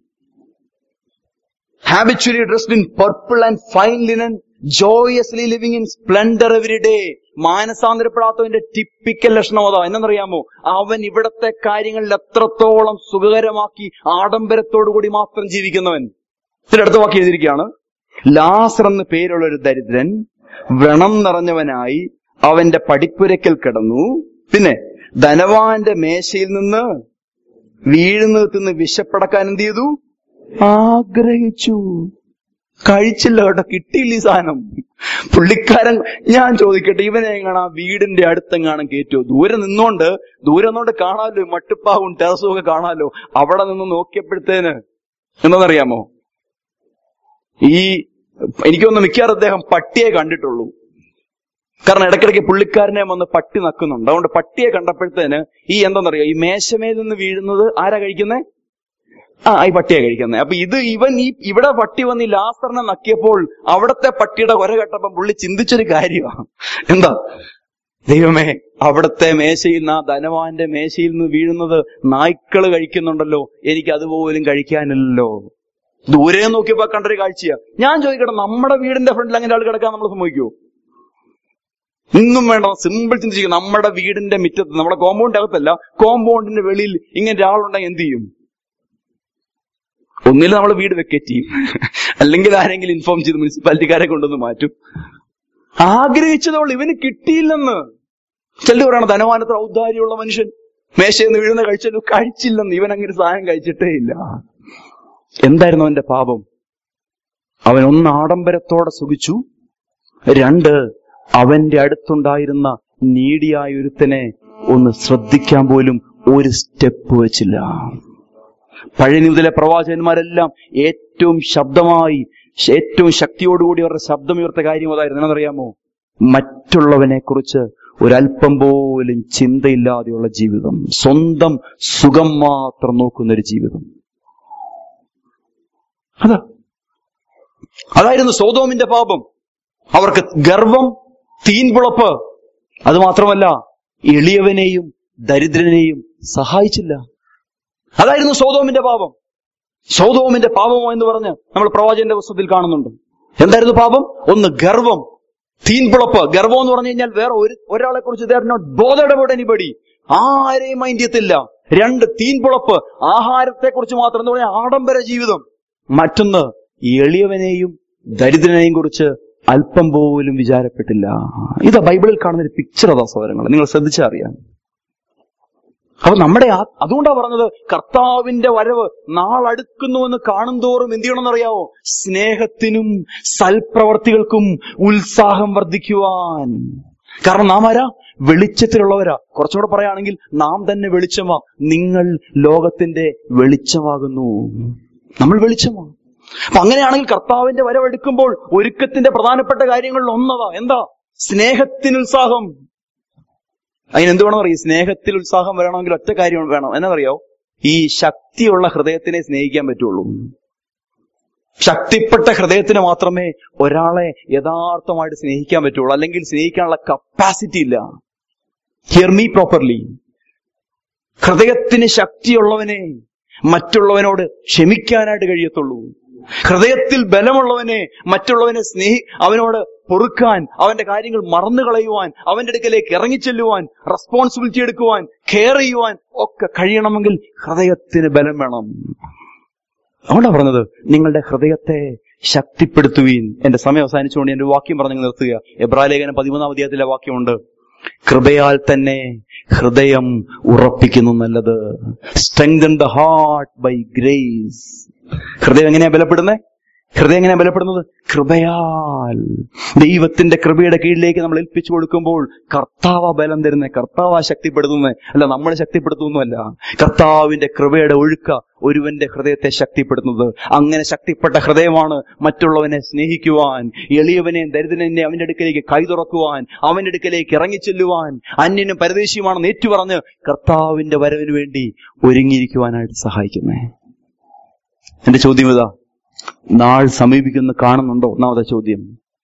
habitually dressed in purple and fine linen joyously living in splendour every day മാനസാന്തരപ്പെടാത്തവന്റെ ടിപ്പിക്കൽ ലക്ഷണം അതാ എന്നറിയാമോ അവൻ ഇവിടത്തെ കാര്യങ്ങളിൽ എത്രത്തോളം സുഖകരമാക്കി ആഡംബരത്തോടുകൂടി മാത്രം ജീവിക്കുന്നവൻ ഇതിന്റെ അടുത്ത വാക്ക് എഴുതിയിരിക്കുകയാണ് ലാസർ എന്ന് പേരുള്ള ഒരു ദരിദ്രൻ വ്രണം നിറഞ്ഞവനായി അവന്റെ പടിപ്പുരയ്ക്കൽ കിടന്നു പിന്നെ ധനവാന്റെ മേശയിൽ നിന്ന് വീഴുന്നത് തിന്ന് വിശപ്പടക്കാൻ എന്ത് ചെയ്തു ആഗ്രഹിച്ചു കഴിച്ചില്ല കേട്ടോ കിട്ടിയില്ല ഈ സാധനം പുള്ളിക്കാരൻ ഞാൻ ചോദിക്കട്ടെ ഇവനെ എങ്ങനെ ആ വീടിന്റെ അടുത്തെങ്ങാനും കയറ്റുമോ ദൂരെ നിന്നോണ്ട് ദൂരെ നിന്നോണ്ട് കാണാമല്ലോ മട്ടുപ്പാവും ടെറസും ഒക്കെ കാണാമല്ലോ അവിടെ നിന്ന് നോക്കിയപ്പോഴത്തേന് എന്താണെന്നറിയാമോ ഈ എനിക്കൊന്ന് മിക്കവാറും അദ്ദേഹം പട്ടിയെ കണ്ടിട്ടുള്ളൂ കാരണം ഇടയ്ക്കിടയ്ക്ക് പുള്ളിക്കാരനെ വന്ന് പട്ടി നക്കുന്നുണ്ട് അതുകൊണ്ട് പട്ടിയെ കണ്ടപ്പോഴത്തേന് ഈ എന്താണെന്നറിയോ ഈ മേശമേൽ നിന്ന് വീഴുന്നത് ആരാ കഴിക്കുന്നേ ആ ഈ പട്ടിയെ കഴിക്കുന്നത് അപ്പൊ ഇത് ഇവൻ ഈ ഇവിടെ പട്ടി വന്ന് ഈ ലാസറിനെ നക്കിയപ്പോൾ അവിടത്തെ പട്ടിയുടെ കൊര കേട്ടപ്പം പുള്ളി ചിന്തിച്ചൊരു കാര്യമാണ് എന്താ ദൈവമേ അവിടുത്തെ മേശയിൽ നിന്ന് ആ ധനവാന്റെ മേശയിൽ നിന്ന് വീഴുന്നത് നായ്ക്കള് കഴിക്കുന്നുണ്ടല്ലോ എനിക്ക് അതുപോലും കഴിക്കാനില്ലല്ലോ ദൂരെ നോക്കിയപ്പോ കണ്ടൊരു കാഴ്ചയാ ഞാൻ ചോദിക്കട്ടെ നമ്മുടെ വീടിന്റെ ഫ്രണ്ടിൽ അങ്ങനെ ആൾ കിടക്കാൻ നമ്മൾ സമ്മതിക്കുമോ ഒന്നും വേണ്ട സിമ്പിൾ ചിന്തിച്ചിരിക്കും നമ്മുടെ വീടിന്റെ മുറ്റത്ത് നമ്മുടെ കോമ്പൗണ്ട് അകത്തല്ല കോമ്പൗണ്ടിന്റെ വെളിയിൽ ഇങ്ങനെ ഒരാളുണ്ടെങ്കിൽ എന്ത് ചെയ്യും ഒന്നിൽ നമ്മൾ വീട് വെക്കറ്റ് ചെയ്യും അല്ലെങ്കിൽ ആരെങ്കിലും ഇൻഫോം ചെയ്ത് മുനിസിപ്പാലിറ്റിക്കാരെ കൊണ്ടുവന്ന് മാറ്റും ആഗ്രഹിച്ചതോൾ ഇവന് കിട്ടിയില്ലെന്ന് ചിലർ പറയണം ധനവാനത്ര ഔദാര്യമുള്ള മനുഷ്യൻ മേശയിൽ നിന്ന് വീഴുന്ന കഴിച്ചല്ലോ കഴിച്ചില്ലെന്ന് ഇവൻ അങ്ങനെ സാധനം കഴിച്ചിട്ടേ ഇല്ല എന്തായിരുന്നു അവന്റെ പാപം അവൻ ഒന്ന് ആഡംബരത്തോടെ സുഖിച്ചു രണ്ട് അവന്റെ അടുത്തുണ്ടായിരുന്ന നീടിയായ ഒരുത്തനെ ഒന്ന് ശ്രദ്ധിക്കാൻ പോലും ഒരു സ്റ്റെപ്പ് വെച്ചില്ല പഴയ നിമിതിലെ പ്രവാചകന്മാരെല്ലാം ഏറ്റവും ശബ്ദമായി ഏറ്റവും ശക്തിയോടുകൂടി അവരുടെ ശബ്ദമുയർത്ത കാര്യം അതായിരുന്നു എന്നറിയാമോ മറ്റുള്ളവനെ കുറിച്ച് ഒരല്പം പോലും ചിന്തയില്ലാതെയുള്ള ജീവിതം സ്വന്തം സുഖം മാത്രം നോക്കുന്ന ഒരു ജീവിതം അതാ അതായിരുന്നു സോതോമിന്റെ പാപം അവർക്ക് ഗർവം തീൻപുളപ്പ് അത് മാത്രമല്ല എളിയവനെയും ദരിദ്രനെയും സഹായിച്ചില്ല അതായിരുന്നു സോതോമിന്റെ പാപം സോതോമിന്റെ പാപമോ എന്ന് പറഞ്ഞ് നമ്മൾ പ്രവാചകന്റെ പുസ്തകത്തിൽ കാണുന്നുണ്ട് എന്തായിരുന്നു പാപം ഒന്ന് ഗർവം തീൻപുളപ്പ് ഗർവം എന്ന് പറഞ്ഞു കഴിഞ്ഞാൽ വേറെ ഒരു ഒരാളെ കുറിച്ച് they are not bothered about anybody ആരെയും മൈൻഡ് ചെയ്യത്തില്ല രണ്ട് തീൻപുളപ്പ് ആഹാരത്തെ കുറിച്ച് മാത്രം എന്ന് പറഞ്ഞാൽ ആഡംബര ജീവിതം മറ്റൊന്ന് എളിയവനെയും ദരിദ്രനെയും കുറിച്ച് അല്പം പോലും വിചാരപ്പെട്ടില്ല ഇതാ ബൈബിളിൽ കാണുന്ന ഒരു പിക്ചർ അതാ സഹോദരങ്ങൾ നിങ്ങൾ ശ്രദ്ധിച്ചറിയാം അപ്പൊ നമ്മുടെ ആ- അതുകൊണ്ടാ പറഞ്ഞത് കർത്താവിന്റെ വരവ് നാളടുക്കുന്നുവെന്ന് കാണും തോറും എന്ത് ചെയ്യണമെന്നറിയാവോ സ്നേഹത്തിനും സൽപ്രവർത്തികൾക്കും ഉത്സാഹം വർദ്ധിക്കുവാൻ കാരണം നാം ആരാ വെളിച്ചത്തിലുള്ളവരാ കുറച്ചുകൂടെ പറയുകയാണെങ്കിൽ നാം തന്നെ വെളിച്ചമാ നിങ്ങൾ ലോകത്തിന്റെ വെളിച്ചമാകുന്നു നമ്മൾ വെളിച്ചമാ അപ്പൊ അങ്ങനെയാണെങ്കിൽ കർത്താവിന്റെ വരവെടുക്കുമ്പോൾ ഒരുക്കത്തിന്റെ പ്രധാനപ്പെട്ട കാര്യങ്ങളിൽ ഒന്നതാ എന്താ സ്നേഹത്തിന് ഉത്സാഹം അതിന് എന്ത് വേണം അറിയാം സ്നേഹത്തിൽ ഉത്സാഹം വരണമെങ്കിൽ ഒറ്റ കാര്യം വേണം എന്നറിയോ ഈ ശക്തിയുള്ള ഹൃദയത്തിനെ സ്നേഹിക്കാൻ പറ്റുള്ളൂ ശക്തിപ്പെട്ട ഹൃദയത്തിന് മാത്രമേ ഒരാളെ യഥാർത്ഥമായിട്ട് സ്നേഹിക്കാൻ പറ്റുള്ളൂ അല്ലെങ്കിൽ സ്നേഹിക്കാനുള്ള കപ്പാസിറ്റി ഇല്ല ഹിയർ മീ പ്രോപ്പർലി ഹൃദയത്തിന് ശക്തിയുള്ളവനെ മറ്റുള്ളവനോട് ക്ഷമിക്കാനായിട്ട് കഴിയത്തുള്ളൂ ഹൃദയത്തിൽ ബലമുള്ളവനെ മറ്റുള്ളവനെ സ്നേഹി അവനോട് പൊറുക്കാൻ അവന്റെ കാര്യങ്ങൾ മറന്നു കളയുവാൻ അവന്റെ അടുക്കലേക്ക് ഇറങ്ങിച്ചെല്ലുവാൻ റെസ്പോൺസിബിലിറ്റി എടുക്കുവാൻ കെയർ ചെയ്യുവാൻ ഒക്കെ കഴിയണമെങ്കിൽ ഹൃദയത്തിന് ബലം വേണം അതുകൊണ്ടാ പറഞ്ഞത് നിങ്ങളുടെ ഹൃദയത്തെ ശക്തിപ്പെടുത്തുവീൻ എന്റെ സമയം അവസാനിച്ചുകൊണ്ട് എന്റെ വാക്യം പറഞ്ഞു നിർത്തുക എബ്രാലേഖനം പതിമൂന്നാം അധ്യായത്തിലെ വാക്യമുണ്ട് കൃപയാൽ തന്നെ ഹൃദയം ഉറപ്പിക്കുന്നു നല്ലത് strengthen the heart by grace ഹൃദയം എങ്ങനെയാ ബലപ്പെടുന്നത് ഹൃദയം എങ്ങനെയാ ബലപ്പെടുന്നത് കൃപയാൽ ദൈവത്തിന്റെ കൃപയുടെ കീഴിലേക്ക് നമ്മൾ ഏൽപ്പിച്ചു കൊടുക്കുമ്പോൾ കർത്താവ ബലം തരുന്നത് കർത്താവ ശക്തിപ്പെടുത്തുന്നത് അല്ല നമ്മൾ ശക്തിപ്പെടുത്തുന്നതല്ല കർത്താവിന്റെ കൃപയുടെ ഒഴുക്ക ഒരുവന്റെ ഹൃദയത്തെ ശക്തിപ്പെടുത്തുന്നത് അങ്ങനെ ശക്തിപ്പെട്ട ഹൃദയമാണ് മറ്റുള്ളവനെ സ്നേഹിക്കുവാൻ എളിയവനെ ദരിദ്രനെ അവന്റെ അടുക്കലേക്ക് കൈ തുറക്കുവാൻ അവന്റെ അടുക്കലേക്ക് ഇറങ്ങിച്ചെല്ലുവാൻ അന്യനും പരദേശിയുമാണെന്ന് ഏറ്റുപറഞ്ഞ് കർത്താവിന്റെ വരവിന് വേണ്ടി ഒരുങ്ങിയിരിക്കുവാനായിട്ട് സഹായിക്കുന്നേ എന്റെ ചോദ്യം ഇതാ നാൾ സമീപിക്കുന്ന കാണുന്നുണ്ടോ ഒന്നാമത്തെ ചോദ്യം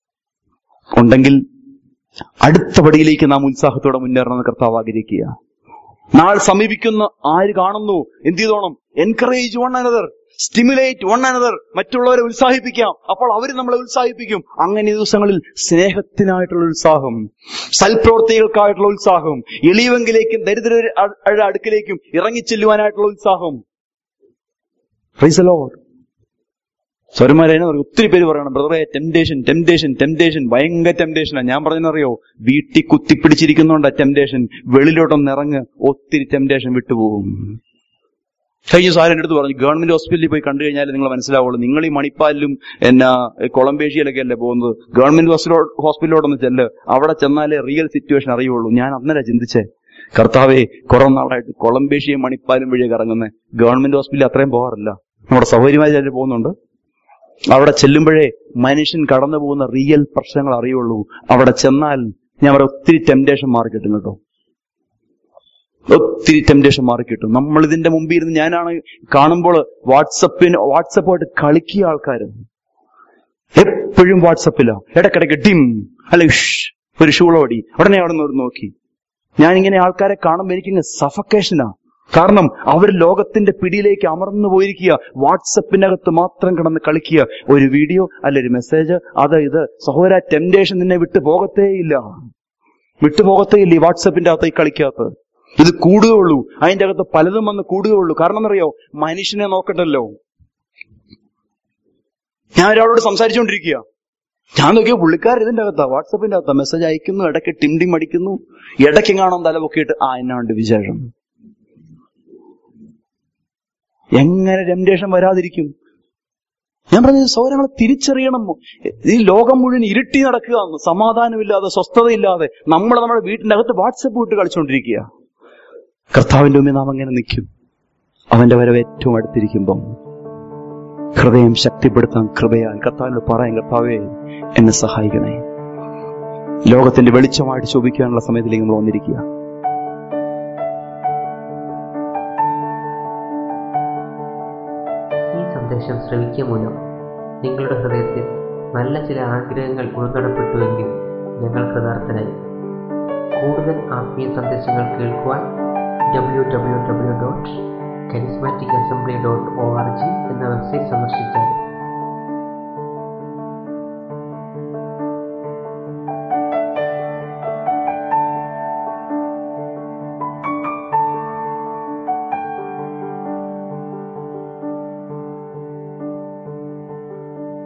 ഉണ്ടെങ്കിൽ അടുത്ത പടിയിലേക്ക് നാം ഉത്സാഹത്തോടെ മുന്നേറണമെന്ന് കർത്താവ് ആഗ്രഹിക്കുക നാൾ സമീപിക്കുന്ന ആര് കാണുന്നു എന്ത് ചെയ്തോണം encourage one another stimulate one another മറ്റുള്ളവരെ ഉത്സാഹിപ്പിക്കാം അപ്പോൾ അവർ നമ്മളെ ഉത്സാഹിപ്പിക്കും അങ്ങനെ ഈ ദിവസങ്ങളിൽ സ്നേഹത്തിനായിട്ടുള്ള ഉത്സാഹം സൽപ്രവർത്തികൾക്കായിട്ടുള്ള ഉത്സാഹം എളിയവെങ്കിലേക്കും ദരിദ്ര അടുക്കിലേക്കും ഇറങ്ങിച്ചെല്ലുവാനായിട്ടുള്ള ഉത്സാഹം Praise the Lord. സ്വരന്മാരെ ഒത്തിരി പേര് പറയണം ബ്രദറെ ടെംപ്ടേഷൻ ടെംപ്ടേഷൻ ടെംപ്ടേഷൻ ഭയങ്കര ടെംപ്ടേഷനാ ഞാൻ പറഞ്ഞറിയോ വീട്ടിൽ കുത്തിപ്പിടിച്ചിരിക്കുന്നോണ്ടാ ടെംപ്ടേഷൻ വെളിയിലോട്ടൊന്ന് ഇറങ്ങ് ഒത്തിരി ടെംപ്ടേഷൻ വിട്ടുപോകും കഴിഞ്ഞ സാർ എൻ്റെ അടുത്ത് പറഞ്ഞു ഗവൺമെന്റ് ഹോസ്പിറ്റലിൽ പോയി കണ്ടു കഴിഞ്ഞാൽ നിങ്ങൾ മനസ്സിലാവുള്ളൂ നിങ്ങൾ ഈ മണിപ്പാലിലും എന്നാ കൊളംബേഷ്യയിലൊക്കെ അല്ലേ പോകുന്നത് ഗവൺമെന്റ് ഹോസ്പിറ്റലിലോട്ടൊന്ന് ചെല്ല് അവിടെ ചെന്നാലേ റിയൽ സിറ്റുവേഷൻ അറിയുള്ളൂ ഞാൻ അന്നേരം ചിന്തിച്ചേ കർത്താവെ കുറെ നാളായിട്ട് കൊളംബേഷ്യയും മണിപ്പാലും വഴിയൊക്കെ ഇറങ്ങുന്നത് ഗവൺമെന്റ് ഹോസ്പിറ്റലിൽ അത്രയും പോകാറില്ല നമ്മുടെ സൗകര്യമായി ചിലർ പോകുന്നുണ്ട് അവിടെ ചെല്ലുമ്പോഴേ മനുഷ്യൻ കടന്നു പോകുന്ന റിയൽ പ്രശ്നങ്ങൾ അറിയുള്ളൂ അവിടെ ചെന്നാൽ ഞാൻ പറയാം ഒത്തിരി ടെംപ്ടേഷൻ മാറി കിട്ടും കേട്ടോ ഒത്തിരി ടെംപ്ടേഷൻ മാറി കിട്ടും നമ്മൾ ഇതിന്റെ മുമ്പിൽ ഇരുന്ന് ഞാനാണ് കാണുമ്പോൾ വാട്സപ്പിന് വാട്സപ്പുമായിട്ട് കളിക്കിയ ആൾക്കാർ എപ്പോഴും വാട്സപ്പിലാ ഇടക്കിടക്ക് ഡിം അല്ലെ ഒരു ഷൂളോടി ഉടനെ അവിടെ നിന്ന് നോക്കി ഞാനിങ്ങനെ ആൾക്കാരെ കാണുമ്പോൾ എനിക്കിങ്ങ് സഫക്കേഷനാ കാരണം അവർ ലോകത്തിന്റെ പിടിയിലേക്ക് അമർന്നു പോയിരിക്കുക വാട്സപ്പിനകത്ത് മാത്രം കിടന്ന് കളിക്കുക ഒരു വീഡിയോ അല്ല ഒരു മെസ്സേജ് അത് ഇത് സഹോദര ടെംപ്ടേഷൻ നിന്നെ വിട്ടു പോകത്തേ ഇല്ല വിട്ടു പോകത്തേ ഇല്ല ഈ വാട്സപ്പിന്റെ അകത്ത് ഈ കളിക്കാത്തത് ഇത് കൂടുകയുള്ളൂ അതിന്റെ അകത്ത് പലതും വന്ന് കൂടുകയുള്ളൂ കാരണം എന്നറിയോ മനുഷ്യനെ നോക്കണ്ടല്ലോ ഞാൻ ഒരാളോട് സംസാരിച്ചുകൊണ്ടിരിക്കുക ഞാൻ നോക്കിയ പുള്ളിക്കാരൻ ഇതിന്റെ അകത്താ വാട്സപ്പിന്റെ അകത്താ മെസ്സേജ് അയക്കുന്നു ഇടയ്ക്ക് ടിം ടിം അടിക്കുന്നു ഇടയ്ക്ക് കാണാൻ തല പൊക്കിയിട്ട് ആ എന്നാണ്ട് വിശേഷം എങ്ങനെ ടെംപ്ടേഷൻ വരാതിരിക്കും ഞാൻ പറഞ്ഞത് സൗരങ്ങളെ തിരിച്ചറിയണം ഈ ലോകം മുഴുവൻ ഇരുട്ടി നടക്കുക സമാധാനമില്ലാതെ സ്വസ്ഥതയില്ലാതെ നമ്മൾ നമ്മുടെ വീട്ടിന്റെ അകത്ത് വാട്സപ്പ് വിട്ട് കളിച്ചുകൊണ്ടിരിക്കുക കർത്താവിന്റെ മുമ്പിൽ നാം അങ്ങനെ നിൽക്കും അവന്റെ വരവ് ഏറ്റവും അടുത്തിരിക്കുമ്പം ഹൃദയം ശക്തിപ്പെടുത്താൻ കൃപയാൽ കർത്താവിനോട് പറയാൻ കർത്താവേ എന്നെ സഹായിക്കണേ ലോകത്തിന്റെ വെളിച്ചമായിട്ട് ശോഭിക്കാനുള്ള സമയത്തിലേക്ക് നമ്മൾ വന്നിരിക്കുക ഈ സന്ദേശം ശ്രവിക്കുക മൂലം നിങ്ങളുടെ ഹൃദയത്തിൽ നല്ല ചില ആഗ്രഹങ്ങൾ ഉൾനടപ്പെട്ടുവെങ്കിൽ ഞങ്ങൾ കൃതാർത്ഥനായി കൂടുതൽ ആത്മീയ സന്ദേശങ്ങൾ കേൾക്കുവാൻ W W W dot charismatic assembly dot O R G എന്ന വെബ്സൈറ്റ് സന്ദർശിച്ചാൽ